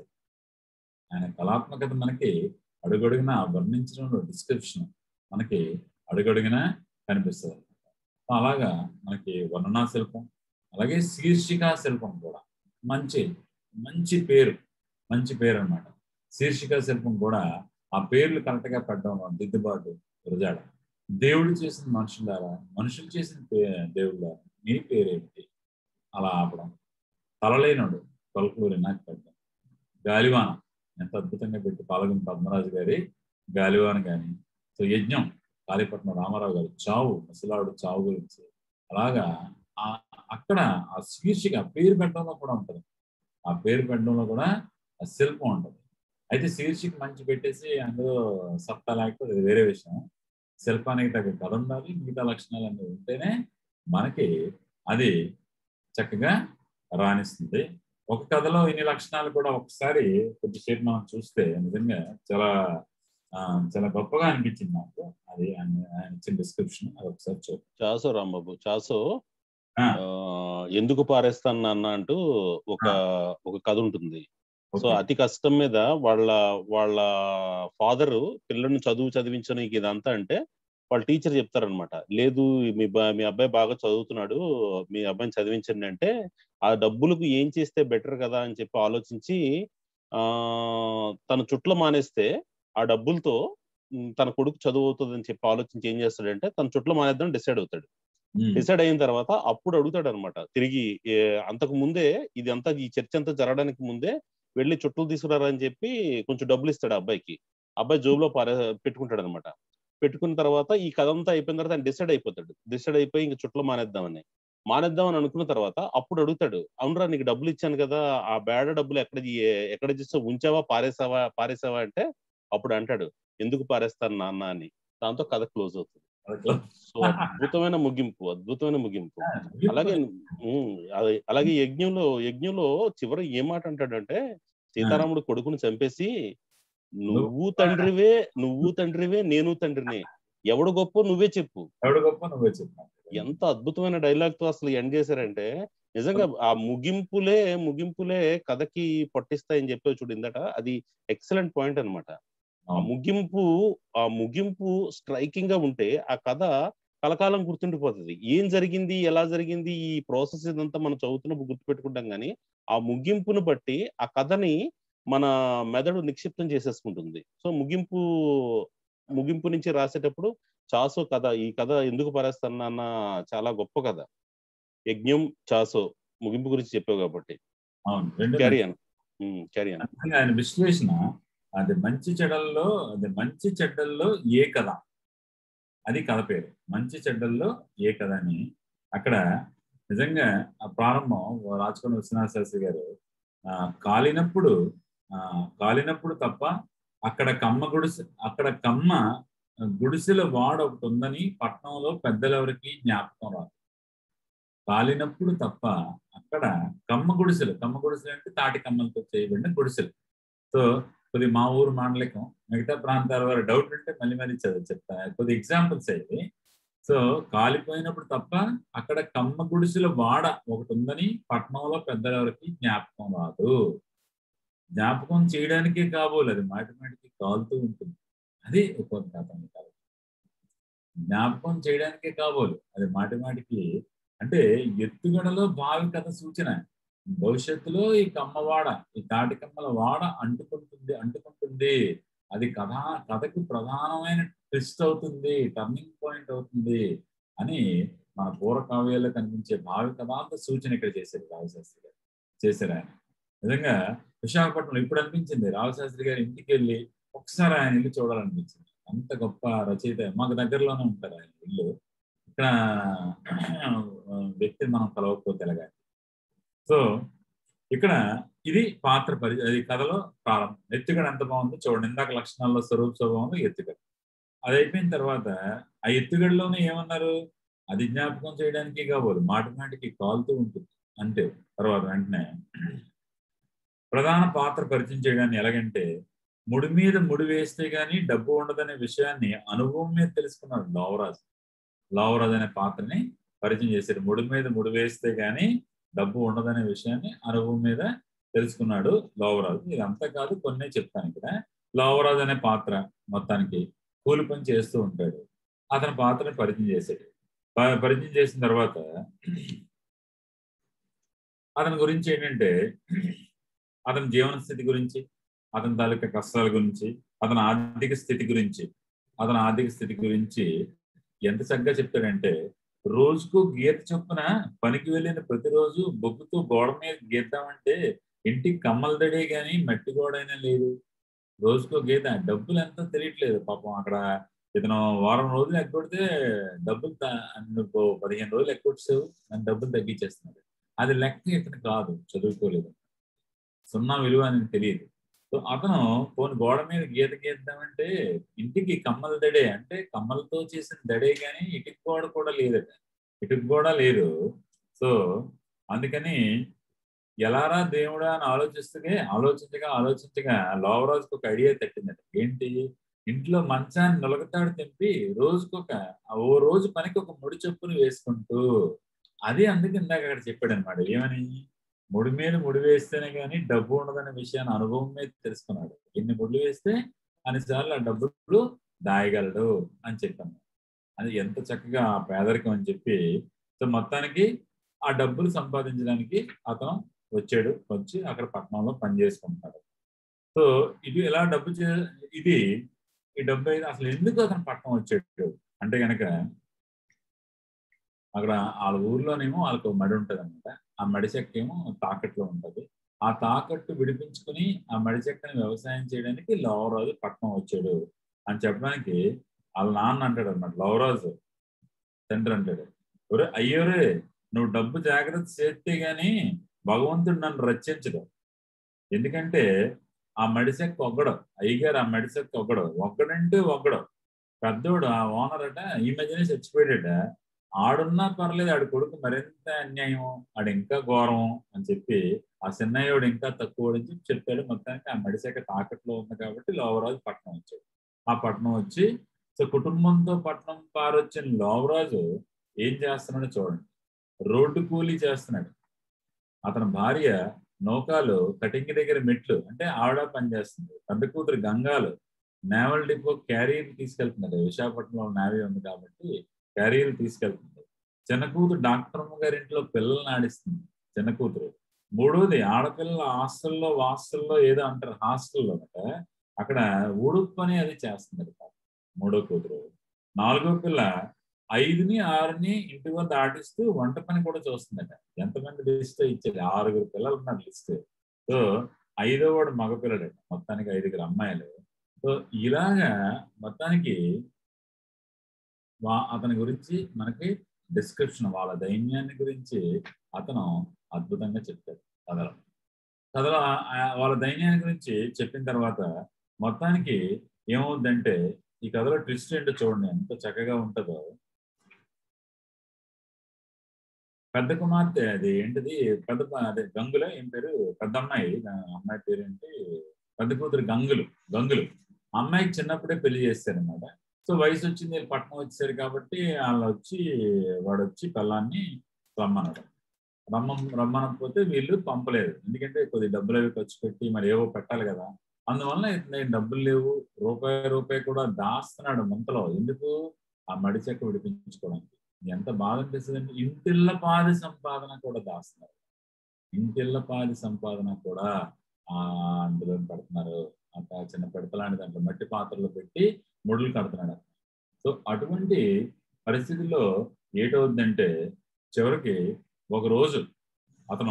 Speaker 2: ఆయన కళాత్మకత మనకి అడుగడుగునా వర్ణించడంలో డిస్క్రిప్షన్ మనకి అడుగడుగునా కనిపిస్తుంది అలాగా మనకి వర్ణనా శిల్పం అలాగే శీర్షికా శిల్పం కూడా మంచి మంచి పేరు మంచి పేరు అన్నమాట శీర్షికా శిల్పం కూడా ఆ పేర్లు కరెక్ట్ గా పెట్టడం దిద్దుబాటు గురజాడ దేవుడు చేసిన మనుషులారా మనుషులు చేసిన పే- దేవుళ్ళ నీ పేరేమిటి అలా ఆపడం తలలేనోడు తొలకలూరి నాకు పెట్టడం గాలివాన ఎంత అద్భుతంగా పెట్టి పాలగొని పద్మరాజు గారి గాలివాన కానీ సో యజ్ఞం కాళీపట్నం రామారావు గారి చావు ముసలాడు చావు గురించి అలాగా ఆ అక్కడ ఆ శీర్షిక పేరు పెట్టడంలో కూడా ఉంటుంది ఆ పేరు పెట్టడంలో కూడా ఆ శిల్పం ఉంటుంది అయితే శీర్షిక మంచి పెట్టేసి అందులో సత్తా లేకపోతే అది వేరే విషయం శిల్పానికి తగ్గ కథ ఉండాలి మిగతా లక్షణాలు అన్నీ ఉంటేనే మనకి అది చక్కగా రాణిస్తుంది ఒక కథలో ఇన్ని లక్షణాలు కూడా ఒకసారి కొద్దిసేపు మనం చూస్తే నిజంగా చాలా ఆ, చాలా గొప్పగా అనిపించింది నాకు అది ఆయన ఆయన ఇచ్చిన డిస్క్రిప్షన్ అది ఒకసారి చూద్దాం
Speaker 1: చాసో రాంబాబు చాసో
Speaker 2: ఆ,
Speaker 1: ఆ, ఎందుకు పారేస్తాను నాన్న అంటూ ఒక ఒక కథ ఉంటుంది సో
Speaker 2: ఓకే.
Speaker 1: అతి కష్టం మీద వాళ్ళ వాళ్ళ ఫాదర్ పిల్లల్ని చదువు చదివించడానికి ఇదంతా అంటే వాళ్ళ టీచర్ చెప్తారనమాట లేదు మీ బా- మీ అబ్బాయి బాగా చదువుతున్నాడు మీ అబ్బాయిని చదివించండి అంటే ఆ డబ్బులకు ఏం చేస్తే బెటర్ కదా అని చెప్పి ఆలోచించి ఆ తన చుట్ల మానేస్తే ఆ డబ్బులతో ఉమ్, తన కొడుకు చదువు అవుతుందని చెప్పి ఆలోచించి ఏం చేస్తాడంటే తన చుట్ల మానేద్దాం డిసైడ్ అవుతాడు
Speaker 2: ఉమ్,
Speaker 1: డిసైడ్ అయిన తర్వాత అప్పుడు అడుగుతాడు అనమాట తిరిగి ఏ, అంతకు ముందే ఇది అంతా ఈ చర్చ అంతా జరగడానికి ముందే వెళ్ళి చుట్టలు తీసుకురారా అని చెప్పి కొంచెం డబ్బులు ఇస్తాడు ఆ అబ్బాయికి అబ్బాయి జోబులో పారే పెట్టుకుంటాడు అనమాట పెట్టుకున్న తర్వాత ఈ కథ అంతా అయిపోయిన తర్వాత ఆయన డిసైడ్ అయిపోతాడు డిసైడ్ అయిపోయి ఇంక చుట్టలు మానేద్దామని మానేద్దామని అనుకున్న తర్వాత అప్పుడు అడుగుతాడు అవునరా నీకు డబ్బులు ఇచ్చాను కదా ఆ బేడ డబ్బులు ఎక్కడ ఏ- ఎక్కడ చేస్తా ఉంచావా పారేసావా పారేసావా అంటే అప్పుడు అంటాడు ఎందుకు పారేస్తాను నాన్న అని దాంతో కథ క్లోజ్ అవుతుంది
Speaker 2: అట్లా.
Speaker 1: సో అద్భుతమైన ముగింపు అద్భుతమైన ముగింపు
Speaker 2: ఆ,
Speaker 1: అలాగే ఉమ్, అదే- అలాగే యజ్ఞంలో యజ్ఞంలో చివరి ఏం మాట అంటాడంటే సీతారాముడు కొడుకుని చంపేసి నువ్వు తండ్రివే నువ్వు తండ్రివే నేను తండ్రిని ఎవడు గొప్ప నువ్వే చెప్పు
Speaker 2: ఎవడు గొప్ప నువ్వే చెప్పాను
Speaker 1: ఎంత అద్భుతమైన డైలాగ్ తో అసలు ఎండ్ చేశారంటే నిజంగా ఆ ముగింపులే ముగింపులే కథకి పట్టిస్తాయని చెప్పే చూడు ఇందట అది ఎక్సలెంట్ పాయింట్ అన్నమాట ఆ ముగింపు ఆ ముగింపు స్ట్రైకింగ్ గా ఉంటే ఆ కథ కలకాలం గుర్తుండిపోతుంది ఏం జరిగింది ఎలా జరిగింది ఈ ప్రాసెస్ ఇదంతా మనం చదువుతున్నప్పుడు గుర్తుపెట్టుకుంటాం కానీ ఆ ముగింపును బట్టి ఆ కథని మన మెదడు నిక్షిప్తం చేసేసుకుంటుంది సో ముగింపు ముగింపు నుంచి రాసేటప్పుడు చాసో కథ ఈ కథ ఎందుకు పారేస్తాను అన్న చాలా గొప్ప కథ యజ్ఞం చాసో ముగింపు గురించి చెప్పావు కాబట్టి
Speaker 2: అవును రెండు
Speaker 1: క్యారియన్ క్యారియన్
Speaker 2: నిజంగా ఆయన విశ్లేషణ అది మంచి చెడ్డల్లో అది మంచి చెడ్డల్లో ఏ కథ అది కథ పేరు మంచి చెడ్డల్లో ఏ కథ అని అక్కడ నిజంగా ఆ ప్రారంభం రాజకోట విశ్వనాథ శాస్త్రి గారు ఆ, కాలినప్పుడు ఆ, కాలినప్పుడు తప్ప అక్కడ కమ్మ గుడిసె అక్కడ కమ్మ గుడిసెల వాడ ఒకటి ఉందని పట్నంలో పెద్దలెవరికి జ్ఞాపకం రాదు కాలినప్పుడు తప్ప అక్కడ కమ్మ గుడిసెలు కమ్మ గుడిసెలు అంటే తాటి కమ్మలతో చేయబడిన గుడిసెలు సో కొద్ది మా ఊరు మాండలికం మిగతా ప్రాంతాల వారు డౌట్ ఉంటే మళ్ళీ మళ్ళీ చదివి చెప్తా కొద్ది ఎగ్జాంపుల్స్ అయ్యి సో కాలిపోయినప్పుడు తప్ప అక్కడ కమ్మ గుడిసెల వాడ ఒకటి ఉందని పట్నంలో పెద్దలెవరికి జ్ఞాపకం రాదు జ్ఞాపకం చేయడానికే కాబోలు అది మాటి మాటికి కాలుతూ ఉంటుంది అది ఉపోద్ఘాతం కాదు జ్ఞాపకం చేయడానికే కాబోలు అది మాటి మాటికి అంటే ఎత్తుగడలో భావి కథ సూచన భవిష్యత్తులో ఈ కమ్మవాడ ఈ తాటి కమ్మల వాడ అంటుకుంటుంది అంటుకుంటుంది అది కథ కథకు ప్రధానమైన ట్విస్ట్ అవుతుంది టర్నింగ్ పాయింట్ అవుతుంది అని మన పూర్వ కావ్యాల్లో కనిపించే భావి కథాంత సూచన ఇక్కడ చేశారు రామశాస్త్రి గారు చేశారు ఆయన నిజంగా విశాఖపట్నంలో ఇప్పుడు అనిపించింది రామశాస్త్రి గారి ఇంటికి వెళ్ళి ఒకసారి ఆయన ఇల్లు చూడాలనిపించింది అంత గొప్ప రచయిత మాకు దగ్గరలోనే ఉంటారు ఆయన ఇల్లు ఇక్కడ వ్యక్తిని మనం కలవకపోతే ఎలాగా సో ఇక్కడ ఇది పాత్ర పరి అది కథలో ప్రారంభం ఎత్తుగడ ఎంత బాగుందో చూడండి ఇందాక లక్షణాల్లో స్వరూప స్వభావంలో ఎత్తుగడ అది అయిపోయిన తర్వాత ఆ ఎత్తుగడలోనే ఏమన్నారు అది జ్ఞాపకం చేయడానికి కాబోలు మాటి మాటికి కాలుతూ ఉంటుంది అంటే తర్వాత వెంటనే ప్రధాన పాత్ర పరిచయం చేయడాన్ని ఎలాగంటే ముడి మీద ముడి వేస్తే గానీ డబ్బు ఉండదనే విషయాన్ని అనుభవం మీద తెలుసుకున్నాడు లావరాజు లావరాజు అనే పాత్రని పరిచయం చేశారు ముడి మీద ముడి వేస్తే గానీ డబ్బు ఉండదనే విషయాన్ని అనుభవం మీద తెలుసుకున్నాడు లోవరాజు ఇదంతా కాదు కొన్ని చెప్తాను ఇక్కడ లోవరాజు అనే పాత్ర మొత్తానికి కూలి పని చేస్తూ ఉంటాడు అతని పాత్రని పరిచయం చేశాడు పరిచయం చేసిన తర్వాత అతని గురించి ఏంటంటే అతని జీవన స్థితి గురించి అతని తాలూకా కష్టాల గురించి అతని ఆర్థిక స్థితి గురించి అతని ఆర్థిక స్థితి గురించి ఎంత చక్కగా చెప్తాడంటే రోజుకు గీత చొప్పున పనికి వెళ్ళిన ప్రతిరోజు బొగ్గుతో గోడ మీద గీద్దామంటే ఇంటికి కమ్మలదడే గాని మట్టి గోడైనా లేదు రోజుకో గీత డబ్బులు ఎంతో తెలియట్లేదు పాపం అక్కడ ఇతను వారం రోజులు ఎక్కొడితే డబ్బులు నువ్వు పదిహేను రోజులు ఎక్కొచ్చావు అని డబ్బులు తగ్గించేస్తున్నాడు అది లెక్క ఇతను కాదు చదువుకోలేదు సున్నా విలువ అని తెలియదు సో అతను పోని గోడ మీద గీత గీద్దామంటే ఇంటికి కమ్మల దడే అంటే కమ్మలతో చేసిన దడే కానీ ఇటుకు గోడ కూడా లేదట ఇటుకు కూడా లేదు సో అందుకని ఎలారా దేవుడా అని ఆలోచిస్తే ఆలోచించగా ఆలోచించగా లోవరాజుకు ఒక ఐడియా తట్టిందట ఏంటి ఇంట్లో మంచాన్ని నొలగతాడు తెంపి రోజుకొక ఓ రోజు పనికి ఒక ముడి చెప్పుని వేసుకుంటూ అది అందుకు ఇందాక అక్కడ చెప్పాడు అనమాట ఏమని ముడి మీద ముడి వేస్తేనే కానీ డబ్బు ఉండదనే విషయాన్ని అనుభవం మీద తెలుసుకున్నాడు ఎన్ని ముడి వేస్తే అన్నిసార్లు ఆ డబ్బులు దాయగలడు అని చెప్పాను అది ఎంత చక్కగా ఆ పేదరికం అని చెప్పి సో మొత్తానికి ఆ డబ్బులు సంపాదించడానికి అతను వచ్చాడు వచ్చి అక్కడ పట్టణంలో పని చేసుకుంటున్నాడు సో ఇది ఎలా డబ్బు చే ఇది ఈ డబ్బు అయితే అసలు ఎందుకు అతను పట్టణం వచ్చాడు అంటే కనుక అక్కడ వాళ్ళ ఊర్లోనేమో వాళ్ళకు మడి ఉంటుంది అనమాట ఆ మడి చెక్క ఏమో తాకట్లో ఉంటుంది ఆ తాకట్టు విడిపించుకుని ఆ మడి చెక్కని వ్యవసాయం చేయడానికి లవరాజు పట్నం వచ్చాడు అని చెప్పడానికి వాళ్ళ నాన్న అంటాడు అనమాట లవరాజు తండ్రి అంటాడు ఒరే అయ్యోరే నువ్వు డబ్బు జాగ్రత్త చేస్తే గాని భగవంతుడు నన్ను రచించడు ఎందుకంటే ఆ మడిసెక్క ఒగ్గడు అయ్యగారు ఆ మడిసెక్క ఒగ్గడు ఒక్కడంటే ఒగ్గడు పెద్దోడు ఆ ఓనర్ అట ఈ మధ్యనే చచ్చిపోయాడట ఆడున్నా పర్లేదు ఆడి కొడుకు మరింత అన్యాయం ఆడు ఇంకా ఘోరం అని చెప్పి ఆ చిన్నయ్యోడు ఇంకా తక్కువ అని చెప్పి చెప్పాడు మొత్తానికి ఆ మడిశాఖ తాకట్లో ఉంది కాబట్టి లోవరాజు పట్నం వచ్చాడు ఆ పట్నం వచ్చి సో కుటుంబంతో పట్నం పారొచ్చిన లోవరాజు ఏం చేస్తున్నాడో చూడండి రోడ్డు కూలీ చేస్తున్నాడు అతని భార్య నౌకాలు కటింగ్ దగ్గర మెట్లు అంటే ఆవిడ పనిచేస్తుంది పెద్ద కూతురు గంగాలు నేవల్ డిపో క్యారియర్ తీసుకెళ్తున్నారు విశాఖపట్నంలో నేవీ ఉంది కాబట్టి క్యారియర్ తీసుకెళ్తుంది చిన్న కూతురు డాక్టర్ అమ్మ గారి ఇంట్లో పిల్లల్ని ఆడిస్తుంది చిన్న కూతురు మూడోది ఆడపిల్లల హాస్టల్లో హాస్టల్లో ఏదో అంటారు హాస్టల్లో అక్కడ ఊడుపు పని అది చేస్తుంది మూడో కూతురు నాలుగో పిల్ల ఐదుని ఆరుని ఇంటి వద్ద ఆటిస్తూ వంట పని కూడా చూస్తుందట ఎంతమంది లిస్ట్ ఇచ్చేది ఆరుగురు పిల్లలు ఉన్నారు లిస్ట్ సో ఐదో వాడు మగపిల్లడు మొత్తానికి ఐదుగురు అమ్మాయిలు సో ఇలాగా మొత్తానికి వా అతని గురించి మనకి డిస్క్రిప్షన్ వాళ్ళ దైన్యాన్ని గురించి అతను అద్భుతంగా చెప్తాడు కథలో కథలో వాళ్ళ దైన్యాన్ని గురించి చెప్పిన తర్వాత మొత్తానికి ఏమవుద్దంటే ఈ కథలో ట్విస్ట్ ఏంటో చూడండి ఎంత చక్కగా ఉంటుందో పెద్ద కుమార్తె అది ఏంటిది పెద్ద అదే గంగుల ఏం పేరు పెద్ద అమ్మాయి అమ్మాయి పేరు ఏంటి పెద్ద కూతురు గంగులు గంగులు అమ్మాయికి చిన్నప్పుడే పెళ్లి చేస్తారనమాట సో వయసు వచ్చింది వీళ్ళు పట్టణం వచ్చేసారు కాబట్టి వాళ్ళు వచ్చి వాడు వచ్చి పిల్లాన్ని రమ్మన్నాడు రమ్మ రమ్మనకపోతే వీళ్ళు పంపలేదు ఎందుకంటే కొద్ది డబ్బులు అవి ఖర్చు పెట్టి మరి ఏవో పెట్టాలి కదా అందువల్ల నేను డబ్బులు లేవు రూపాయి రూపాయి కూడా దాస్తున్నాడు ముంతలో ఎందుకు ఆ మడి చెక్క విడిపించుకోవడానికి ఎంత బాధ అనిపిస్తుంది అంటే ఇంటిళ్ళ పాది సంపాదన కూడా దాస్తున్నారు ఇంటిళ్ళ పాది సంపాదన కూడా ఆ అందులో పెడుతున్నారు అంత చిన్న పెడతలాంటి దాంట్లో మట్టి పాత్రలు పెట్టి ముడులు కడుతున్నాడు సో అటువంటి పరిస్థితుల్లో ఏటవుద్దంటే చివరికి ఒక రోజు అతను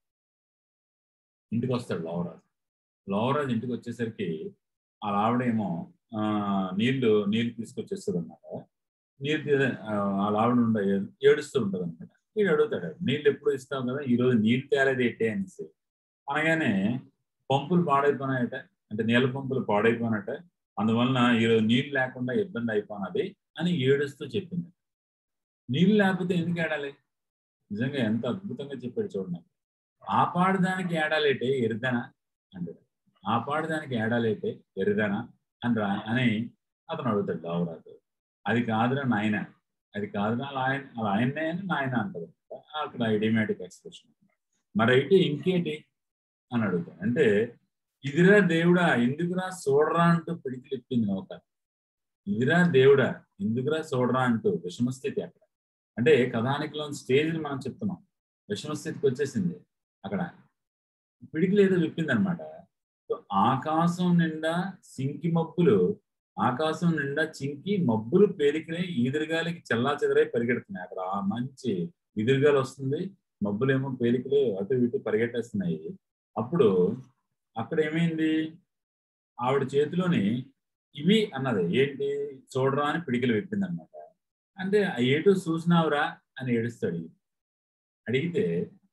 Speaker 2: ఇంటికి వస్తాడు లోవరాజు లోవరాజు ఇంటికి వచ్చేసరికి ఆ ఆవిడేమో ఆ నీళ్లు నీళ్లు తీసుకొచ్చేస్తుంది అనమాట నీళ్ళు తీ- ఆ ఆవిడ ఉండ ఏడుస్తూ ఉంటుంది అనమాట వీడు అడుగుతాడు నీళ్ళు ఎప్పుడు ఇస్తాం కదా ఈ రోజు నీళ్ళు తేలేదు ఎట్టే అనేసి అనగానే పంపులు పాడైపోయినాయట అంటే నీళ్ళ పంపులు పాడైపోయినట అందువలన ఈరోజు నీళ్ళు లేకుండా ఇబ్బంది అయిపోయినది అని ఏడుస్తూ చెప్పింది నీళ్ళు లేకపోతే ఎందుకు ఏడాలి నిజంగా ఎంత అద్భుతంగా చెప్పాడు చూడండి ఆపాడదానికి ఏడాలేటే ఎరుదనా అంటే ఆపాడదానికి ఏడాలేటే ఎరుదనా అని రా అని అతను అడుగుతాడు లావరాజు అది కాదురా నాయన అది కాదురా అలా ఆయన అలా ఆయన్నే అని నాయన అంటారు అక్కడ ఇడిమేటిక్ ఎక్స్ప్రెషన్ మరి అయితే ఇంకేంటి అని అడుగుతాను అంటే ఇదిరా దేవుడా ఎందుకురా చూడరా అంటూ పిడికిలు ఎప్పింది నౌక ఇదిరా దేవుడా ఎందుకురా చూడరా అంటూ విషమస్థితి అక్కడ అంటే కథానికలో స్టేజ్ మనం చెప్తున్నాం విషమస్థితికి వచ్చేసింది అక్కడ పిడికిలు ఏదో విప్పింది అనమాట ఆకాశం నిండా సింకి మబ్బులు ఆకాశం నిండా చింకి మబ్బులు పేలికినాయి ఈదురుగాలికి చెల్లా చెదరై పరిగెడుతున్నాయి అక్కడ ఆ మంచి ఎదురుగాలి వస్తుంది మబ్బులేమో పేలికలు అటు ఇటు పరిగెట్టేస్తున్నాయి అప్పుడు అక్కడ ఏమైంది ఆవిడ చేతిలోని ఇవి అన్నది ఏంటి చూడరా అని పిడికిలు విప్పింది అనమాట అంటే ఏటో చూసినావురా అని ఏడుస్తాడు అడిగితే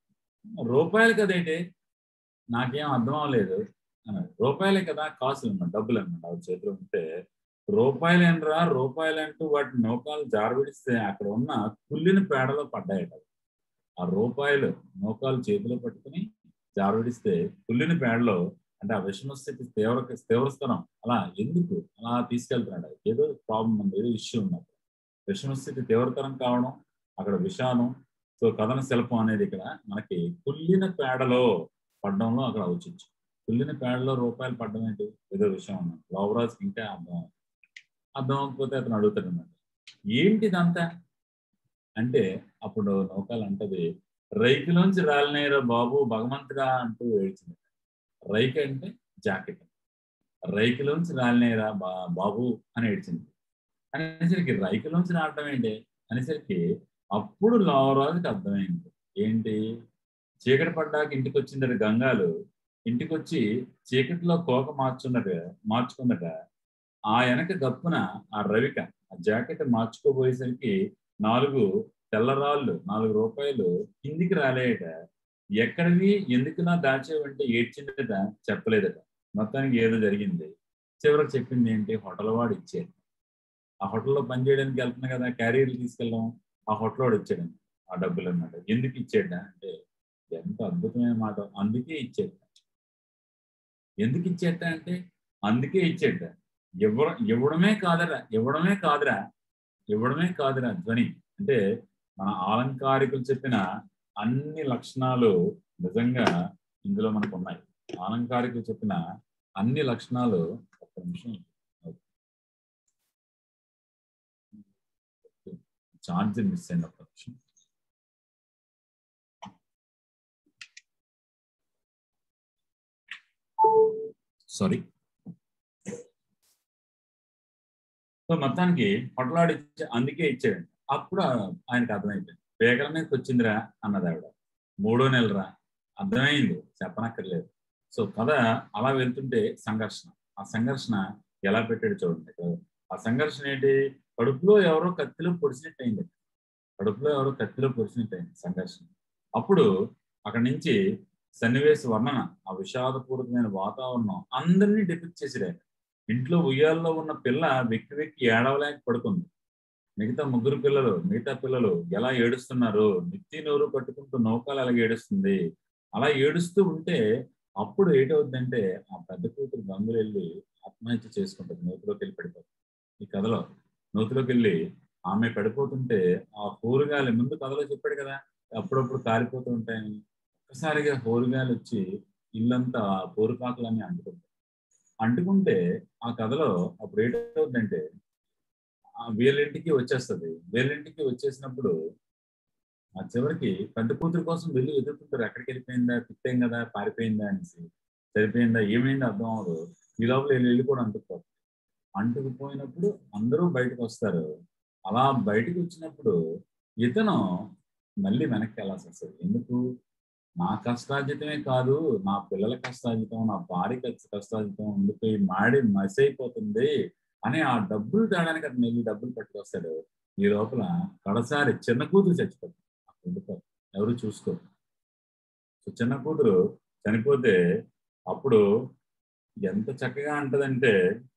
Speaker 2: రూపాయలు కదేంటి నాకేం అర్థం అవ్వలేదు అన్నాడు రూపాయలే కదా కాసులు అన్నమాట డబ్బులు అన్నమాట ఆవిడ చేతిలో ఉంటే రూపాయలు ఏంట్రా రూపాయలు అంటూ వాటి నౌకాలు జారబిడిస్తే అక్కడ ఉన్న కుళ్ళిన పేడలో పడ్డాయట ఆ రూపాయలు నౌకాలు చేతిలో పట్టుకుని జారబిడిస్తే కుళ్ళిన పేడలో అంటే ఆ విషమస్థితి తీవ్ర తీవ్రస్థనం అలా ఎందుకు అలా తీసుకెళ్తున్నాడు ఏదో ప్రాబ్లం ఉంది ఏదో ఇష్యూ ఉంది విషమస్థితి తీవ్రతరం కావడం అక్కడ విషానం సో కథన శిల్పం అనేది ఇక్కడ మనకి కుళ్ళిన పేడలో పడడంలో అక్కడ వచ్చింది కుళ్ళిన పేడలో రూపాయలు పడడం ఏంటి ఏదో విషయం ఉన్నది లోవరాజుకి ఇంకా అర్థం అర్థం అవ్వకపోతే అతను అడుగుతాడు అనమాట ఏంటిదంతా అంటే అప్పుడు నౌకాలు అంటది రైకులోంచి రాలినాయిరా బాబు భగవంతుడా అంటూ ఏడ్చింది రైక్ అంటే జాకెట్ రైకులోంచి రాలినాయిరా బా బాబు అని ఏడ్చింది అనేసరికి రైకులోంచి రావటం ఏంటి అనేసరికి అప్పుడు లావరాజుకి అర్థమైంది ఏంటి చీకటి పడ్డాక ఇంటికి వచ్చిందట గంగాలు ఇంటికి వచ్చి చీకటిలో కోక మార్చున్నట మార్చుకుందట ఆ వెనక గప్పున ఆ రవిక ఆ జాకెట్ మార్చుకోబోయేసరికి నాలుగు తెల్లరాళ్ళు నాలుగు రూపాయలు కిందికి రాలేయట ఎక్కడివి ఎందుకునా దాచేవంటే ఏడ్చిందట చెప్పలేదట మొత్తానికి ఏదో జరిగింది చివరికి చెప్పింది ఏంటి హోటల్ వాడు ఇచ్చేది ఆ హోటల్లో పనిచేయడానికి వెళ్తున్నా కదా క్యారియర్లు తీసుకెళ్ళాం ఆ హోటల్ వాడు ఇచ్చాడు ఆ డబ్బులు అన్నమాట ఎందుకు ఇచ్చాడ అంటే ఎంత అద్భుతమైన మాట అందుకే ఇచ్చేట ఎందుకు ఇచ్చేట అంటే అందుకే ఇచ్చేట ఇవ్వ ఇవ్వడమే కాదరా ఇవ్వడమే కాదురా ఇవ్వడమే కాదురా ధ్వని అంటే మన ఆలంకారికులు చెప్పిన అన్ని లక్షణాలు నిజంగా ఇందులో మనకు ఉన్నాయి ఆలంకారికులు చెప్పిన అన్ని లక్షణాలు ఒక్క నిమిషం ఛార్జర్ మిస్ అయింది ఒక్క నిమిషం సారీ సో మొత్తానికి పొట్లాడి అందుకే ఇచ్చాడు అప్పుడు ఆయనకు అర్థమైంది పేకల మీదకి వచ్చిందిరా అన్నది ఆవిడ మూడో నెలరా అర్థమైంది చెప్పనక్కర్లేదు సో కథ అలా వెళ్తుంటే సంఘర్షణ ఆ సంఘర్షణ ఎలా పెట్టాడు చూడండి ఆ సంఘర్షణ ఏంటి కడుపులో ఎవరో కత్తిలో పొడిచినట్టు అయింది కడుపులో ఎవరో కత్తిలో పొడిచినట్టు అయింది సంఘర్షణ అప్పుడు అక్కడి నుంచి సన్నివేశ వర్ణన ఆ విషాదపూరితమైన వాతావరణం అందరినీ డిపిక్ట్ చేసిరే ఇంట్లో ఉయ్యాల్లో ఉన్న పిల్ల వెక్కి వెక్కి ఏడవలేక పడుకుంది మిగతా ముగ్గురు పిల్లలు మిగతా పిల్లలు ఎలా ఏడుస్తున్నారు నెత్తి నోరు పట్టుకుంటూ నౌకాలు అలాగే ఏడుస్తుంది అలా ఏడుస్తూ ఉంటే అప్పుడు ఏటవుద్దంటే ఆ పెద్ద కూతురు గంగులు వెళ్ళి ఆత్మహత్య చేసుకుంటుంది నూతిలోకి వెళ్ళి పడిపోతుంది ఈ కథలో నూతిలోకి వెళ్ళి ఆమె పడిపోతుంటే ఆ కూరగాయలు ముందు కథలో చెప్పాడు కదా అప్పుడప్పుడు కారిపోతూ ఉంటాయని ఒక్కసారిగా హోరుగాలు వచ్చి ఇల్లంతా పోరుపాకులన్నీ అంటుకుంటాయి అంటుకుంటే ఆ కథలో అప్పుడు ఏంటవుతుందంటే ఆ వీళ్ళింటికి వచ్చేస్తుంది వీళ్ళింటికి వచ్చేసినప్పుడు ఆ చివరికి పెద్ద కూతురు కోసం వెళ్ళి ఎదుర్కొంటారు ఎక్కడికి వెళ్ళిపోయిందా తిట్టాం కదా పారిపోయిందా అనేసి సరిపోయిందా ఏమైంది అర్థం అవ్వదు ఈ లోపల వీళ్ళు వెళ్ళి కూడా అంటుకుపోతారు అంటుకుపోయినప్పుడు అందరూ బయటకు వస్తారు అలా బయటకు వచ్చినప్పుడు ఇతను మళ్ళీ వెనక్కి వెళ్ళాల్సి వస్తుంది ఎందుకు నా కష్టార్జితమే కాదు నా పిల్లల కష్టార్జితం నా భార్య కష్టార్జితం ఉండిపోయి మాడి మసి అయిపోతుంది అని ఆ డబ్బులు తేడానికి అతను వెళ్ళి డబ్బులు పట్టుకొస్తాడు ఈ లోపల కడసారి చిన్న కూతురు చచ్చిపోతుంది ఉండిపోతుంది ఎవరు చూసుకోరు సో చిన్న కూతురు చనిపోతే అప్పుడు ఎంత చక్కగా అంటదంటే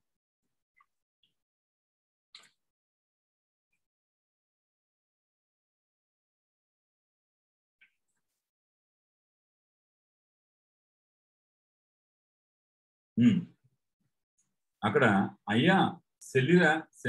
Speaker 2: అక్కడ అయ్యా సెల్లిరా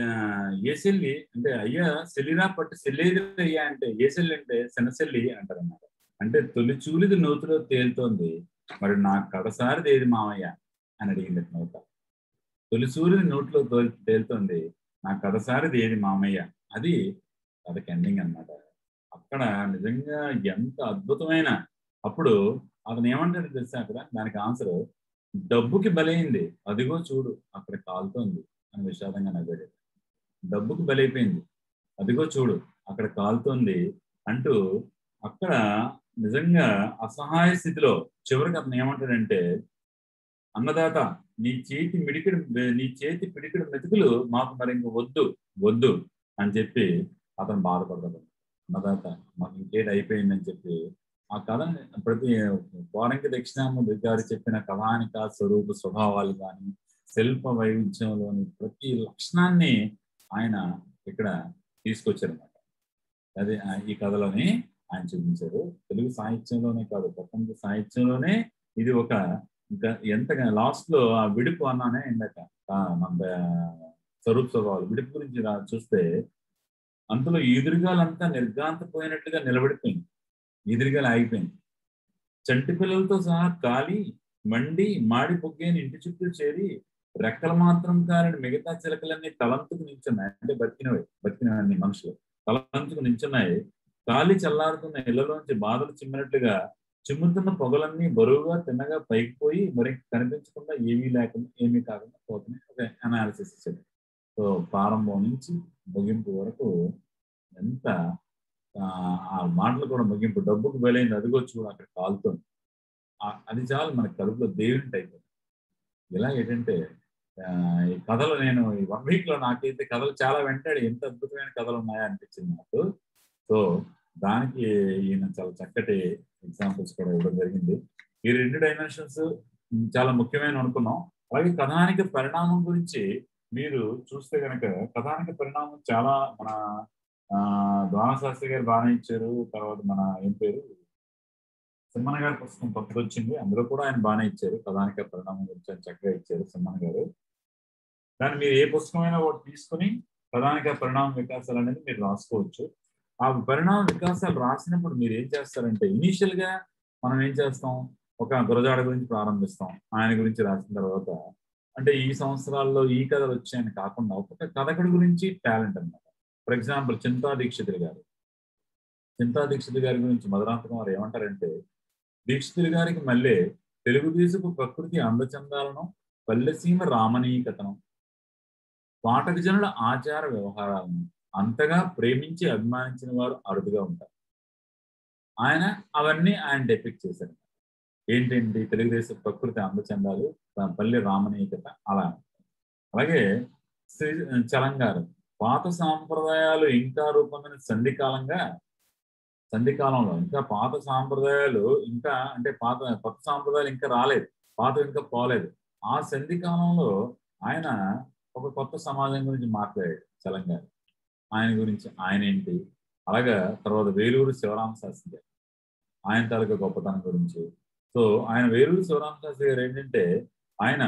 Speaker 2: ఏ సెల్లి అంటే అయ్యా సెల్లిరా పట్టు సెల్లేది అయ్యా అంటే ఏ సెల్లి అంటే శనసెల్లి అంటారు అన్నమాట అంటే తొలి చూలిది నూతిలో తేలుతోంది మరి నా కడసారిది ఏది మామయ్య అని అడిగింది నూత తొలి సూర్యుని నోట్లో తేలుతోంది నా కడసారిది ఏది మామయ్య అది అదొక ఎండింగ్ అనమాట అక్కడ నిజంగా ఎంత అద్భుతమైన అప్పుడు అతను ఏమంటాడు తెలుసా అక్కడ దానికి ఆన్సర్ డబ్బుకి బలైంది అదిగో చూడు అక్కడ కాలుతోంది అని విషాదంగా నవ్వాడు డబ్బుకి బలైపోయింది అదిగో చూడు అక్కడ కాలుతోంది అంటూ అక్కడ నిజంగా అసహాయ స్థితిలో చివరికి అతను ఏమంటాడంటే అన్నదాత నీ చేతి మిడికిడు నీ చేతి పిడికిడు మెతుకులు మాకు మరి ఇంక వద్దు వద్దు అని చెప్పి అతను బాధపడతాడు అన్నదాత మాకు ఇంకేది అయిపోయిందని చెప్పి ఆ కథ ప్రతి పౌరంకి దక్షిణామూర్తి గారు చెప్పిన కథానిక స్వరూప స్వభావాలు కానీ శిల్ప వైవిధ్యంలోని ప్రతి లక్షణాన్ని ఆయన ఇక్కడ తీసుకొచ్చారన్నమాట అదే ఈ కథలోని ఆయన చూపించారు తెలుగు సాహిత్యంలోనే కాదు ప్రపంచ సాహిత్యంలోనే ఇది ఒక ఎంతగా లాస్ట్ లో ఆ విడుపు అన్నానే ఇందాక మన స్వరూప్ స్వభావాలు విడుపు గురించి చూస్తే అందులో ఈదురుగాలంతా నిర్గాంతపోయినట్టుగా నిలబడిపోయింది ఈదురుగాలు ఆగిపోయింది చంటి పిల్లలతో సహా కాలి మండి మాడి పొగ్గేని ఇంటి చుట్టూ చేరి రెక్కలు మాత్రం కారని మిగతా చిలకలన్నీ తలంతుకు నించున్నాయి అంటే బతికినవి బతికినవన్నీ మనుషులు తలంతుకు నించున్నాయి కాలి చల్లారుతున్న ఇళ్లలోంచి బాధలు చిమ్మినట్లుగా చిమ్ముతున్న పొగలన్నీ బరువుగా తిన్నగా పైకి పోయి మరి కనిపించకుండా ఏమీ లేకుండా ఏమీ కాకుండా పోతున్నాయి ఒక అనాలిసిస్ ఇచ్చాడు సో ప్రారంభం నుంచి ముగింపు వరకు ఎంత ఆ మాటలు కూడా ముగింపు డబ్బుకు బలైంది అదిగో చూడు అక్కడ కాలుతుంది అది చాలు మన కడుపులో దేవుని అయిపోయింది ఇలా ఏంటంటే ఈ కథలు నేను ఈ వన్ వీక్ లో నాకైతే కథలు చాలా వెంటాడు ఎంత అద్భుతమైన కథలు ఉన్నాయా అనిపించింది నాకు సో దానికి ఈయన చాలా చక్కటి ఎగ్జాంపుల్స్ కూడా ఇవ్వడం జరిగింది ఈ రెండు డైమెన్షన్స్ చాలా ముఖ్యమైన అనుకున్నాం అలాగే కథానిక పరిణామం గురించి మీరు చూస్తే కనుక కథానిక పరిణామం చాలా మన ద్వానశాస్త్రి గారు బాగానే ఇచ్చారు తర్వాత మన ఏం పేరు సింహన గారి పుస్తకం కొత్తగా వచ్చింది అందులో కూడా ఆయన బాగానే ఇచ్చారు కథానిక పరిణామం గురించి ఆయన చక్కగా ఇచ్చారు సింహన గారు దాన్ని మీరు ఏ పుస్తకమైనా ఒకటి తీసుకుని కథానిక పరిణామ వికాసాలు అనేది మీరు రాసుకోవచ్చు ఆ పరిణామ వికాసాలు రాసినప్పుడు మీరు ఏం చేస్తారంటే ఇనీషియల్ గా మనం ఏం చేస్తాం ఒక గురజాడ గురించి ప్రారంభిస్తాం ఆయన గురించి రాసిన తర్వాత అంటే ఈ సంవత్సరాల్లో ఈ కథలు వచ్చాయని కాకుండా ఒక్కొక్క కథకుడి గురించి టాలెంట్ అనమాట ఫర్ ఎగ్జాంపుల్ చింతా దీక్షితులు గారు చింతా దీక్షితులు గారి గురించి మధురాంతకం వారు ఏమంటారంటే దీక్షితులు గారికి మళ్ళీ తెలుగుదేశపు ప్రకృతి అందచందాలను పల్లెసీమ రామణీకతను పాఠక జనుల ఆచార వ్యవహారాలను అంతగా ప్రేమించి అభిమానించిన వారు అరుదుగా ఉంటారు ఆయన అవన్నీ ఆయన డెపిక్ట్ చేశారు ఏంటండి తెలుగుదేశం ప్రకృతి అందచందాలు పల్లె రామణీయకత అలా అలాగే శ్రీ చలంగారు పాత సాంప్రదాయాలు ఇంకా రూపొందిన సంధికాలంగా సంధికాలంలో ఇంకా పాత సాంప్రదాయాలు ఇంకా అంటే పాత కొత్త సాంప్రదాయాలు ఇంకా రాలేదు పాత ఇంకా పోలేదు ఆ సంధి కాలంలో ఆయన ఒక కొత్త సమాజం గురించి మాట్లాడాడు చలంగారు ఆయన గురించి ఆయన ఏంటి అలాగా తర్వాత వేలూరు శివరామ శాస్త్రి గారు ఆయన తాలూకా గొప్పతనం గురించి సో ఆయన వేలూరు శివరామ శాస్త్రి గారు ఏంటంటే ఆయన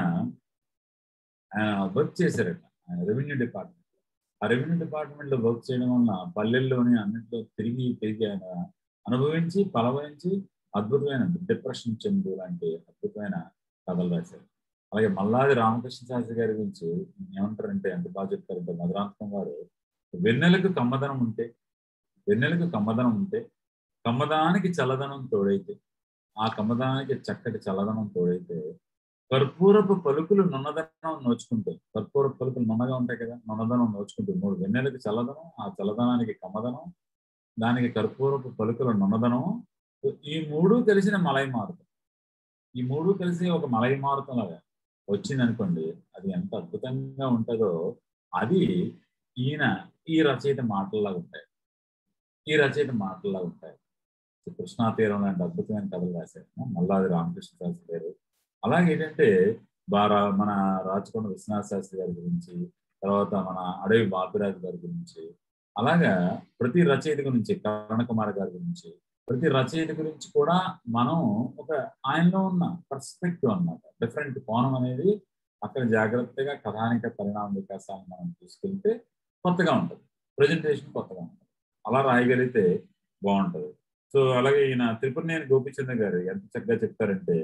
Speaker 2: వర్క్ చేశారట రెవెన్యూ డిపార్ట్మెంట్ ఆ రెవెన్యూ డిపార్ట్మెంట్ లో వర్క్ చేయడం వల్ల పల్లెల్లోని అన్నింటిలో తిరిగి తిరిగి ఆయన అనుభవించి పలవరించి అద్భుతమైన డిప్రెషన్ చెందు లాంటి అద్భుతమైన కథలు రాశారు అలాగే మల్లాది రామకృష్ణ శాస్త్రి గారి గురించి ఏమంటారంటే ఎంత బాగా చెప్తారంటే మధురాంతం గారు వెన్నెలకు కమ్మదనం ఉంటే వెన్నెలకు కమ్మదనం ఉంటే కమ్మదనానికి చల్లదనం తోడైతే ఆ కమ్మదనానికి చక్కటి చల్లదనం తోడైతే కర్పూరపు పలుకులు నున్నదనం నోచుకుంటాయి కర్పూరపు పలుకులు నున్నగా ఉంటాయి కదా నున్నదనం నోచుకుంటాయి మూడు వెన్నెలకు చల్లదనం ఆ చల్లదనానికి కమ్మదనం దానికి కర్పూరపు పలుకుల నున్నదనం ఈ మూడు కలిసిన మలై మారుతం ఈ మూడు కలిసి ఒక మలై మారుతం లాగా వచ్చింది అనుకోండి అది ఎంత అద్భుతంగా ఉంటుందో అది ఈయన ఈ రచయిత మాటల్లాగా ఉంటాయి ఈ రచయిత మాటల్లాగా ఉంటాయి కృష్ణా తీరం లాంటి అద్భుతమైన కథలు రాశారు మల్లాది రామకృష్ణ శాస్త్రి గారు అలాగే ఏంటంటే బారా మన రాచకొండ విశ్వనాథ శాస్త్రి గారి గురించి తర్వాత మన అడవి బాపిరాజు గారి గురించి అలాగా ప్రతి రచయిత గురించి కరణ కుమార్ గారి గురించి ప్రతి రచయిత గురించి కూడా మనం ఒక ఆయనలో ఉన్న పర్స్పెక్టివ్ అన్నమాట డిఫరెంట్ కోణం అనేది అక్కడ జాగ్రత్తగా కథానిక పరిణామ వికాసాన్ని మనం తీసుకెళ్తే కొత్తగా ఉంటుంది ప్రజెంటేషన్ కొత్తగా ఉంటుంది అలా రాయగలిగితే బాగుంటుంది సో అలాగే ఈయన త్రిపురనేని గోపిచంద్ర గారు ఎంత చక్కగా చెప్తారంటే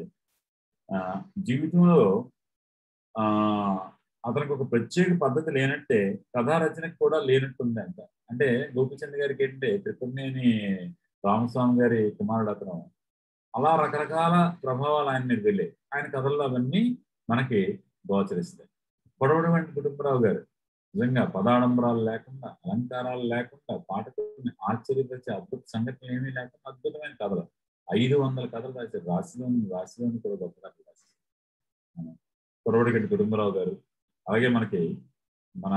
Speaker 2: జీవితంలో ఆ అతనికి ఒక ప్రత్యేక పద్ధతి లేనట్టే కథా రచనకు కూడా లేనట్టుంది అంట అంటే గోపిచంద్ గారికి ఏంటంటే త్రిపురనేని రామస్వామి గారి కుమారుడు అతను అలా రకరకాల ప్రభావాలు ఆయన మీద వెళ్ళాయి ఆయన కథల్లో అవన్నీ మనకి గోచరిస్తాయి పొడవడి వంటి కుటుంబరావు గారు నిజంగా పదాడంబరాలు లేకుండా అలంకారాలు లేకుండా పాఠకుల్ని ఆశ్చర్యపరిచే అద్భుత సంఘటనలు ఏమీ లేకుండా అద్భుతమైన కథలు ఐదు వందల కథలు రాశారు రాశిలోని రాశిలోని కూడా గొప్ప కథలు రాశారు పొడవడిగడ్డి కుటుంబరావు గారు అలాగే మనకి మన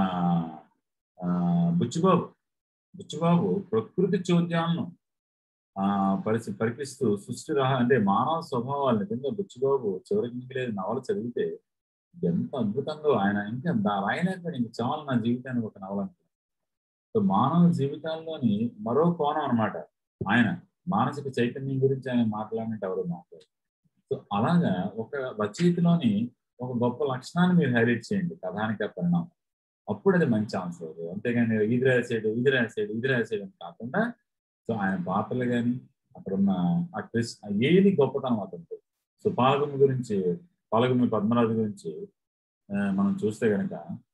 Speaker 2: బుచ్చిబాబు బుచ్చిబాబు ప్రకృతి చోద్యాలను ఆ పరిస్థి పరికిస్తూ సృష్టి రహ అంటే మానవ స్వభావాలు నిజంగా బుచ్చిబాబు చివరికి మిగిలేదు నవల చదివితే ఎంత అద్భుతంగా ఆయన ఇంకా రాయలేక ఇంక చాలు నా జీవితానికి ఒక నవల సో మానవ జీవితాల్లోని మరో కోణం అనమాట ఆయన మానసిక చైతన్యం గురించి ఆయన మాట్లాడినట్టు ఎవరు మాట్లాడారు సో అలాగా ఒక రచయితలోని ఒక గొప్ప లక్షణాన్ని మీరు హైలైట్ చేయండి కథానిక పరిణామం అప్పుడు అది మంచి ఆన్సర్ అంతేగాని ఇది రాసాడు ఇది రాసాడు ఇది రాసాడు అని కాకుండా సో ఆయన పాత్రలు కానీ అక్కడ ఉన్న ఆ ట్విస్ట్ ఏది గొప్పతనం అతనికి సో పాలగుమి గురించి పాలగుమి పద్మరాజు గురించి మనం చూస్తే కనుక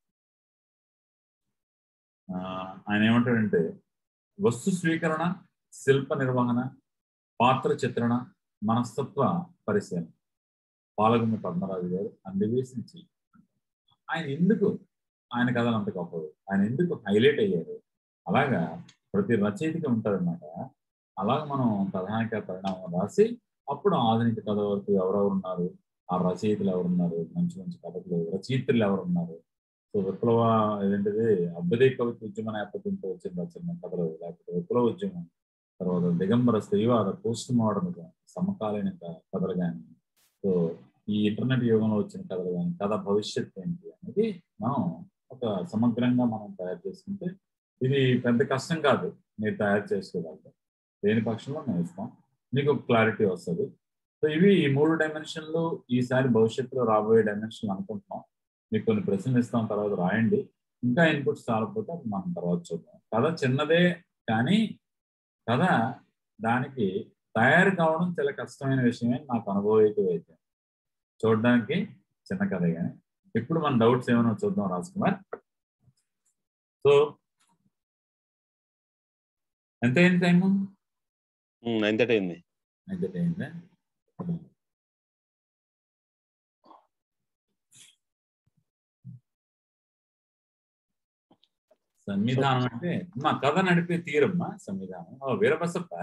Speaker 2: ఆయన ఏమంటాడంటే వస్తు స్వీకరణ శిల్ప నిర్వహణ పాత్ర చిత్రణ మనస్తత్వ పరిశీలన పాలగుమి పద్మరాజు గారు అందివేసించి ఆయన ఎందుకు ఆయన కథలు అంత గొప్పది ఆయన ఎందుకు హైలైట్ అయ్యారు అలాగా ప్రతి రచయితకి ఉంటుందన్నమాట అలాగ మనం కథానిక పరిణామం రాసి అప్పుడు ఆధునిక కథ వరకు ఎవరెవరు ఉన్నారు ఆ రచయితలు ఎవరున్నారు మంచి మంచి కథలు రచయితలు ఎవరున్నారు సో విప్లవ ఏంటిది అభ్యుదయ కవిత ఉద్యమ నేపథ్యంతో వచ్చిన రచన కథలు లేకపోతే విప్లవ ఉద్యమం తర్వాత దిగంబర స్త్రీవాద పోస్ట్ మోడర్న్ సమకాలీన కథలు కానీ సో ఈ ఇంటర్నెట్ యుగంలో వచ్చిన కథలు కానీ కథ భవిష్యత్ ఏంటి అనేది మనం ఒక సమగ్రంగా మనం తయారు చేసుకుంటే ఇది పెద్ద కష్టం కాదు మీరు తయారు చేసుకోగలుగుతారు దేని పక్షంలో మేము ఇస్తాం మీకు క్లారిటీ వస్తుంది సో ఇవి ఈ మూడు డైమెన్షన్లు ఈసారి భవిష్యత్తులో రాబోయే డైమెన్షన్లు అనుకుంటున్నాం మీకు కొన్ని ప్రశ్నలు ఇస్తాం తర్వాత రాయండి ఇంకా ఇన్పుట్స్ చాలకపోతే మనం తర్వాత చూద్దాం కథ చిన్నదే కానీ కథ దానికి తయారు కావడం చాలా కష్టమైన విషయమే నాకు అనుభవైతే అయితే చూడడానికి చిన్న కథ కానీ ఇప్పుడు మన డౌట్స్ ఏమైనా చూద్దాం రాజ్ కుమార్ సో ఎంత అయింది టైము
Speaker 1: నైన్ అయింది
Speaker 2: ఎంత అయిందా సంవిధానం అంటే మా కథ నడిపే తీరమ్మా సంవిధానం ఓ వీరబసప్ప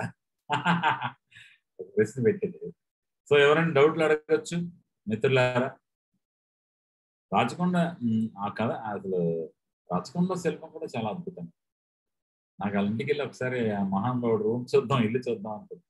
Speaker 2: ప్రశ్న పెట్టేది సో ఎవరైనా డౌట్లు అడగచ్చు మిత్రులారా రాచకొండ ఆ కథ అసలు రాచకొండ శిల్పం కూడా చాలా అద్భుతం నాకు వాళ్ళ ఇంటికి వెళ్ళి ఒకసారి ఆ మహానుభావుడు రూమ్ చూద్దాం ఇల్లు చూద్దాం అంటుంది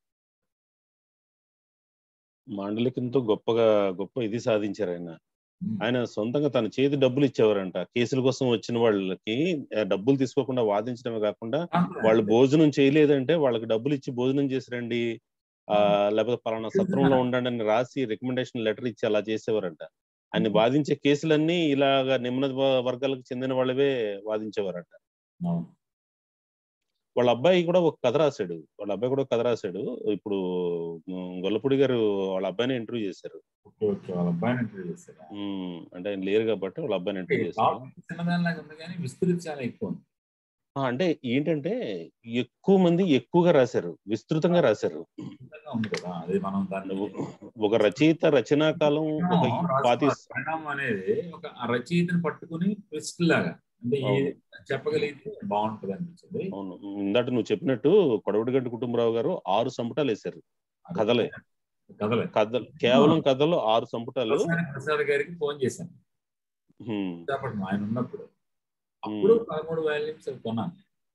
Speaker 1: మాండలికంతో గొప్పగా గొప్ప ఇది సాధించారు ఆయన ఆయన సొంతంగా తన చేతి డబ్బులు ఇచ్చేవారంట కేసుల కోసం వచ్చిన వాళ్ళకి డబ్బులు తీసుకోకుండా వాదించడమే కాకుండా వాళ్ళు భోజనం చేయలేదంటే వాళ్ళకి డబ్బులు ఇచ్చి భోజనం చేసి రండి ఆ లేకపోతే పలానా సత్రంలో ఉండండి అని రాసి రికమెండేషన్ లెటర్ ఇచ్చి అలా చేసేవారంట ఆయన వాదించే కేసులన్నీ ఇలాగా నిమ్న వర్గాలకు చెందిన వాళ్ళవే వాదించేవారంట వాళ్ళ అబ్బాయి కూడా ఒక కథ రాశాడు వాళ్ళ అబ్బాయి కూడా ఒక కథ రాశాడు ఇప్పుడు ఉమ్, గొల్లపూడి గారు వాళ్ళ అబ్బాయిని ఇంటర్వ్యూ చేశారు
Speaker 2: ఓకే ఓకే వాళ్ళ అబ్బాయిని ఇంటర్వ్యూ చేశారా
Speaker 1: ఉమ్, అంటే ఆయన లేరు కాబట్టి వాళ్ళ అబ్బాయిని ఇంటర్వ్యూ చేశారు
Speaker 2: టాపిక్ చిన్నదానిలాగా ఉంది కానీ విస్తృతి చాలా ఎక్కువ ఉంది
Speaker 1: ఆ, అంటే ఏంటంటే ఎక్కువ మంది ఎక్కువగా రాశారు విస్తృతంగా రాశారు
Speaker 2: విస్తృతంగా ఉంది కదా అది మనం దాన్ని
Speaker 1: ఒక రచయిత రచనా కాలం ఒక
Speaker 2: పరిణామం
Speaker 1: పాతి
Speaker 2: రాసుకోవాలి. పరిణామం అనేది ఒక ఆ రచయితని పట్టుకుని ట్విస్ట్ లాగా అంటే
Speaker 1: అవును.
Speaker 2: ఏది చెప్పగలిగితే బాగుంటది అనిపించింది
Speaker 1: అవును ఇందాక నువ్వు చెప్పినట్టు కొడవటిగంటి కుటుంబరావు గారు ఆరు సంపుటాలు వేశారు కథలే.
Speaker 2: కథలే
Speaker 1: కథలు కేవలం కథలు ఆరు సంపుటాలు
Speaker 2: ప్రసాద్ ప్రసాద్ గారికి ఫోన్ చేశాను
Speaker 1: హ్మ్.
Speaker 2: విశాఖపట్నం ఆయన ఉన్నప్పుడు అప్పుడు పదమూడు వాల్యూమ్స్ కొన్నాను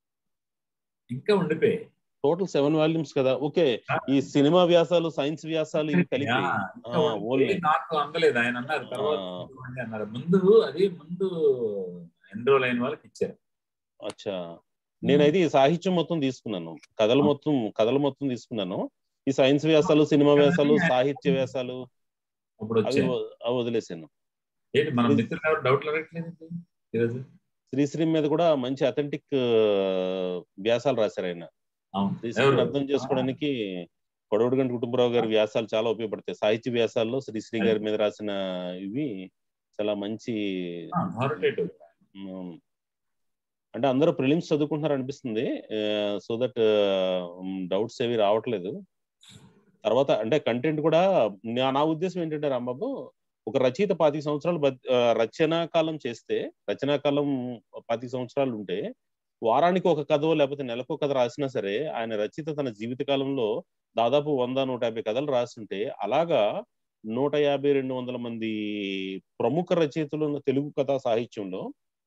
Speaker 2: ఇంకా ఉండిపోయాయి
Speaker 1: టోటల్ సెవెన్ వాల్యూమ్స్ కదా ఓకే ఈ సినిమా వ్యాసాలు సైన్స్ వ్యాసాలు ఇవి కలిపి
Speaker 2: యా,
Speaker 1: ఆ,
Speaker 2: ఇంకా ఉండిపోయి
Speaker 1: ఓన్లీ
Speaker 2: నాకు అందలేదు ఆయన అన్నారు తర్వాత
Speaker 1: ఆ.
Speaker 2: ఇవ్వండి అన్నారు ముందు అది ముందు ఎన్రోల్ అయిన వాళ్ళకి ఇచ్చారు
Speaker 1: అచ్చా నేనైతే ఈ సాహిత్యం మొత్తం తీసుకున్నాను కథలు మొత్తం కథలు మొత్తం తీసుకున్నాను ఈ సైన్స్ వ్యాసాలు సినిమా వ్యాసాలు సాహిత్య వ్యాసాలు
Speaker 2: అప్పుడు
Speaker 1: అవి
Speaker 2: వచ్చాయి
Speaker 1: వ- అవి వదిలేసాను
Speaker 2: ఏంటి మన మిత్రులు ఎవరు డౌట్లు అడగట్లేదు ఈరోజు
Speaker 1: శ్రీశ్రీ మీద కూడా మంచి అథెంటిక్ వ్యాసాలు రాశారు ఆయన
Speaker 2: అవును
Speaker 1: శ్రీశ్రీని
Speaker 2: ఎవరు?
Speaker 1: అర్థం చేసుకోవడానికి కొడవడిగంటి కుటుంబరావు గారి వ్యాసాలు చాలా ఉపయోగపడతాయి సాహిత్య వ్యాసాల్లో శ్రీశ్రీ గారి మీద రాసిన ఇవి చాలా మంచి
Speaker 2: ఆ, authoritative.
Speaker 1: ఉమ్, అంటే అందరూ ప్రిలిమ్స్ చదువుకుంటున్నారు అనిపిస్తుంది సో దట్ డౌట్స్ ఏవి రావట్లేదు తర్వాత అంటే కంటెంట్ కూడా నా నా ఉద్దేశం ఏంటంటే రాంబాబు ఒక రచయిత పాతిక సంవత్సరాలు బత్- ఆ, రచనా కాలం చేస్తే రచనా కాలం పాతిక సంవత్సరాలు ఉంటే వారానికి ఒక కథ లేకపోతే నెలకు కథ రాసినా సరే ఆయన రచయిత తన జీవిత కాలంలో దాదాపు వంద నూట యాభై కథలు రాస్తుంటే అలాగా నూట యాభై రెండు వందల మంది ప్రముఖ రచయితలు ఉన్న తెలుగు కథా సాహిత్యంలో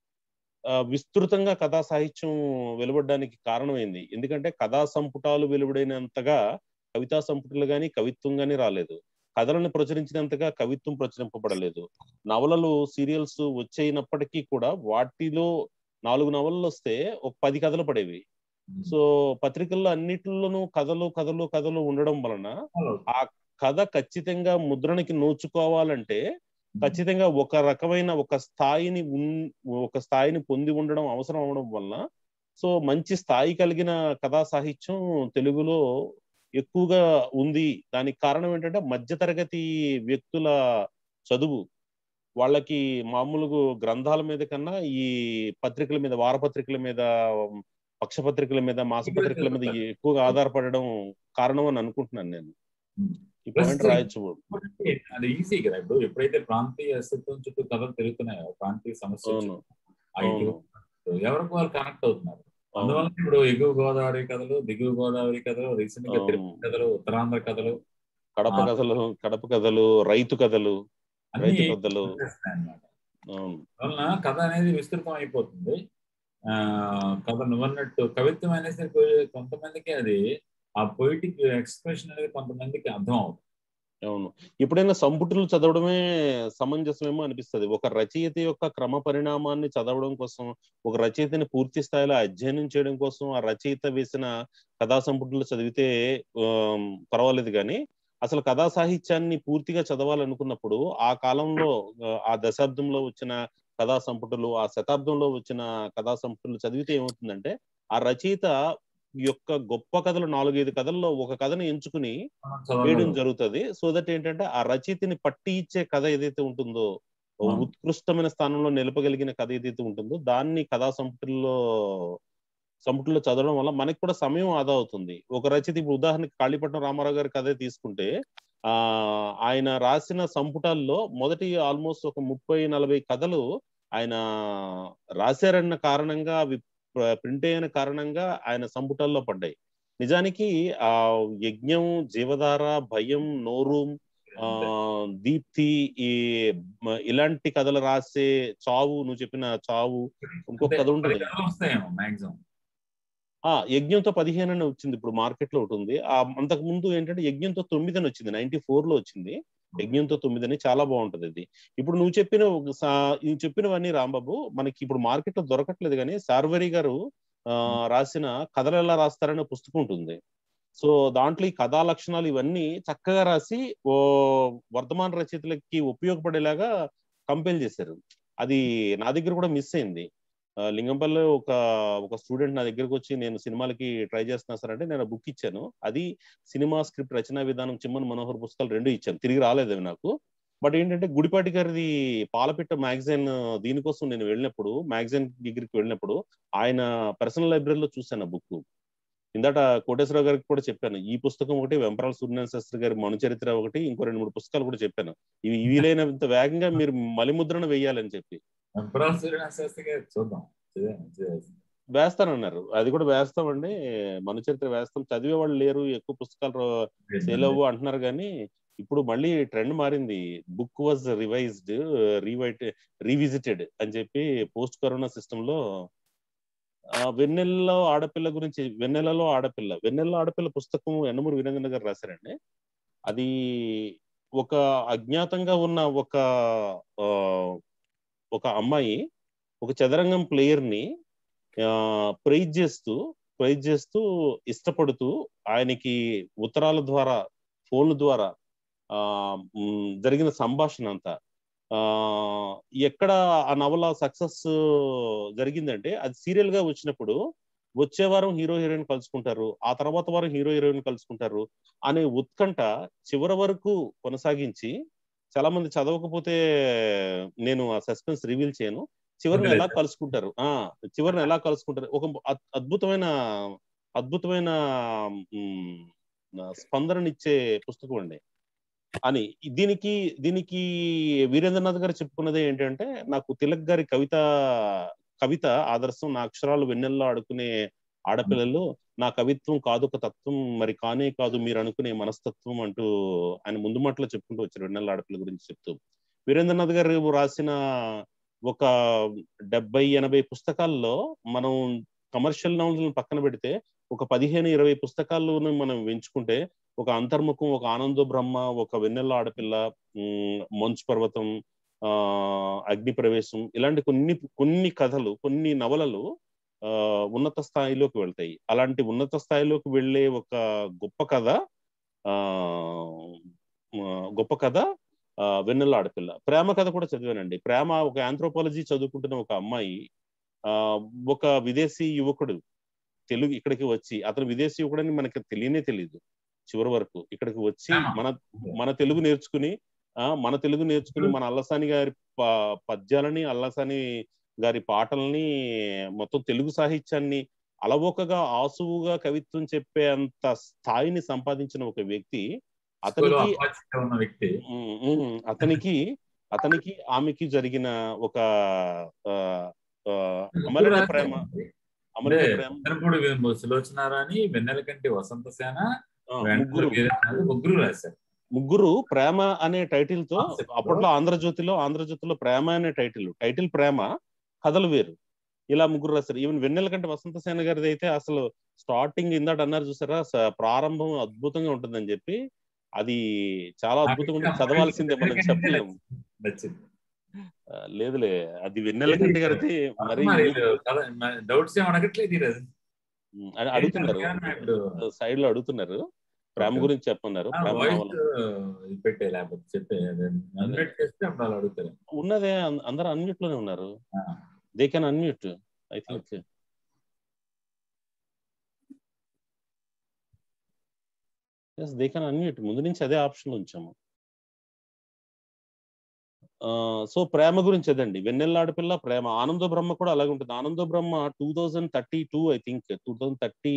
Speaker 1: ఆ, విస్తృతంగా కథా సాహిత్యం వెలువడడానికి కారణమైంది ఎందుకంటే కథా సంపుటాలు వెలువడైనంతగా కవితా సంపుటాలు గాని కవిత్వం గాని రాలేదు కథలను ప్రచురించినంతగా కవిత్వం ప్రచురింపబడలేదు నవలలు సీరియల్స్ వచ్చేనప్పటికీ కూడా వాటిలో నాలుగు నవలలు వస్తే ఒక పది కథలు పడేవి సో పత్రికల్లో అన్నిటిలోనూ కథలు కథలు కథలు ఉండడం వలన ఆ కథ ఖచ్చితంగా ముద్రణకి నోచుకోవాలంటే ఖచ్చితంగా ఒక రకమైన ఒక స్థాయిని ఉన్- ఒక స్థాయిని పొంది ఉండడం అవసరం అవడం వల్ల సో మంచి స్థాయి కలిగిన కథా సాహిత్యం తెలుగులో ఎక్కువగా ఉంది దానికి కారణం ఏంటంటే మధ్యతరగతి వ్యక్తుల చదువు వాళ్ళకి మామూలుగా గ్రంథాల మీద కన్నా ఈ పత్రికల మీద వారపత్రికల మీద పక్షపత్రికల మీద మాసపత్రికల మీద ఎక్కువగా ఆధారపడడం కారణం అని అనుకుంటున్నాను నేను ఈ పాయింట్ రాయొచ్చు
Speaker 2: కాబట్టి అది ఈజీ కదా ఇప్పుడు ఎప్పుడైతే ప్రాంతీయ అస్తిత్వం చుట్టూ కథలు తిరుగుతున్నాయో ప్రాంతీయ సమస్య
Speaker 1: అవును
Speaker 2: ఐటీ
Speaker 1: అవును
Speaker 2: ఎవరికి వాళ్ళు కనెక్ట్ అవుతున్నారు
Speaker 1: అవును
Speaker 2: అందువల్ల ఇప్పుడు ఎగువ గోదావరి కథలు దిగువ గోదావరి కథలు రీసెంట్ గా
Speaker 1: అవును.
Speaker 2: తిరుపతి కథలు ఉత్తరాంధ్ర కథలు
Speaker 1: కడప
Speaker 2: ఆ.
Speaker 1: కథలు కడప కథలు రైతు కథలు
Speaker 2: అన్ని
Speaker 1: రైతు కథలు
Speaker 2: అన్నమాట
Speaker 1: అవును
Speaker 2: వలన కథ అనేది విస్తృతం అయిపోతుంది ఆ కథ నువ్వన్నట్టు కవిత్వం అనేసి కొ- కొంతమందికి అది ఆ పొయిటిక్ ఎక్స్ప్రెషన్ అనేది కొంతమందికి అర్థం అవుతుంది
Speaker 1: అవును ఎప్పుడైనా సంపుటులు చదవడమే సమంజసమేమో అనిపిస్తది ఒక రచయిత యొక్క క్రమ పరిణామాన్ని చదవడం కోసం ఒక రచయితని పూర్తి స్థాయిలో అధ్యయనం చేయడం కోసం ఆ రచయిత వేసిన కథా సంపుటులు చదివితే ఆమ్, పర్వాలేదు కానీ అసలు కథా సాహిత్యాన్ని పూర్తిగా చదవాలనుకున్నప్పుడు ఆ కాలంలో ఆ, ఆ దశాబ్దంలో వచ్చిన కథా సంపుటులు ఆ శతాబ్దంలో వచ్చిన కథా సంపుటులు చదివితే ఏమవుతుందంటే ఆ రచయిత యొక్క గొప్ప కథలు నాలుగైదు కథల్లో ఒక కథను ఎంచుకుని
Speaker 2: మనం
Speaker 1: వేయడం
Speaker 2: చదవగలం.
Speaker 1: జరుగుతుంది సో దట్ ఏంటంటే ఆ రచయితని పట్టి ఇచ్చే కథ ఏదైతే ఉంటుందో
Speaker 2: అవును.
Speaker 1: ఉత్కృష్టమైన స్థానంలో నిలపగలిగిన కథ ఏదైతే ఉంటుందో దాన్ని కథా సంపుటిలో సంపుటిలో చదవడం వల్ల మనకి కూడా సమయం ఆదా అవుతుంది ఒక రచయిత ఇప్పుడు ఉదాహరణకి కాళీపట్నం రామారావు గారి కథే తీసుకుంటే ఆ ఆయన రాసిన సంపుటాల్లో మొదటి ఆల్మోస్ట్ ఒక ముప్పై నలభై కథలు ఆయన రాశారన్న కారణంగా అవి ప్రింట్ అయిన కారణంగా ఆయన సంపుటాల్లో పడ్డాయి నిజానికి ఆ యజ్ఞం జీవధార భయం నోరు ఆ దీప్తి ఈ మ- ఇలాంటి కథలు రాసే చావు నువ్వు చెప్పిన చావు ఇంకొక
Speaker 2: అంటే
Speaker 1: కథ ఉంటుంది
Speaker 2: పది కథలు వస్తాయేమో మాక్సిమం
Speaker 1: ఆ యజ్ఞంతో పదిహేను అని వచ్చింది ఇప్పుడు మార్కెట్ లో ఒకటి ఉంది ఆ అంతకు ముందు ఏంటంటే యజ్ఞంతో తొమ్మిది అని వచ్చింది నైన్టీ ఫోర్ లో వచ్చింది యజ్ఞంతో తొమ్మిది అని చాలా బాగుంటది ఇది ఇప్పుడు నువ్వు చెప్పిన ఒక సా- నువ్వు చెప్పినవన్నీ రాంబాబు మనకి ఇప్పుడు మార్కెట్ లో దొరకట్లేదు కానీ సార్వరి గారు ఆ, రాసిన కథలు ఎలా రాస్తారనే పుస్తకం ఉంటుంది సో దాంట్లో ఈ కథా లక్షణాలు ఇవన్నీ చక్కగా రాసి ఓ వర్ధమాన రచయితలకి ఉపయోగపడేలాగా కంపేల్ చేశారు అది నా దగ్గర కూడా మిస్ అయింది ఆ, లింగంపల్లి ఒక ఒక స్టూడెంట్ నా దగ్గరకు వచ్చి నేను సినిమాలకి ట్రై చేస్తున్నా సార్ అంటే నేను బుక్ ఇచ్చాను అది సినిమా స్క్రిప్ట్ రచనా విధానం చిమ్మన్ మనోహర్ పుస్తకాలు రెండు ఇచ్చాను తిరిగి రాలేదు అవి నాకు బట్ ఏంటంటే గుడిపాటి గారిది పాలపిట్ట మ్యాగజైన్ దీనికోసం నేను వెళ్ళినప్పుడు మ్యాగజైన్ దగ్గరికి వెళ్ళినప్పుడు ఆయన పర్సనల్ లైబ్రరీలో చూశాను ఆ బుక్ ఇందాట కోటేశ్వరరావు గారికి కూడా చెప్పాను ఈ పుస్తకం ఒకటి వెంపరాల సూర్యనారాయణ శాస్త్రి గారి మనుచరిత్ర ఒకటి ఇంకో రెండు మూడు పుస్తకాలు కూడా చెప్పాను ఇవి వీలైనంత వేగంగా మీరు మలిముద్రణ వేయాలని చెప్పి
Speaker 2: ఎంపరాల్ సూర్యనారాయణ శాస్త్రి గారు చూద్దాం చదివాను, చదివాను.
Speaker 1: వేస్తానన్నారు అది కూడా వేస్తామండి మనుచరిత్ర వేస్తాం చదివే వాళ్ళు లేరు ఎక్కువ పుస్తకాలు సేల్ అవ్వు అంటున్నారు కానీ ఇప్పుడు మళ్ళీ ట్రెండ్ మారింది book was revised rewrite revisited అని చెప్పి పోస్ట్ కరోనా సిస్టమ్ లో ఆ, వెన్నెల్లో ఆడపిల్ల గురించి వెన్నెలలో ఆడపిల్ల వెన్నెల్లో ఆడపిల్ల పుస్తకం ఎండమూరి వీరేంద్ర గారు రాశారండి అది ఒక అజ్ఞాతంగా ఉన్న ఒక ఆ, ఒక అమ్మాయి ఒక చదరంగం ప్లేయర్ ని ప్రైజ్ చేస్తూ ప్రైజ్ చేస్తూ ఇష్టపడుతూ ఆయనకి ఉత్తరాల ద్వారా ఫోన్ల ద్వారా ఆ మ్, జరిగిన సంభాషణ అంతా ఆ ఎక్కడ ఆ నవల సక్సెస్ జరిగిందంటే అది సీరియల్ గా వచ్చినప్పుడు వచ్చే వారం హీరో హీరోయిన్ కలుసుకుంటారు ఆ తర్వాత వారం హీరో హీరోయిన్ కలుసుకుంటారు అనే ఉత్కంఠ చివరి వరకు కొనసాగించి చాలా మంది చదవకపోతే నేను ఆ సస్పెన్స్ రివీల్ చేయను చివరిని ఎలా కలుసుకుంటారు ఆ చివరిని ఎలా కలుసుకుంటారు ఒక అద్- అద్భుతమైన అద్భుతమైన మ్, స్పందననిచ్చే పుస్తకం అండి అని దీనికి దీనికి వీరేంద్రనాథ్ గారు చెప్పుకున్నది ఏంటంటే నాకు తిలక్ గారి కవిత కవిత ఆదర్శం నా అక్షరాలు వెన్నెల్లో ఆడుకునే ఆడపిల్లలు నా కవిత్వం కాదు ఒక తత్వం మరి కానే కాదు మీరు అనుకునే మనస్తత్వం అంటూ ఆయన ముందు మాటలో చెప్పుకుంటూ వచ్చారు వెన్నెల ఆడపిల్ల గురించి చెప్తూ వీరేంద్రనాథ్ గారు రాసిన ఒక డెబ్బై ఎనభై పుస్తకాల్లో మనం కమర్షియల్ నవలను పక్కన పెడితే ఒక పదిహేను ఇరవై పుస్తకాలను మనం ఎంచుకుంటే ఒక అంతర్ముఖం ఒక ఆనందో బ్రహ్మ ఒక వెన్నెల ఆడపిల్ల ఉమ్, మంచు పర్వతం ఆ అగ్ని ప్రవేశం ఇలాంటి కొన్ని కొన్ని కథలు కొన్ని నవలలు ఆ ఉన్నత స్థాయిలోకి వెళ్తాయి అలాంటి ఉన్నత స్థాయిలోకి వెళ్ళే ఒక గొప్ప కథ ఆ ఆ, గొప్ప కథ ఆ, వెన్నెల ఆడపిల్ల ప్రేమ కథ కూడా చదివానండి ప్రేమ ఒక ఆంథ్రోపాలజీ చదువుకుంటున్న ఒక అమ్మాయి ఆ ఒక విదేశీ యువకుడు తెలుగు ఇక్కడికి వచ్చి అతను విదేశీ యువకుడని మనకి తెలియనే తెలియదు చివరి వరకు ఇక్కడికి వచ్చి
Speaker 2: ప్రేమ.
Speaker 1: మన మన తెలుగు నేర్చుకుని ఆ మన తెలుగు నేర్చుకుని మన అల్లసాని గారి ప- పద్యాలని అల్లసాని గారి పాటల్ని మొత్తం తెలుగు సాహిత్యాన్ని అలవోకగా ఆసువుగా కవిత్వం చెప్పే అంత స్థాయిని సంపాదించిన ఒక వ్యక్తి
Speaker 2: స్కూల్లో
Speaker 1: అతనికి
Speaker 2: అపాచిగా ఉన్న వ్యక్తి
Speaker 1: ఉమ్, ఉమ్, అతనికి అతనికి ఆమెకి జరిగిన ఒక ఆ, ఆ, అమలైన ప్రేమ అమలైన ప్రేమ
Speaker 2: చంద్రపూడి సులోచనారాణి వెన్నెల కంటి వసంత సేన
Speaker 1: ఆ,
Speaker 2: వెంకట
Speaker 1: ముగ్గురు
Speaker 2: వీరనాథ్ ముగ్గురు రాశారు
Speaker 1: ముగ్గురు ప్రేమ అనే టైటిల్ తో
Speaker 2: Concept లో.
Speaker 1: అప్పట్లో ఆంధ్రజ్యోతిలో ఆంధ్రజ్యోతిలో ప్రేమ అనే టైటిల్ టైటిల్ ప్రేమ కథలు వేరు ఇలా ముగ్గురు రాశారు ఈవెన్ వెన్నెల కంటే వసంత సేన గారిది అయితే అసలు స్టార్టింగ్ ఇందాట అన్నారు చూసారా స- ప్రారంభం అద్భుతంగా ఉంటుందని చెప్పి అది చాలా అద్భుతంగా ఉంటుంది చదవాల్సిందే మనం చెప్పలేము
Speaker 2: నచ్చింది
Speaker 1: ఆ, లేదులే అది వెన్నెల కంటే గారిది మరి
Speaker 2: డౌట్స్ ఏమి అడగట్లేదు ఈరోజు
Speaker 1: ఉమ్, అని అడుగుతున్నారు
Speaker 2: ఇప్పుడు
Speaker 1: సైడ్ లో అడుగుతున్నారు ప్రేమ
Speaker 2: Okay.
Speaker 1: గురించి చెప్పన్నారు ప్రేమ
Speaker 2: వాయిస్
Speaker 1: నవల
Speaker 2: పెట్టే లేకపోతే చెప్పే అన్మిట్ చేస్తే అప్పుడు అలా అడుగుతారు
Speaker 1: ఉన్నదే అం- అందరూ అన్మ్యూట్ లోనే ఉన్నారు
Speaker 2: ఆ.
Speaker 1: They can unmute I think yes they can unmute ముందు నుంచి అదే ఆప్షన్ ఉంచాము సో ప్రేమ గురించి అదండి వెన్నెల ఆడపిల్ల ప్రేమ ఆనంద బ్రహ్మ కూడా అలాగే ఉంటుంది Ananda Brahma two thousand thirty two I think two thousand thirty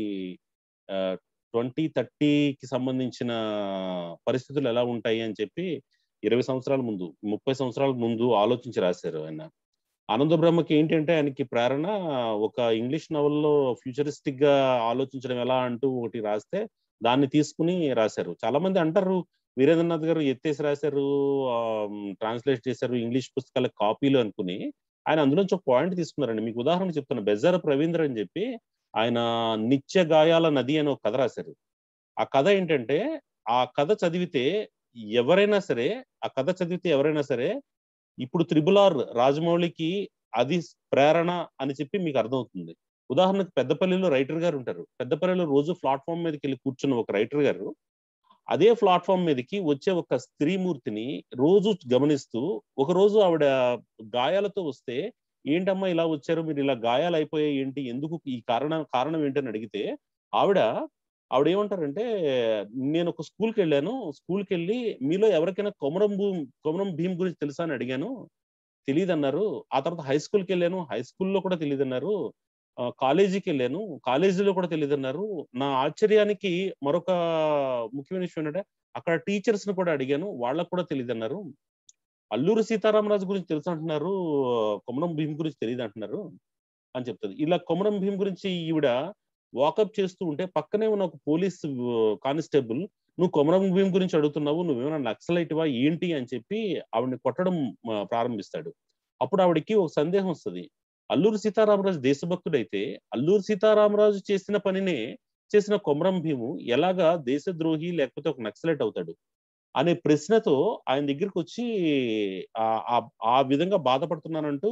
Speaker 1: twenty థర్టీకి సంబంధించిన పరిస్థితులు ఎలా ఉంటాయి అని చెప్పి ఇరవై సంవత్సరాల ముందు ముప్పై సంవత్సరాల ముందు ఆలోచించి రాశారు ఆయన ఆనంద బ్రహ్మకి ఏంటంటే ఆయనకి ప్రేరణ ఒక ఇంగ్లీష్ నవల్లో ఫ్యూచరిస్టిక్ గా ఆలోచించడం ఎలా అంటూ ఒకటి రాస్తే దాన్ని తీసుకుని రాశారు చాలా మంది అంటారు వీరేంద్రనాథ్ గారు ఎత్తేసి రాశారు ట్రాన్స్లేట్ చేశారు ఇంగ్లీష్ పుస్తకాల కాపీలు అనుకుని ఆయన అందులోంచి ఒక పాయింట్ తీసుకున్నారండి మీకు ఉదాహరణ చెప్తున్నా బెజార ప్రవీంద్ర అని చెప్పి ఆయన నిత్య గాయాల నది అని ఒక కథ రాశారు ఆ కథ ఏంటంటే ఆ కథ చదివితే ఎవరైనా సరే ఆ కథ చదివితే ఎవరైనా సరే ఇప్పుడు త్రిబుల్ ఆర్ రాజమౌళికి అది ప్రేరణ అని చెప్పి మీకు అర్థమవుతుంది ఉదాహరణకు పెద్దపల్లిలో రైటర్ గారు ఉంటారు పెద్దపల్లిలో రోజు ప్లాట్ఫామ్ మీదకి వెళ్ళి కూర్చున్న ఒక రైటర్ గారు అదే ప్లాట్ఫామ్ మీదకి వచ్చే ఒక స్త్రీమూర్తిని రోజు గమనిస్తూ ఒక రోజు ఆవిడ గాయాలతో వస్తే ఏంటమ్మా ఇలా వచ్చారు మీరు ఇలా గాయాలు అయిపోయాయి ఏంటి ఎందుకు ఈ కారణం కారణం ఏంటని అడిగితే ఆవిడ ఆవిడ ఏమంటారంటే నేను ఒక స్కూల్కి వెళ్ళాను స్కూల్కి వెళ్ళి మీలో ఎవరికైనా కొమరం భూమ్ కొమరం భీమ్ గురించి తెలుసా అని అడిగాను తెలియదు అన్నారు ఆ తర్వాత హై స్కూల్కి వెళ్ళాను హై స్కూల్లో కూడా తెలియదు అన్నారు ఆ, కాలేజీకి వెళ్ళాను కాలేజీలో కూడా తెలియదు అన్నారు నా ఆశ్చర్యానికి మరొక ముఖ్యమైన విషయం ఏంటంటే అక్కడ టీచర్స్ ని కూడా అడిగాను వాళ్ళకు కూడా తెలియదు అన్నారు అల్లూరి సీతారామరాజు గురించి తెలుసు అంటున్నారు కొమరం భీమ్ గురించి తెలియదు అంటున్నారు అని చెప్తుంది ఇలా కొమరం భీమ్ గురించి ఈవిడ వాకప్ చేస్తూ ఉంటే పక్కనే ఉన్న ఒక పోలీస్ కానిస్టేబుల్ నువ్వు కొమరం భీమ్ గురించి అడుగుతున్నావు నువ్వేమైనా నక్సలైట్వా ఏంటి అని చెప్పి ఆవిడని కొట్టడం ఆ, ప్రారంభిస్తాడు అప్పుడు ఆవిడకి ఒక సందేహం వస్తుంది అల్లూరి సీతారామరాజు దేశభక్తుడైతే అల్లూరి సీతారామరాజు చేసిన పనినే చేసిన కొమరం భీము ఎలాగా దేశద్రోహి లేకపోతే ఒక నక్సలైట్ అవుతాడు అనే ప్రశ్నతో ఆయన దగ్గరికి వచ్చి ఆ- ఆ- ఆ విధంగా బాధపడుతున్నానంటూ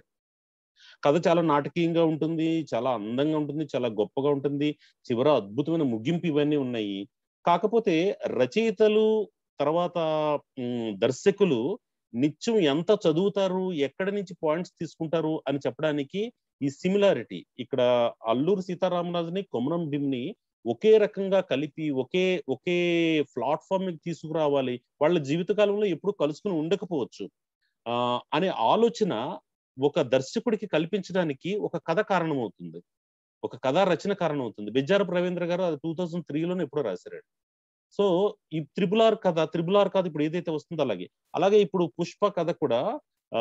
Speaker 1: కథ చాలా నాటకీయంగా ఉంటుంది చాలా అందంగా ఉంటుంది చాలా గొప్పగా ఉంటుంది చివర అద్భుతమైన ముగింపు ఇవన్నీ ఉన్నాయి కాకపోతే రచయితలు తర్వాత ఉమ్, దర్శకులు నిత్యం ఎంత చదువుతారు ఎక్కడి నుంచి పాయింట్స్ తీసుకుంటారు అని చెప్పడానికి ఈ సిమిలారిటీ ఇక్కడ అల్లూరు సీతారామరాజుని కొమరం భీమ్ని ఒకే రకంగా కలిపి ఒకే ఒకే ప్లాట్ఫామ్ మీద తీసుకురావాలి వాళ్ళ జీవితకాలంలో ఎప్పుడు కలుసుకుని ఉండకపోవచ్చు ఆ అనే ఆలోచన ఒక దర్శకుడికి కల్పించడానికి ఒక కథ కారణమవుతుంది ఒక కథా రచన కారణమవుతుంది బెజ్జారపు రవీంద్ర గారు అది టూ థౌజండ్ త్రీలోనే ఎప్పుడో రాశారు సో ఈ త్రిబుల్ ఆర్ కథ త్రిబుల్ ఆర్ కథ ఇప్పుడు ఏదైతే వస్తుందో అలాగే అలాగే ఇప్పుడు పుష్ప కథ కూడా ఆ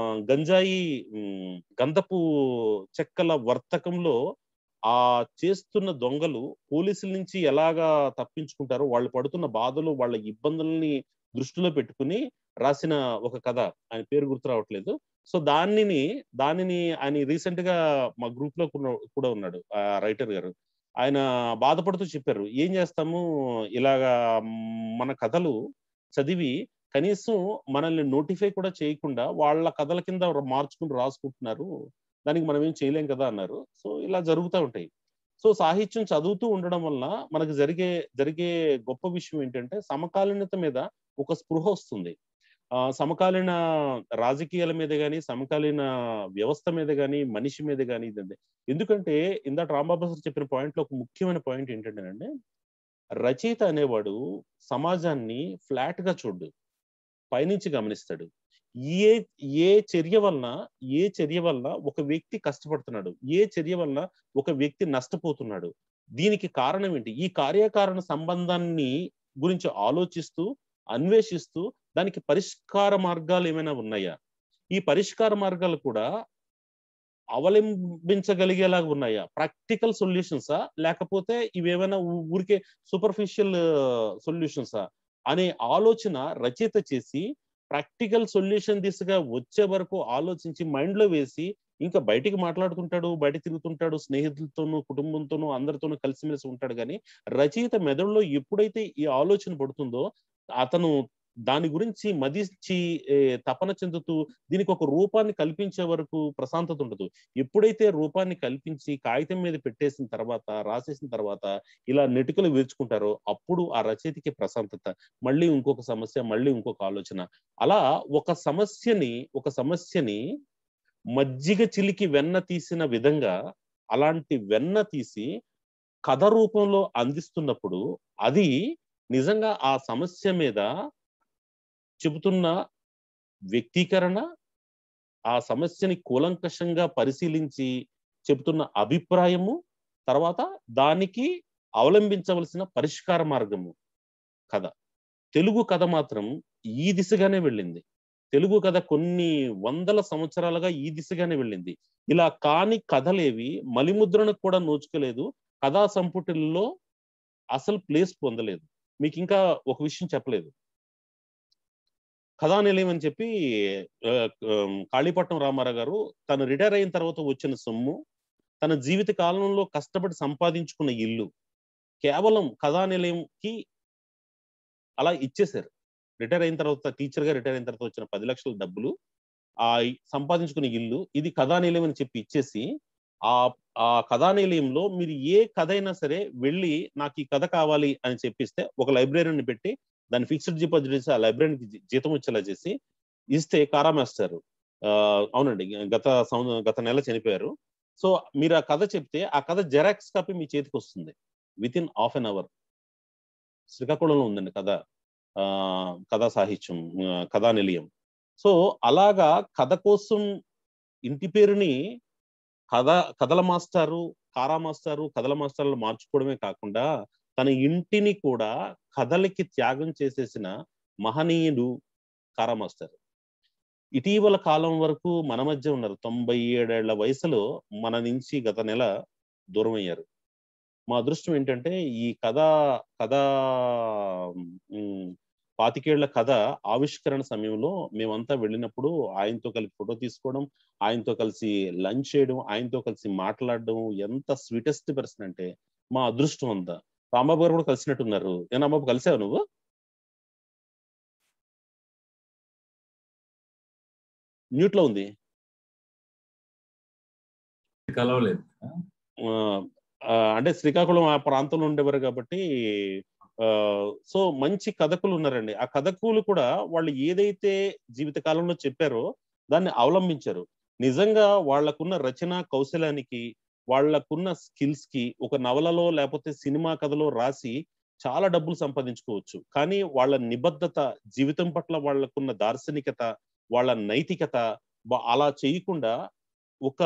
Speaker 1: గంజాయి ఉమ్, గంధపు చెక్కల వర్తకంలో ఆ చేస్తున్న దొంగలు పోలీసుల నుంచి ఎలాగా తప్పించుకుంటారో వాళ్ళు పడుతున్న బాధలు వాళ్ళ ఇబ్బందుల్ని దృష్టిలో పెట్టుకుని రాసిన ఒక కథ ఆయన పేరు గుర్తు రావట్లేదు సో దానిని దానిని ఆయన రీసెంట్ గా మా గ్రూప్ లో కూడా- కూడా ఉన్నాడు ఆ రైటర్ గారు ఆయన బాధపడుతూ చెప్పారు ఏం చేస్తాము ఇలాగా మన కథలు చదివి కనీసం మనల్ని నోటిఫై కూడా చేయకుండా వాళ్ళ కథల కింద మార్చుకుని రాసుకుంటున్నారు దానికి మనం ఏం చేయలేం కదా అన్నారు సో ఇలా జరుగుతూ ఉంటాయి సో సాహిత్యం చదువుతూ ఉండడం వల్ల మనకు జరిగే జరిగే గొప్ప విషయం ఏంటంటే సమకాలీనత మీద ఒక స్పృహ వస్తుంది ఆ సమకాలీన రాజకీయాల మీద కానీ సమకాలీన వ్యవస్థ మీద కానీ మనిషి మీద కానీ ఇదండి ఎందుకంటే ఇందాక రాంబాబు సార్ చెప్పిన పాయింట్ లో ఒక ముఖ్యమైన పాయింట్ ఏంటంటేనండి రచయిత అనేవాడు సమాజాన్ని ఫ్లాట్ గా చూడు పైనుంచి గమనిస్తాడు ఏ ఏ చర్య వలన ఏ చర్య వలన ఒక వ్యక్తి కష్టపడుతున్నాడు ఏ చర్య వలన ఒక వ్యక్తి నష్టపోతున్నాడు దీనికి కారణం ఏంటి ఈ కార్యకారణ సంబంధాన్ని గురించి ఆలోచిస్తూ అన్వేషిస్తూ దానికి పరిష్కార మార్గాలు ఏమైనా ఉన్నాయా ఈ పరిష్కార మార్గాలు కూడా అవలంబించగలిగేలాగా ఉన్నాయా ప్రాక్టికల్ సొల్యూషన్సా లేకపోతే ఇవేమైనా ఊ- ఊరికే సూపర్ఫిషియల్ సొల్యూషన్సా అనే ఆలోచన రచయిత చేసి ప్రాక్టికల్ సొల్యూషన్ దిశగా వచ్చే వరకు ఆలోచించి మైండ్ లో వేసి ఇంకా బయటికి మాట్లాడుతుంటాడు బయట తిరుగుతుంటాడు స్నేహితులతోనూ కుటుంబంతోనూ అందరితోనూ కలిసిమెలిసి ఉంటాడు కానీ రచయిత మెదడులో ఎప్పుడైతే ఈ ఆలోచన పడుతుందో అతను దాని గురించి మదించి ఏ, తపన చెందుతూ దీనికి ఒక రూపాన్ని కల్పించే వరకు ప్రశాంతత ఉండదు ఎప్పుడైతే రూపాన్ని కల్పించి కాగితం మీద పెట్టేసిన తర్వాత రాసేసిన తర్వాత ఇలా నెటుకలు వీర్చుకుంటారో అప్పుడు ఆ రచయితకి ప్రశాంతత మళ్ళీ ఇంకొక సమస్య మళ్ళీ ఇంకొక ఆలోచన అలా ఒక సమస్యని ఒక సమస్యని మజ్జిగ చిలికి వెన్న తీసిన విధంగా అలాంటి వెన్న తీసి కథ రూపంలో అందిస్తున్నప్పుడు అది నిజంగా ఆ సమస్య మీద చెబుతున్న వ్యక్తీకరణ ఆ సమస్యని కూలంకషంగా పరిశీలించి చెబుతున్న అభిప్రాయము తర్వాత దానికి అవలంబించవలసిన పరిష్కార మార్గము కథ తెలుగు కథ మాత్రం ఈ దిశగానే వెళ్ళింది తెలుగు కథ కొన్ని వందల సంవత్సరాలుగా ఈ దిశగానే వెళ్ళింది ఇలా కాని కథలేవి మలిముద్రణకు కూడా నోచుకోలేదు కథా సంపుటిల్లో అసలు ప్లేస్ పొందలేదు మీకు ఇంకా ఒక విషయం చెప్పలేదు కథానిలయం అని చెప్పి ఆ, ఆ, కాళీపట్నం రామారావు గారు తను రిటైర్ అయిన తర్వాత వచ్చిన సొమ్ము తన జీవిత కాలంలో కష్టపడి సంపాదించుకున్న ఇల్లు కేవలం కథానిలయంకి అలా ఇచ్చేశారు రిటైర్ అయిన తర్వాత టీచర్ గా రిటైర్ అయిన తర్వాత వచ్చిన పది లక్షల డబ్బులు ఆ ఇ- సంపాదించుకున్న ఇల్లు ఇది కథానిలయం అని చెప్పి ఇచ్చేసి ఆ ఆ కథానిలయంలో మీరు ఏ కథ అయినా సరే వెళ్ళి నాకు ఈ కథ కావాలి అని చెప్పిస్తే ఒక లైబ్రరీని పెట్టి దాన్ని ఫిక్స్డ్ డిపాజిట్ చేసి ఆ లైబ్రరీకి జీ- జీతం వచ్చేలా చేసి ఇస్తే కారా మాస్టర్ ఆ, అవునండి గత సంవ- గత నెల చనిపోయారు సో మీరు ఆ కథ చెప్తే ఆ కథ జెరాక్స్ కాపీ మీ చేతికి వస్తుంది within half an hour శ్రీకాకుళంలో ఉందండి కథ ఆ, కథా సాహిత్యం ఆ, కథా నిలయం సో అలాగా కథ కోసం ఇంటి పేరుని కథ కథల మాస్టారు కారా మాస్టారు కథల మాస్టర్లు మార్చుకోవడమే కాకుండా తన ఇంటిని కూడా కథలకి త్యాగం చేసేసిన మహనీయుడు కారా మాస్టర్ ఇటీవల కాలం వరకు మన మధ్య ఉన్నారు తొంభై ఏడేళ్ల వయసులో మన నుంచి గత నెల దూరం అయ్యారు మా అదృష్టం ఏంటంటే ఈ కథ కథ ఉమ్, పాతికేళ్ల కథ ఆవిష్కరణ సమయంలో మేమంతా వెళ్ళినప్పుడు ఆయనతో కలిసి ఫోటో తీసుకోవడం ఆయనతో కలిసి లంచ్ చేయడం ఆయనతో కలిసి మాట్లాడడం ఎంత స్వీటెస్ట్ పర్సన్ అంటే మా అదృష్టం అంతా రాంబాబు గారు కూడా కలిసినట్టున్నారు ఏ రాంబాబు కలిసావు నువ్వు మ్యూట్ లో ఉంది
Speaker 2: కలవలేదు
Speaker 1: ఆ, ఆ, అంటే శ్రీకాకుళం ఆ ప్రాంతంలో ఉండేవారు కాబట్టి ఆ సో మంచి కథకులు ఉన్నారండి ఆ కథకులు కూడా వాళ్ళు ఏదైతే జీవిత కాలంలో చెప్పారో దాన్ని అవలంబించారు నిజంగా వాళ్ళకున్న రచన కౌశలానికి వాళ్ళకున్న స్కిల్స్ కి ఒక నవలలో లేకపోతే సినిమా కథలో రాసి చాలా డబ్బులు సంపాదించుకోవచ్చు కానీ వాళ్ళ నిబద్ధత జీవితం పట్ల వాళ్ళకున్న దార్శనికత వాళ్ళ నైతికత వా- అలా చేయకుండా ఒక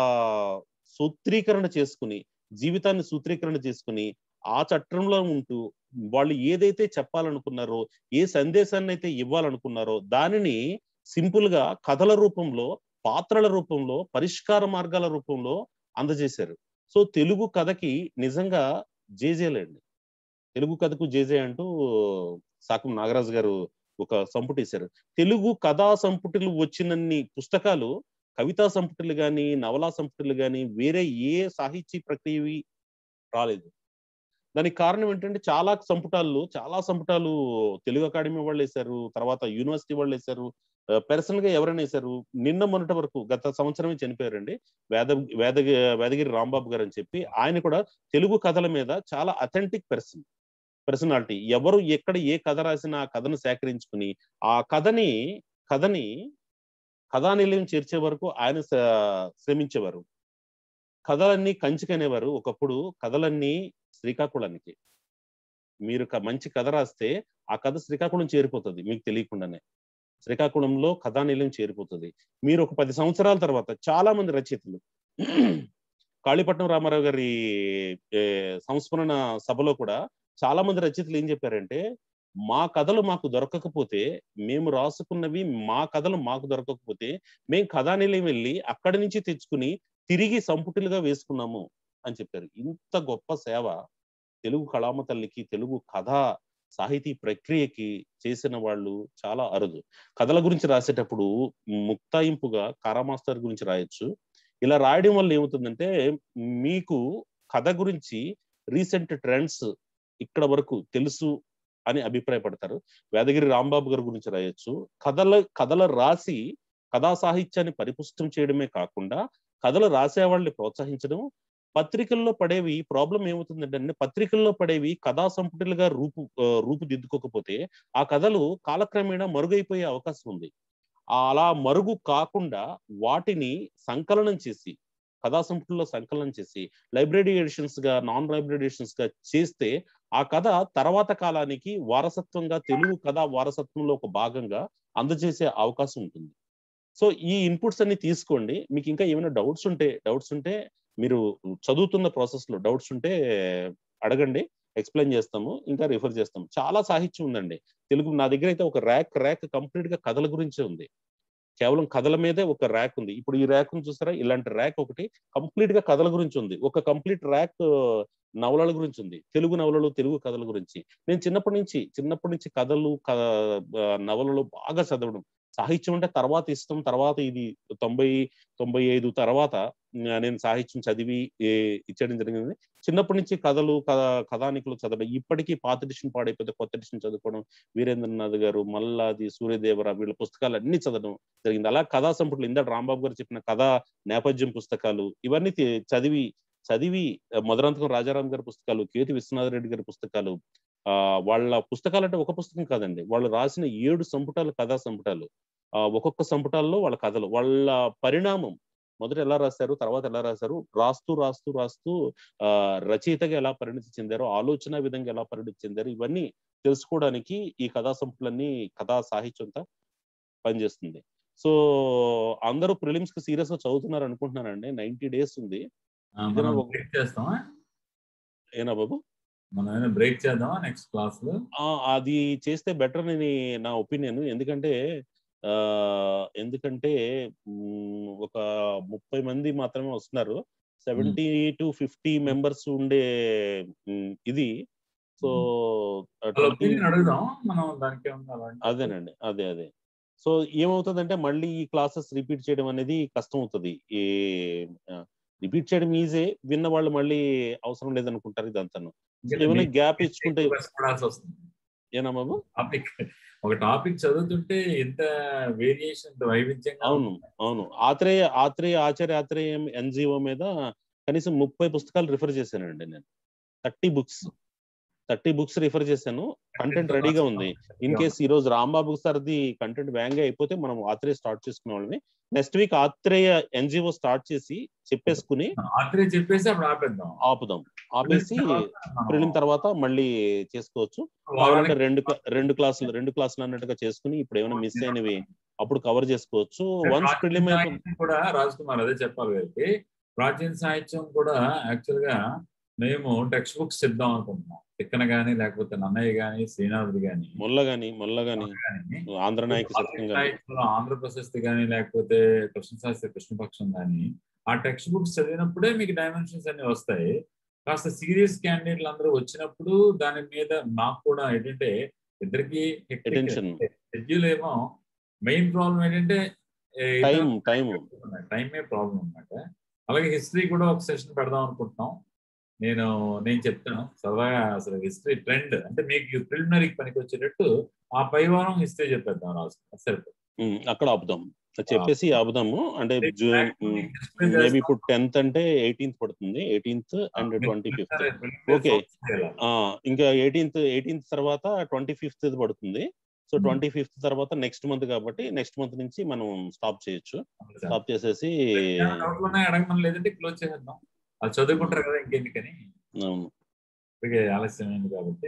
Speaker 1: సూత్రీకరణ చేసుకుని జీవితాన్ని సూత్రీకరణ చేసుకుని ఆ చట్టంలో ఉంటూ వాళ్ళు ఏదైతే చెప్పాలనుకున్నారో ఏ సందేశాన్ని అయితే ఇవ్వాలనుకున్నారో దానిని సింపుల్ గా కథల రూపంలో పాత్రల రూపంలో పరిష్కార మార్గాల రూపంలో అందజేశారు సో తెలుగు కథకి నిజంగా జేజేలండి తెలుగు కథకు జేజే అంటూ సాకం నాగరాజు గారు ఒక సంపుటి ఇచ్చారు తెలుగు కథా సంపుటిలు వచ్చినన్ని పుస్తకాలు కవితా సంపుటిలు గాని నవలా సంపుటిలు గాని వేరే ఏ సాహిత్య ప్రక్రియవి రాలేదు దానికి కారణం ఏంటంటే చాలా సంపుటాలు చాలా సంపుటాలు తెలుగు అకాడమీ వాళ్ళు వేశారు తర్వాత యూనివర్సిటీ వాళ్ళు వేశారు పర్సనల్ గా ఎవరైనా వేశారు నిన్న మొన్నటి వరకు గత సంవత్సరమే చనిపోయారండి వేద వేద వేదగిరి రాంబాబు గారు అని చెప్పి ఆయన కూడా తెలుగు కథల మీద చాలా అథెంటిక్ పర్సన్ పర్సనాలిటీ ఎవరు ఎక్కడ ఏ కథ రాసినా ఆ కథను సేకరించుకుని ఆ కథని కథని కథానిలయం చేర్చే వరకు ఆయన స- శ్రమించేవారు కథలన్నీ కంచికనేవారు ఒకప్పుడు కథలన్నీ శ్రీకాకుళానికి మీరు ఒక మంచి కథ రాస్తే ఆ కథ శ్రీకాకుళం చేరిపోతుంది మీకు తెలియకుండానే శ్రీకాకుళంలో కథానిలయం చేరిపోతుంది మీరు ఒక పది సంవత్సరాల తర్వాత చాలా మంది రచయితలు కాళీపట్నం రామారావు గారి ఏ, సంస్మరణ సభలో కూడా చాలా మంది రచయితలు ఏం చెప్పారంటే మా కథలు మాకు దొరకకపోతే మేము రాసుకున్నవి మా కథలు మాకు దొరకకపోతే మేము కథానిలయం వెళ్ళి అక్కడి నుంచి తెచ్చుకుని తిరిగి సంపుటిలుగా వేసుకున్నాము అని చెప్పారు ఇంత గొప్ప సేవ తెలుగు కళామ తల్లికి తెలుగు కథ సాహితీ ప్రక్రియకి చేసిన వాళ్ళు చాలా అరుదు కథల గురించి రాసేటప్పుడు ముక్తాయింపుగా కారామాస్తర్ గురించి రాయొచ్చు ఇలా రాయడం వల్ల ఏమవుతుందంటే మీకు కథ గురించి రీసెంట్ ట్రెండ్స్ ఇక్కడ వరకు తెలుసు అని అభిప్రాయపడతారు వేదగిరి రాంబాబు గారి గురించి రాయొచ్చు కథల కథలు రాసి కథా సాహిత్యాన్ని పరిపుష్టం చేయడమే కాకుండా కథలు రాసే వాళ్ళని ప్రోత్సహించడం పత్రికల్లో పడేవి ప్రాబ్లం ఏమవుతుందంటే పత్రికల్లో పడేవి కథా సంపుటిలుగా రూపు ఆ, రూపుదిద్దుకోకపోతే ఆ కథలు కాలక్రమేణా మరుగైపోయే అవకాశం ఉంది ఆ అలా మరుగు కాకుండా వాటిని సంకలనం చేసి కథా సంపుటిలో సంకలనం చేసి లైబ్రరీ ఎడిషన్స్ గా నాన్ లైబ్రరీ ఎడిషన్స్ గా చేస్తే ఆ కథ తర్వాత కాలానికి వారసత్వంగా తెలుగు కథ వారసత్వంలో ఒక భాగంగా అందజేసే అవకాశం ఉంటుంది సో ఈ ఇన్పుట్స్ అన్ని తీసుకోండి మీకు ఇంకా ఏమైనా డౌట్స్ ఉంటే డౌట్స్ ఉంటే మీరు చదువుతున్న ప్రాసెస్ లో డౌట్స్ ఉంటే అడగండి ఎక్స్ప్లెయిన్ చేస్తాము ఇంకా రిఫర్ చేస్తాము చాలా సాహిత్యం ఉందండి తెలుగు నా దగ్గర అయితే ఒక ర్యాక్ ర్యాక్ కంప్లీట్ గా కథల గురించే ఉంది కేవలం కథల మీదే ఒక ర్యాక్ ఉంది ఇప్పుడు ఈ ర్యాక్ చూసారా ఇలాంటి ర్యాక్ ఒకటి కంప్లీట్ గా కథల గురించి ఉంది ఒక కంప్లీట్ ర్యాక్ నవలల గురించి ఉంది తెలుగు నవలలు తెలుగు కథల గురించి నేను చిన్నప్పటి నుంచి చిన్నప్పటి నుంచి కథలు క- ఆ, నవలలు బాగా చదవడం సాహిత్యం అంటే తర్వాత ఇష్టం తర్వాత ఇది తొంభై తొంభై ఐదు తర్వాత ఆ, నేను సాహిత్యం చదివి ఏ, ఇచ్చేయడం జరిగింది చిన్నప్పటి నుంచి కథలు కథ- కథానికలు చదవడం ఇప్పటికీ పాత ఎడిషన్ పాడైపోతే కొత్త ఎడిషన్ చదువుకోవడం వీరేంద్రనాథ్ గారు మల్లాది సూర్యదేవర వీళ్ళ పుస్తకాలు అన్ని చదవడం జరిగింది అలా కథా సంపుట్లు ఇందాక రాంబాబు గారు చెప్పిన కథా నేపథ్యం పుస్తకాలు ఇవన్నీ తి- చదివి చదివి ఆ, మధురాంతకం రాజారాం గారి పుస్తకాలు కేతి విశ్వనాథ్ రెడ్డి గారి పుస్తకాలు ఆ వాళ్ళ పుస్తకాలు అంటే ఒక పుస్తకం కాదండి వాళ్ళు రాసిన ఏడు సంపుటాలు కథా సంపుటాలు ఆ ఒక్కొక్క సంపుటాల్లో వాళ్ళ కథలు వాళ్ళ పరిణామం మొదట ఎలా రాశారు తర్వాత ఎలా రాశారు రాస్తూ రాస్తూ రాస్తూ ఆ రచయితగా ఎలా పరిణితి చెందారో ఆలోచన విధంగా ఎలా పరిణితి చెందారు ఇవన్నీ తెలుసుకోవడానికి ఈ కథా సంపులన్నీ కథా సాహిత్యం అంతా పనిచేస్తుంది సో అందరూ ప్రిలిమ్స్ కి సీరియస్ గా చదువుతున్నారు అనుకుంటున్నానండి నైన్టీ డేస్ ఉంది
Speaker 2: ఆ,
Speaker 1: ఇద్దరం
Speaker 2: మనం
Speaker 1: ఒక-
Speaker 2: బ్రేక్ చేస్తామా
Speaker 1: ఏనా బాబు
Speaker 2: మనం ఏమైనా బ్రేక్ చేద్దామా నెక్స్ట్ క్లాస్ లో
Speaker 1: ఆ, అది చేస్తే బెటర్ అని నా ఒపీనియన్ ఎందుకంటే ఆ ఎందుకంటే మ్, ఒక ముప్పై మంది మాత్రమే వస్తున్నారు సెవెంటీ టు ఫిఫ్టీ మెంబర్స్ ఉండే మ్, ఇది సో
Speaker 2: వాళ్ళ ఒపీనియన్ అడుగుదాం మనం దానికి ఏమన్నా అలాంటి-
Speaker 1: అదేనండి అదే అదే సో ఏమవుతుందంటే మళ్ళీ ఈ క్లాసెస్ రిపీట్ చేయడం అనేది కష్టం అవుతుంది ఈ రిపీట్ చేయడం ఈజీ విన్న వాళ్ళు మళ్ళీ అవసరం లేదనుకుంటారు ఇదంతాను
Speaker 2: ఎందుకంటే
Speaker 1: ఏమైనా
Speaker 2: మీకు
Speaker 1: గ్యాప్ ఇచ్చుకుంటే
Speaker 2: ఎక్కువ కష్టపడాల్సి వస్తుంది
Speaker 1: ఏనా బాబు
Speaker 2: టాపిక్ ఒక టాపిక్ చదువుతుంటే ఎంత వేరియేషన్ వైవిధ్యంగా
Speaker 1: అవును అవును ఆత్రేయ ఆత్రేయ ఆచార్య ఆత్రేయం ఎన్జిఓ మీద కనీసం ముప్పై పుస్తకాలు రిఫర్ చేశానండి నేను thirty books thirty books refer చేశాను కంటెంట్ రెడీగా ఉంది ఇన్ కేస్ ఈ రోజు రాంబాబు సార్ది కంటెంట్ వ్యాంగ్ అయిపోతే మనం ఆత్రేయ స్టార్ట్ చేసుకునే వాళ్ళని next week Atreya NGO start చేసి చెప్పేసుకుని
Speaker 2: ఆత్రే చెప్పేసి అప్పుడు ఆపేద్దాం
Speaker 1: ఆపుదాం ఆపేసి
Speaker 2: మనం
Speaker 1: ప్రిలిం తర్వాత మళ్ళీ చేసుకోవచ్చు కావాలంటే
Speaker 2: వారానికి
Speaker 1: రెండు క్లా- రెండు క్లాసులు రెండు క్లాసులు అన్నట్టుగా చేసుకుని ఇప్పుడు ఏమైనా మిస్ అయినవి అప్పుడు కవర్ చేసుకోవచ్చు వన్స్
Speaker 2: ప్రాచీన
Speaker 1: ప్రిలిమ్
Speaker 2: సాహిత్యం కూడా రాజ్ కుమార్ అదే చెప్పాలి వీరికి ప్రాచీన సాహిత్యం కూడా యాక్చువల్ గా మేము టెక్స్ట్ బుక్స్ ఇద్దాం అనుకుంటున్నాం తిక్కన గానీ లేకపోతే నన్నయ్య గాని శ్రీనాథుడు గాని
Speaker 1: మొల్ల గాని మొల్ల గాని
Speaker 2: గాని
Speaker 1: ఆంధ్ర నాయక శతకం
Speaker 2: ప్రాచీన
Speaker 1: గాని
Speaker 2: సాహిత్యంలో ఆంధ్ర ప్రశస్తి గాని లేకపోతే కృష్ణశాస్త్రి కృష్ణపక్షం గాని ఆ టెక్స్ట్ బుక్స్ చదివినప్పుడే మీకు డైమెన్షన్స్ అన్ని వస్తాయి కాస్త సీరియస్ క్యాండిడేట్లు అందరూ వచ్చినప్పుడు దాని మీద మాకు కూడా ఏంటంటే ఇద్దరికి
Speaker 1: Attention.
Speaker 2: షెడ్యూల్ ఏమో మెయిన్ ప్రాబ్లం ఏంటంటే
Speaker 1: టైం టైం
Speaker 2: టైమే ప్రాబ్లం అన్నమాట అలాగే హిస్టరీ కూడా ఒక సెషన్ పెడదాం అనుకుంటున్నాం నేను నేను చెప్తాను సరదాగా అసలు హిస్టరీ ట్రెండ్ అంటే మీకు ప్రిలిమినరీకి పనికి వచ్చేటట్టు ఆ పై వారం హిస్టరీ చెప్పేద్దాం రాజు సరిపోతుంది
Speaker 1: అక్కడ ఆపుదాం చెప్పేసి ఆపుదాము అంటే జూన్ మేబీ ఇప్పుడు టెన్త్ అంటే ఎయిటీన్త్ పడుతుంది eighteenth and twenty fifth Okay. ఇంకా ఎయిటీన్త్ ఎయిటీన్త్ తర్వాత ట్వంటీ ఫిఫ్త్ పడుతుంది సో
Speaker 2: Hmm.
Speaker 1: ట్వంటీ ఫిఫ్త్ తర్వాత నెక్స్ట్ మంత్ కాబట్టి నెక్స్ట్ మంత్ నుంచి మనం స్టాప్ చేయొచ్చు స్టాప్ చేసేసి
Speaker 2: డౌట్లు ఉన్నాయి అడగమని లేదంటే క్లోజ్ చేసేద్దాం అది చదువుకుంటారు కదా ఇంకెందుకని
Speaker 1: అవును
Speaker 2: ఇప్పటికే ఆలస్యమైంది కాబట్టి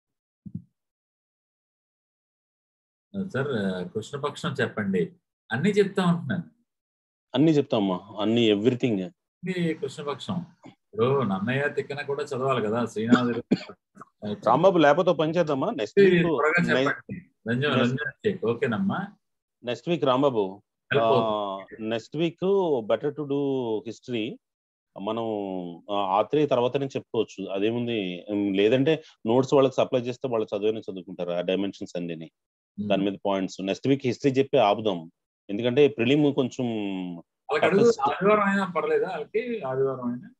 Speaker 2: సార్ కృష్ణపక్షం చెప్పండి అన్ని చెప్తా ఉంటున్నాను
Speaker 1: అన్ని చెప్తామ్మా అన్ని ఎవ్రీథింగ్
Speaker 2: ఇది కృష్ణపక్షం ఇప్పుడు నన్నయ్య తిక్కన కూడా చదవాలి కదా శ్రీనాథుడు
Speaker 1: రాంబాబు లేకపోతే పని చేద్దామా నెక్స్ట్ వీక్
Speaker 2: త్వరగా చెప్పండి రంజన్
Speaker 1: Yes.
Speaker 2: రంజన్ చెక్ ఓకేనమ్మా
Speaker 1: నెక్స్ట్ వీక్ రాంబాబు
Speaker 2: Help అవుతుంది.
Speaker 1: Next week better to do history మనం ఆ, ఆత్రేయ తర్వాతనే చెప్పుకోవచ్చు అదేముంది ఉమ్, లేదంటే నోట్స్ వాళ్ళకి సప్లై చేస్తే వాళ్ళు చదివిన చదువుకుంటారు ఆ డైమెన్షన్స్ అన్ని దాని మీద పాయింట్స్ నెక్స్ట్ వీక్ హిస్టరీ చెప్పి ఆపుదాం ఎందుకంటే ప్రిలిమ్ కొంచెం
Speaker 2: వాళ్ళకి అడుగు
Speaker 1: toughest.
Speaker 2: ఆదివారం అయినా పర్లేదా వాళ్ళకి ఆదివారం అయినా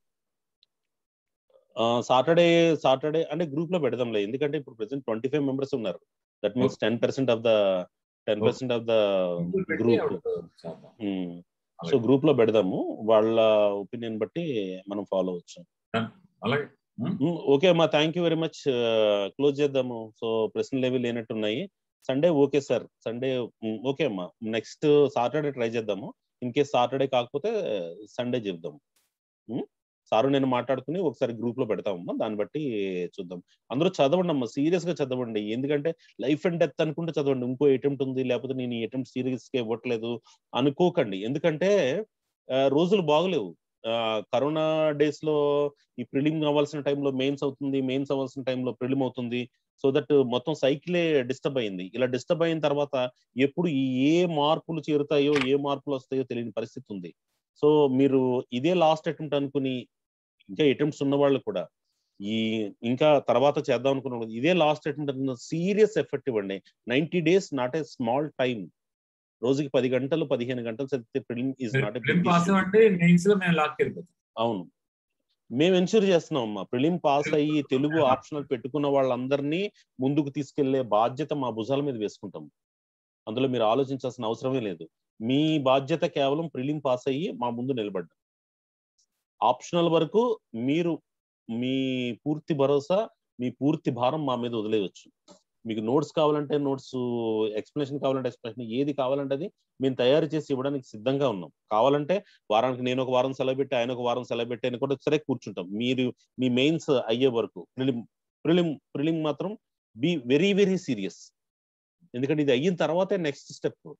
Speaker 1: సాటర్డే సాటర్డే అంటే గ్రూప్ లో పెడదాంలే ఎందుకంటే ఇప్పుడు ప్రెసెంట్ ట్వంటీ ఫైవ్ మెంబర్స్ ఉన్నారు that means ten percent of the ten percent of the
Speaker 2: పెట్టి
Speaker 1: గ్రూప్
Speaker 2: అప్పుడు చేద్దాం.
Speaker 1: సో గ్రూప్ లో పెడదాము వాళ్ళ ఒపీనియన్ బట్టి మనం ఫాలో అవచ్చు
Speaker 2: అలాగే
Speaker 1: ఓకే అమ్మా thank you very much close చేద్దాము సో ప్రశ్నలు ఏవి లేనట్టున్నాయి Sunday okay sir Sunday okay అమ్మా నెక్స్ట్ సాటర్డే ట్రై చేద్దాము ఇన్ కేస్ సాటర్డే కాకపోతే సండే చెప్దాము సారు నేను మాట్లాడుకుని ఒకసారి గ్రూప్ లో పెడతామమ్మా దాన్ని బట్టి చూద్దాం అందరూ చదవండి అమ్మా సీరియస్ గా చదవండి ఎందుకంటే లైఫ్ అండ్ డెత్ అనుకుంటే చదవండి ఇంకో అటెంప్ట్ ఉంది లేకపోతే నేను ఈ అటెంప్ట్ సీరియస్ గా ఇవ్వట్లేదు అనుకోకండి ఎందుకంటే ఆ, రోజులు బాగలేవు ఆ, కరోనా డేస్ లో ఈ ప్రిలిమ్ అవ్వాల్సిన టైంలో మెయిన్స్ అవుతుంది మెయిన్స్ అవ్వాల్సిన టైంలో ప్రిలిమ్ అవుతుంది సో దట్ మొత్తం సైకిలే డిస్టర్బ్ అయింది ఇలా డిస్టర్బ్ అయిన తర్వాత ఎప్పుడు ఈ ఏ మార్పులు చేరుతాయో ఏ మార్పులు వస్తాయో తెలియని పరిస్థితి ఉంది సో మీరు ఇదే లాస్ట్ అటెంప్ట్ అనుకుని ఇంకా అటెంప్ట్స్ ఉన్న వాళ్ళు కూడా ఈ ఇంకా తర్వాత చేద్దాం అనుకున్న వాళ్ళు ఇదే లాస్ట్ అటెంప్ట్ అనుకున్న సీరియస్ ఎఫెక్ట్ ఇవ్వండి ninety days not a small time రోజుకి పది గంటలు పదిహేను గంటలు చదివితే prelim is not
Speaker 2: film pass అంటే మెయిన్స్ లో మేము లాక్ వెళ్ళిపోతాం
Speaker 1: అవును మేము ఎన్ష్యూర్ చేస్తున్నాం అమ్మా ప్రిలిమ్ పాస్ అయ్యి తెలుగు ఆప్షనల్ పెట్టుకున్న వాళ్ళందరినీ ముందుకు తీసుకెళ్లే బాధ్యత మా భుజాల మీద వేసుకుంటాం అందులో మీరు ఆలోచించాల్సిన అవసరమే లేదు మీ బాధ్యత కేవలం ప్రిలిమ్ పాస్ అయ్యి మా ముందు నిలబడ్డం ఆప్షనల్ వరకు మీరు మీ పూర్తి భరోసా మీ పూర్తి భారం మా మీద వదిలేయచ్చు మీకు నోట్స్ కావాలంటే నోట్స్ ఎక్స్ప్లెనేషన్ కావాలంటే ఎక్స్ప్లెనేషన్ ఏది కావాలంటే అది మేము తయారు చేసి ఇవ్వడానికి సిద్ధంగా ఉన్నాం కావాలంటే వారానికి నేను ఒక వారం సెలవు పెట్టి ఆయన ఒక వారం సెలవు పెట్టి అని కూడా సరే కూర్చుంటాం మీరు మీ మెయిన్స్ అయ్యే వరకు ప్రిలిమ్ ప్రిలిమ్ ప్రిలిమ్ మాత్రం బి వెరీ వెరీ సీరియస్ ఎందుకంటే ఇది అయిన తర్వాతే నెక్స్ట్ స్టెప్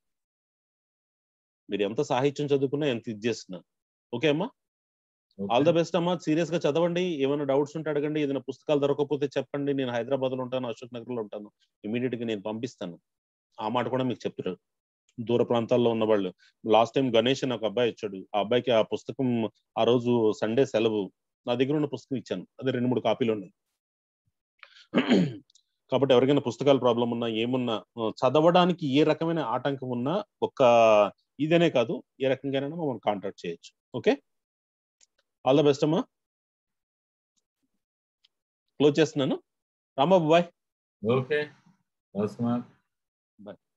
Speaker 1: మీరు ఎంత సాహిత్యం చదువుకున్నా ఎంత ఇది చేస్తున్నా ఓకే అమ్మా ఆల్ ద బెస్ట్ అమ్మా సీరియస్ గా చదవండి ఏమైనా డౌట్స్ ఉంటే అడగండి ఏదైనా పుస్తకాలు దొరకకపోతే చెప్పండి నేను హైదరాబాద్ లో ఉంటాను అశోక్ నగర్ లో ఉంటాను ఇమీడియట్ గా నేను పంపిస్తాను ఆ మాట కూడా మీకు చెప్తారు దూర ప్రాంతాల్లో ఉన్న వాళ్ళు లాస్ట్ టైం గణేష్ అని ఒక అబ్బాయి వచ్చాడు ఆ అబ్బాయికి ఆ పుస్తకం ఆ రోజు సండే సెలవు నా దగ్గర ఉన్న పుస్తకం ఇచ్చాను అదే రెండు మూడు కాపీలు ఉన్నాయి కాబట్టి ఎవరికైనా పుస్తకాల ప్రాబ్లం ఉన్నా ఏమున్నా చదవడానికి ఏ రకమైన ఆటంకం ఉన్నా ఒక ఇదనే కాదు ఏ రకంగా మమ్మల్ని కాంటాక్ట్ చేయొచ్చు ఓకే ఆల్ ద బెస్ట్ అమ్మా క్లోజ్ చేస్తున్నాను Rambabu bye
Speaker 2: okay Kumar
Speaker 1: bye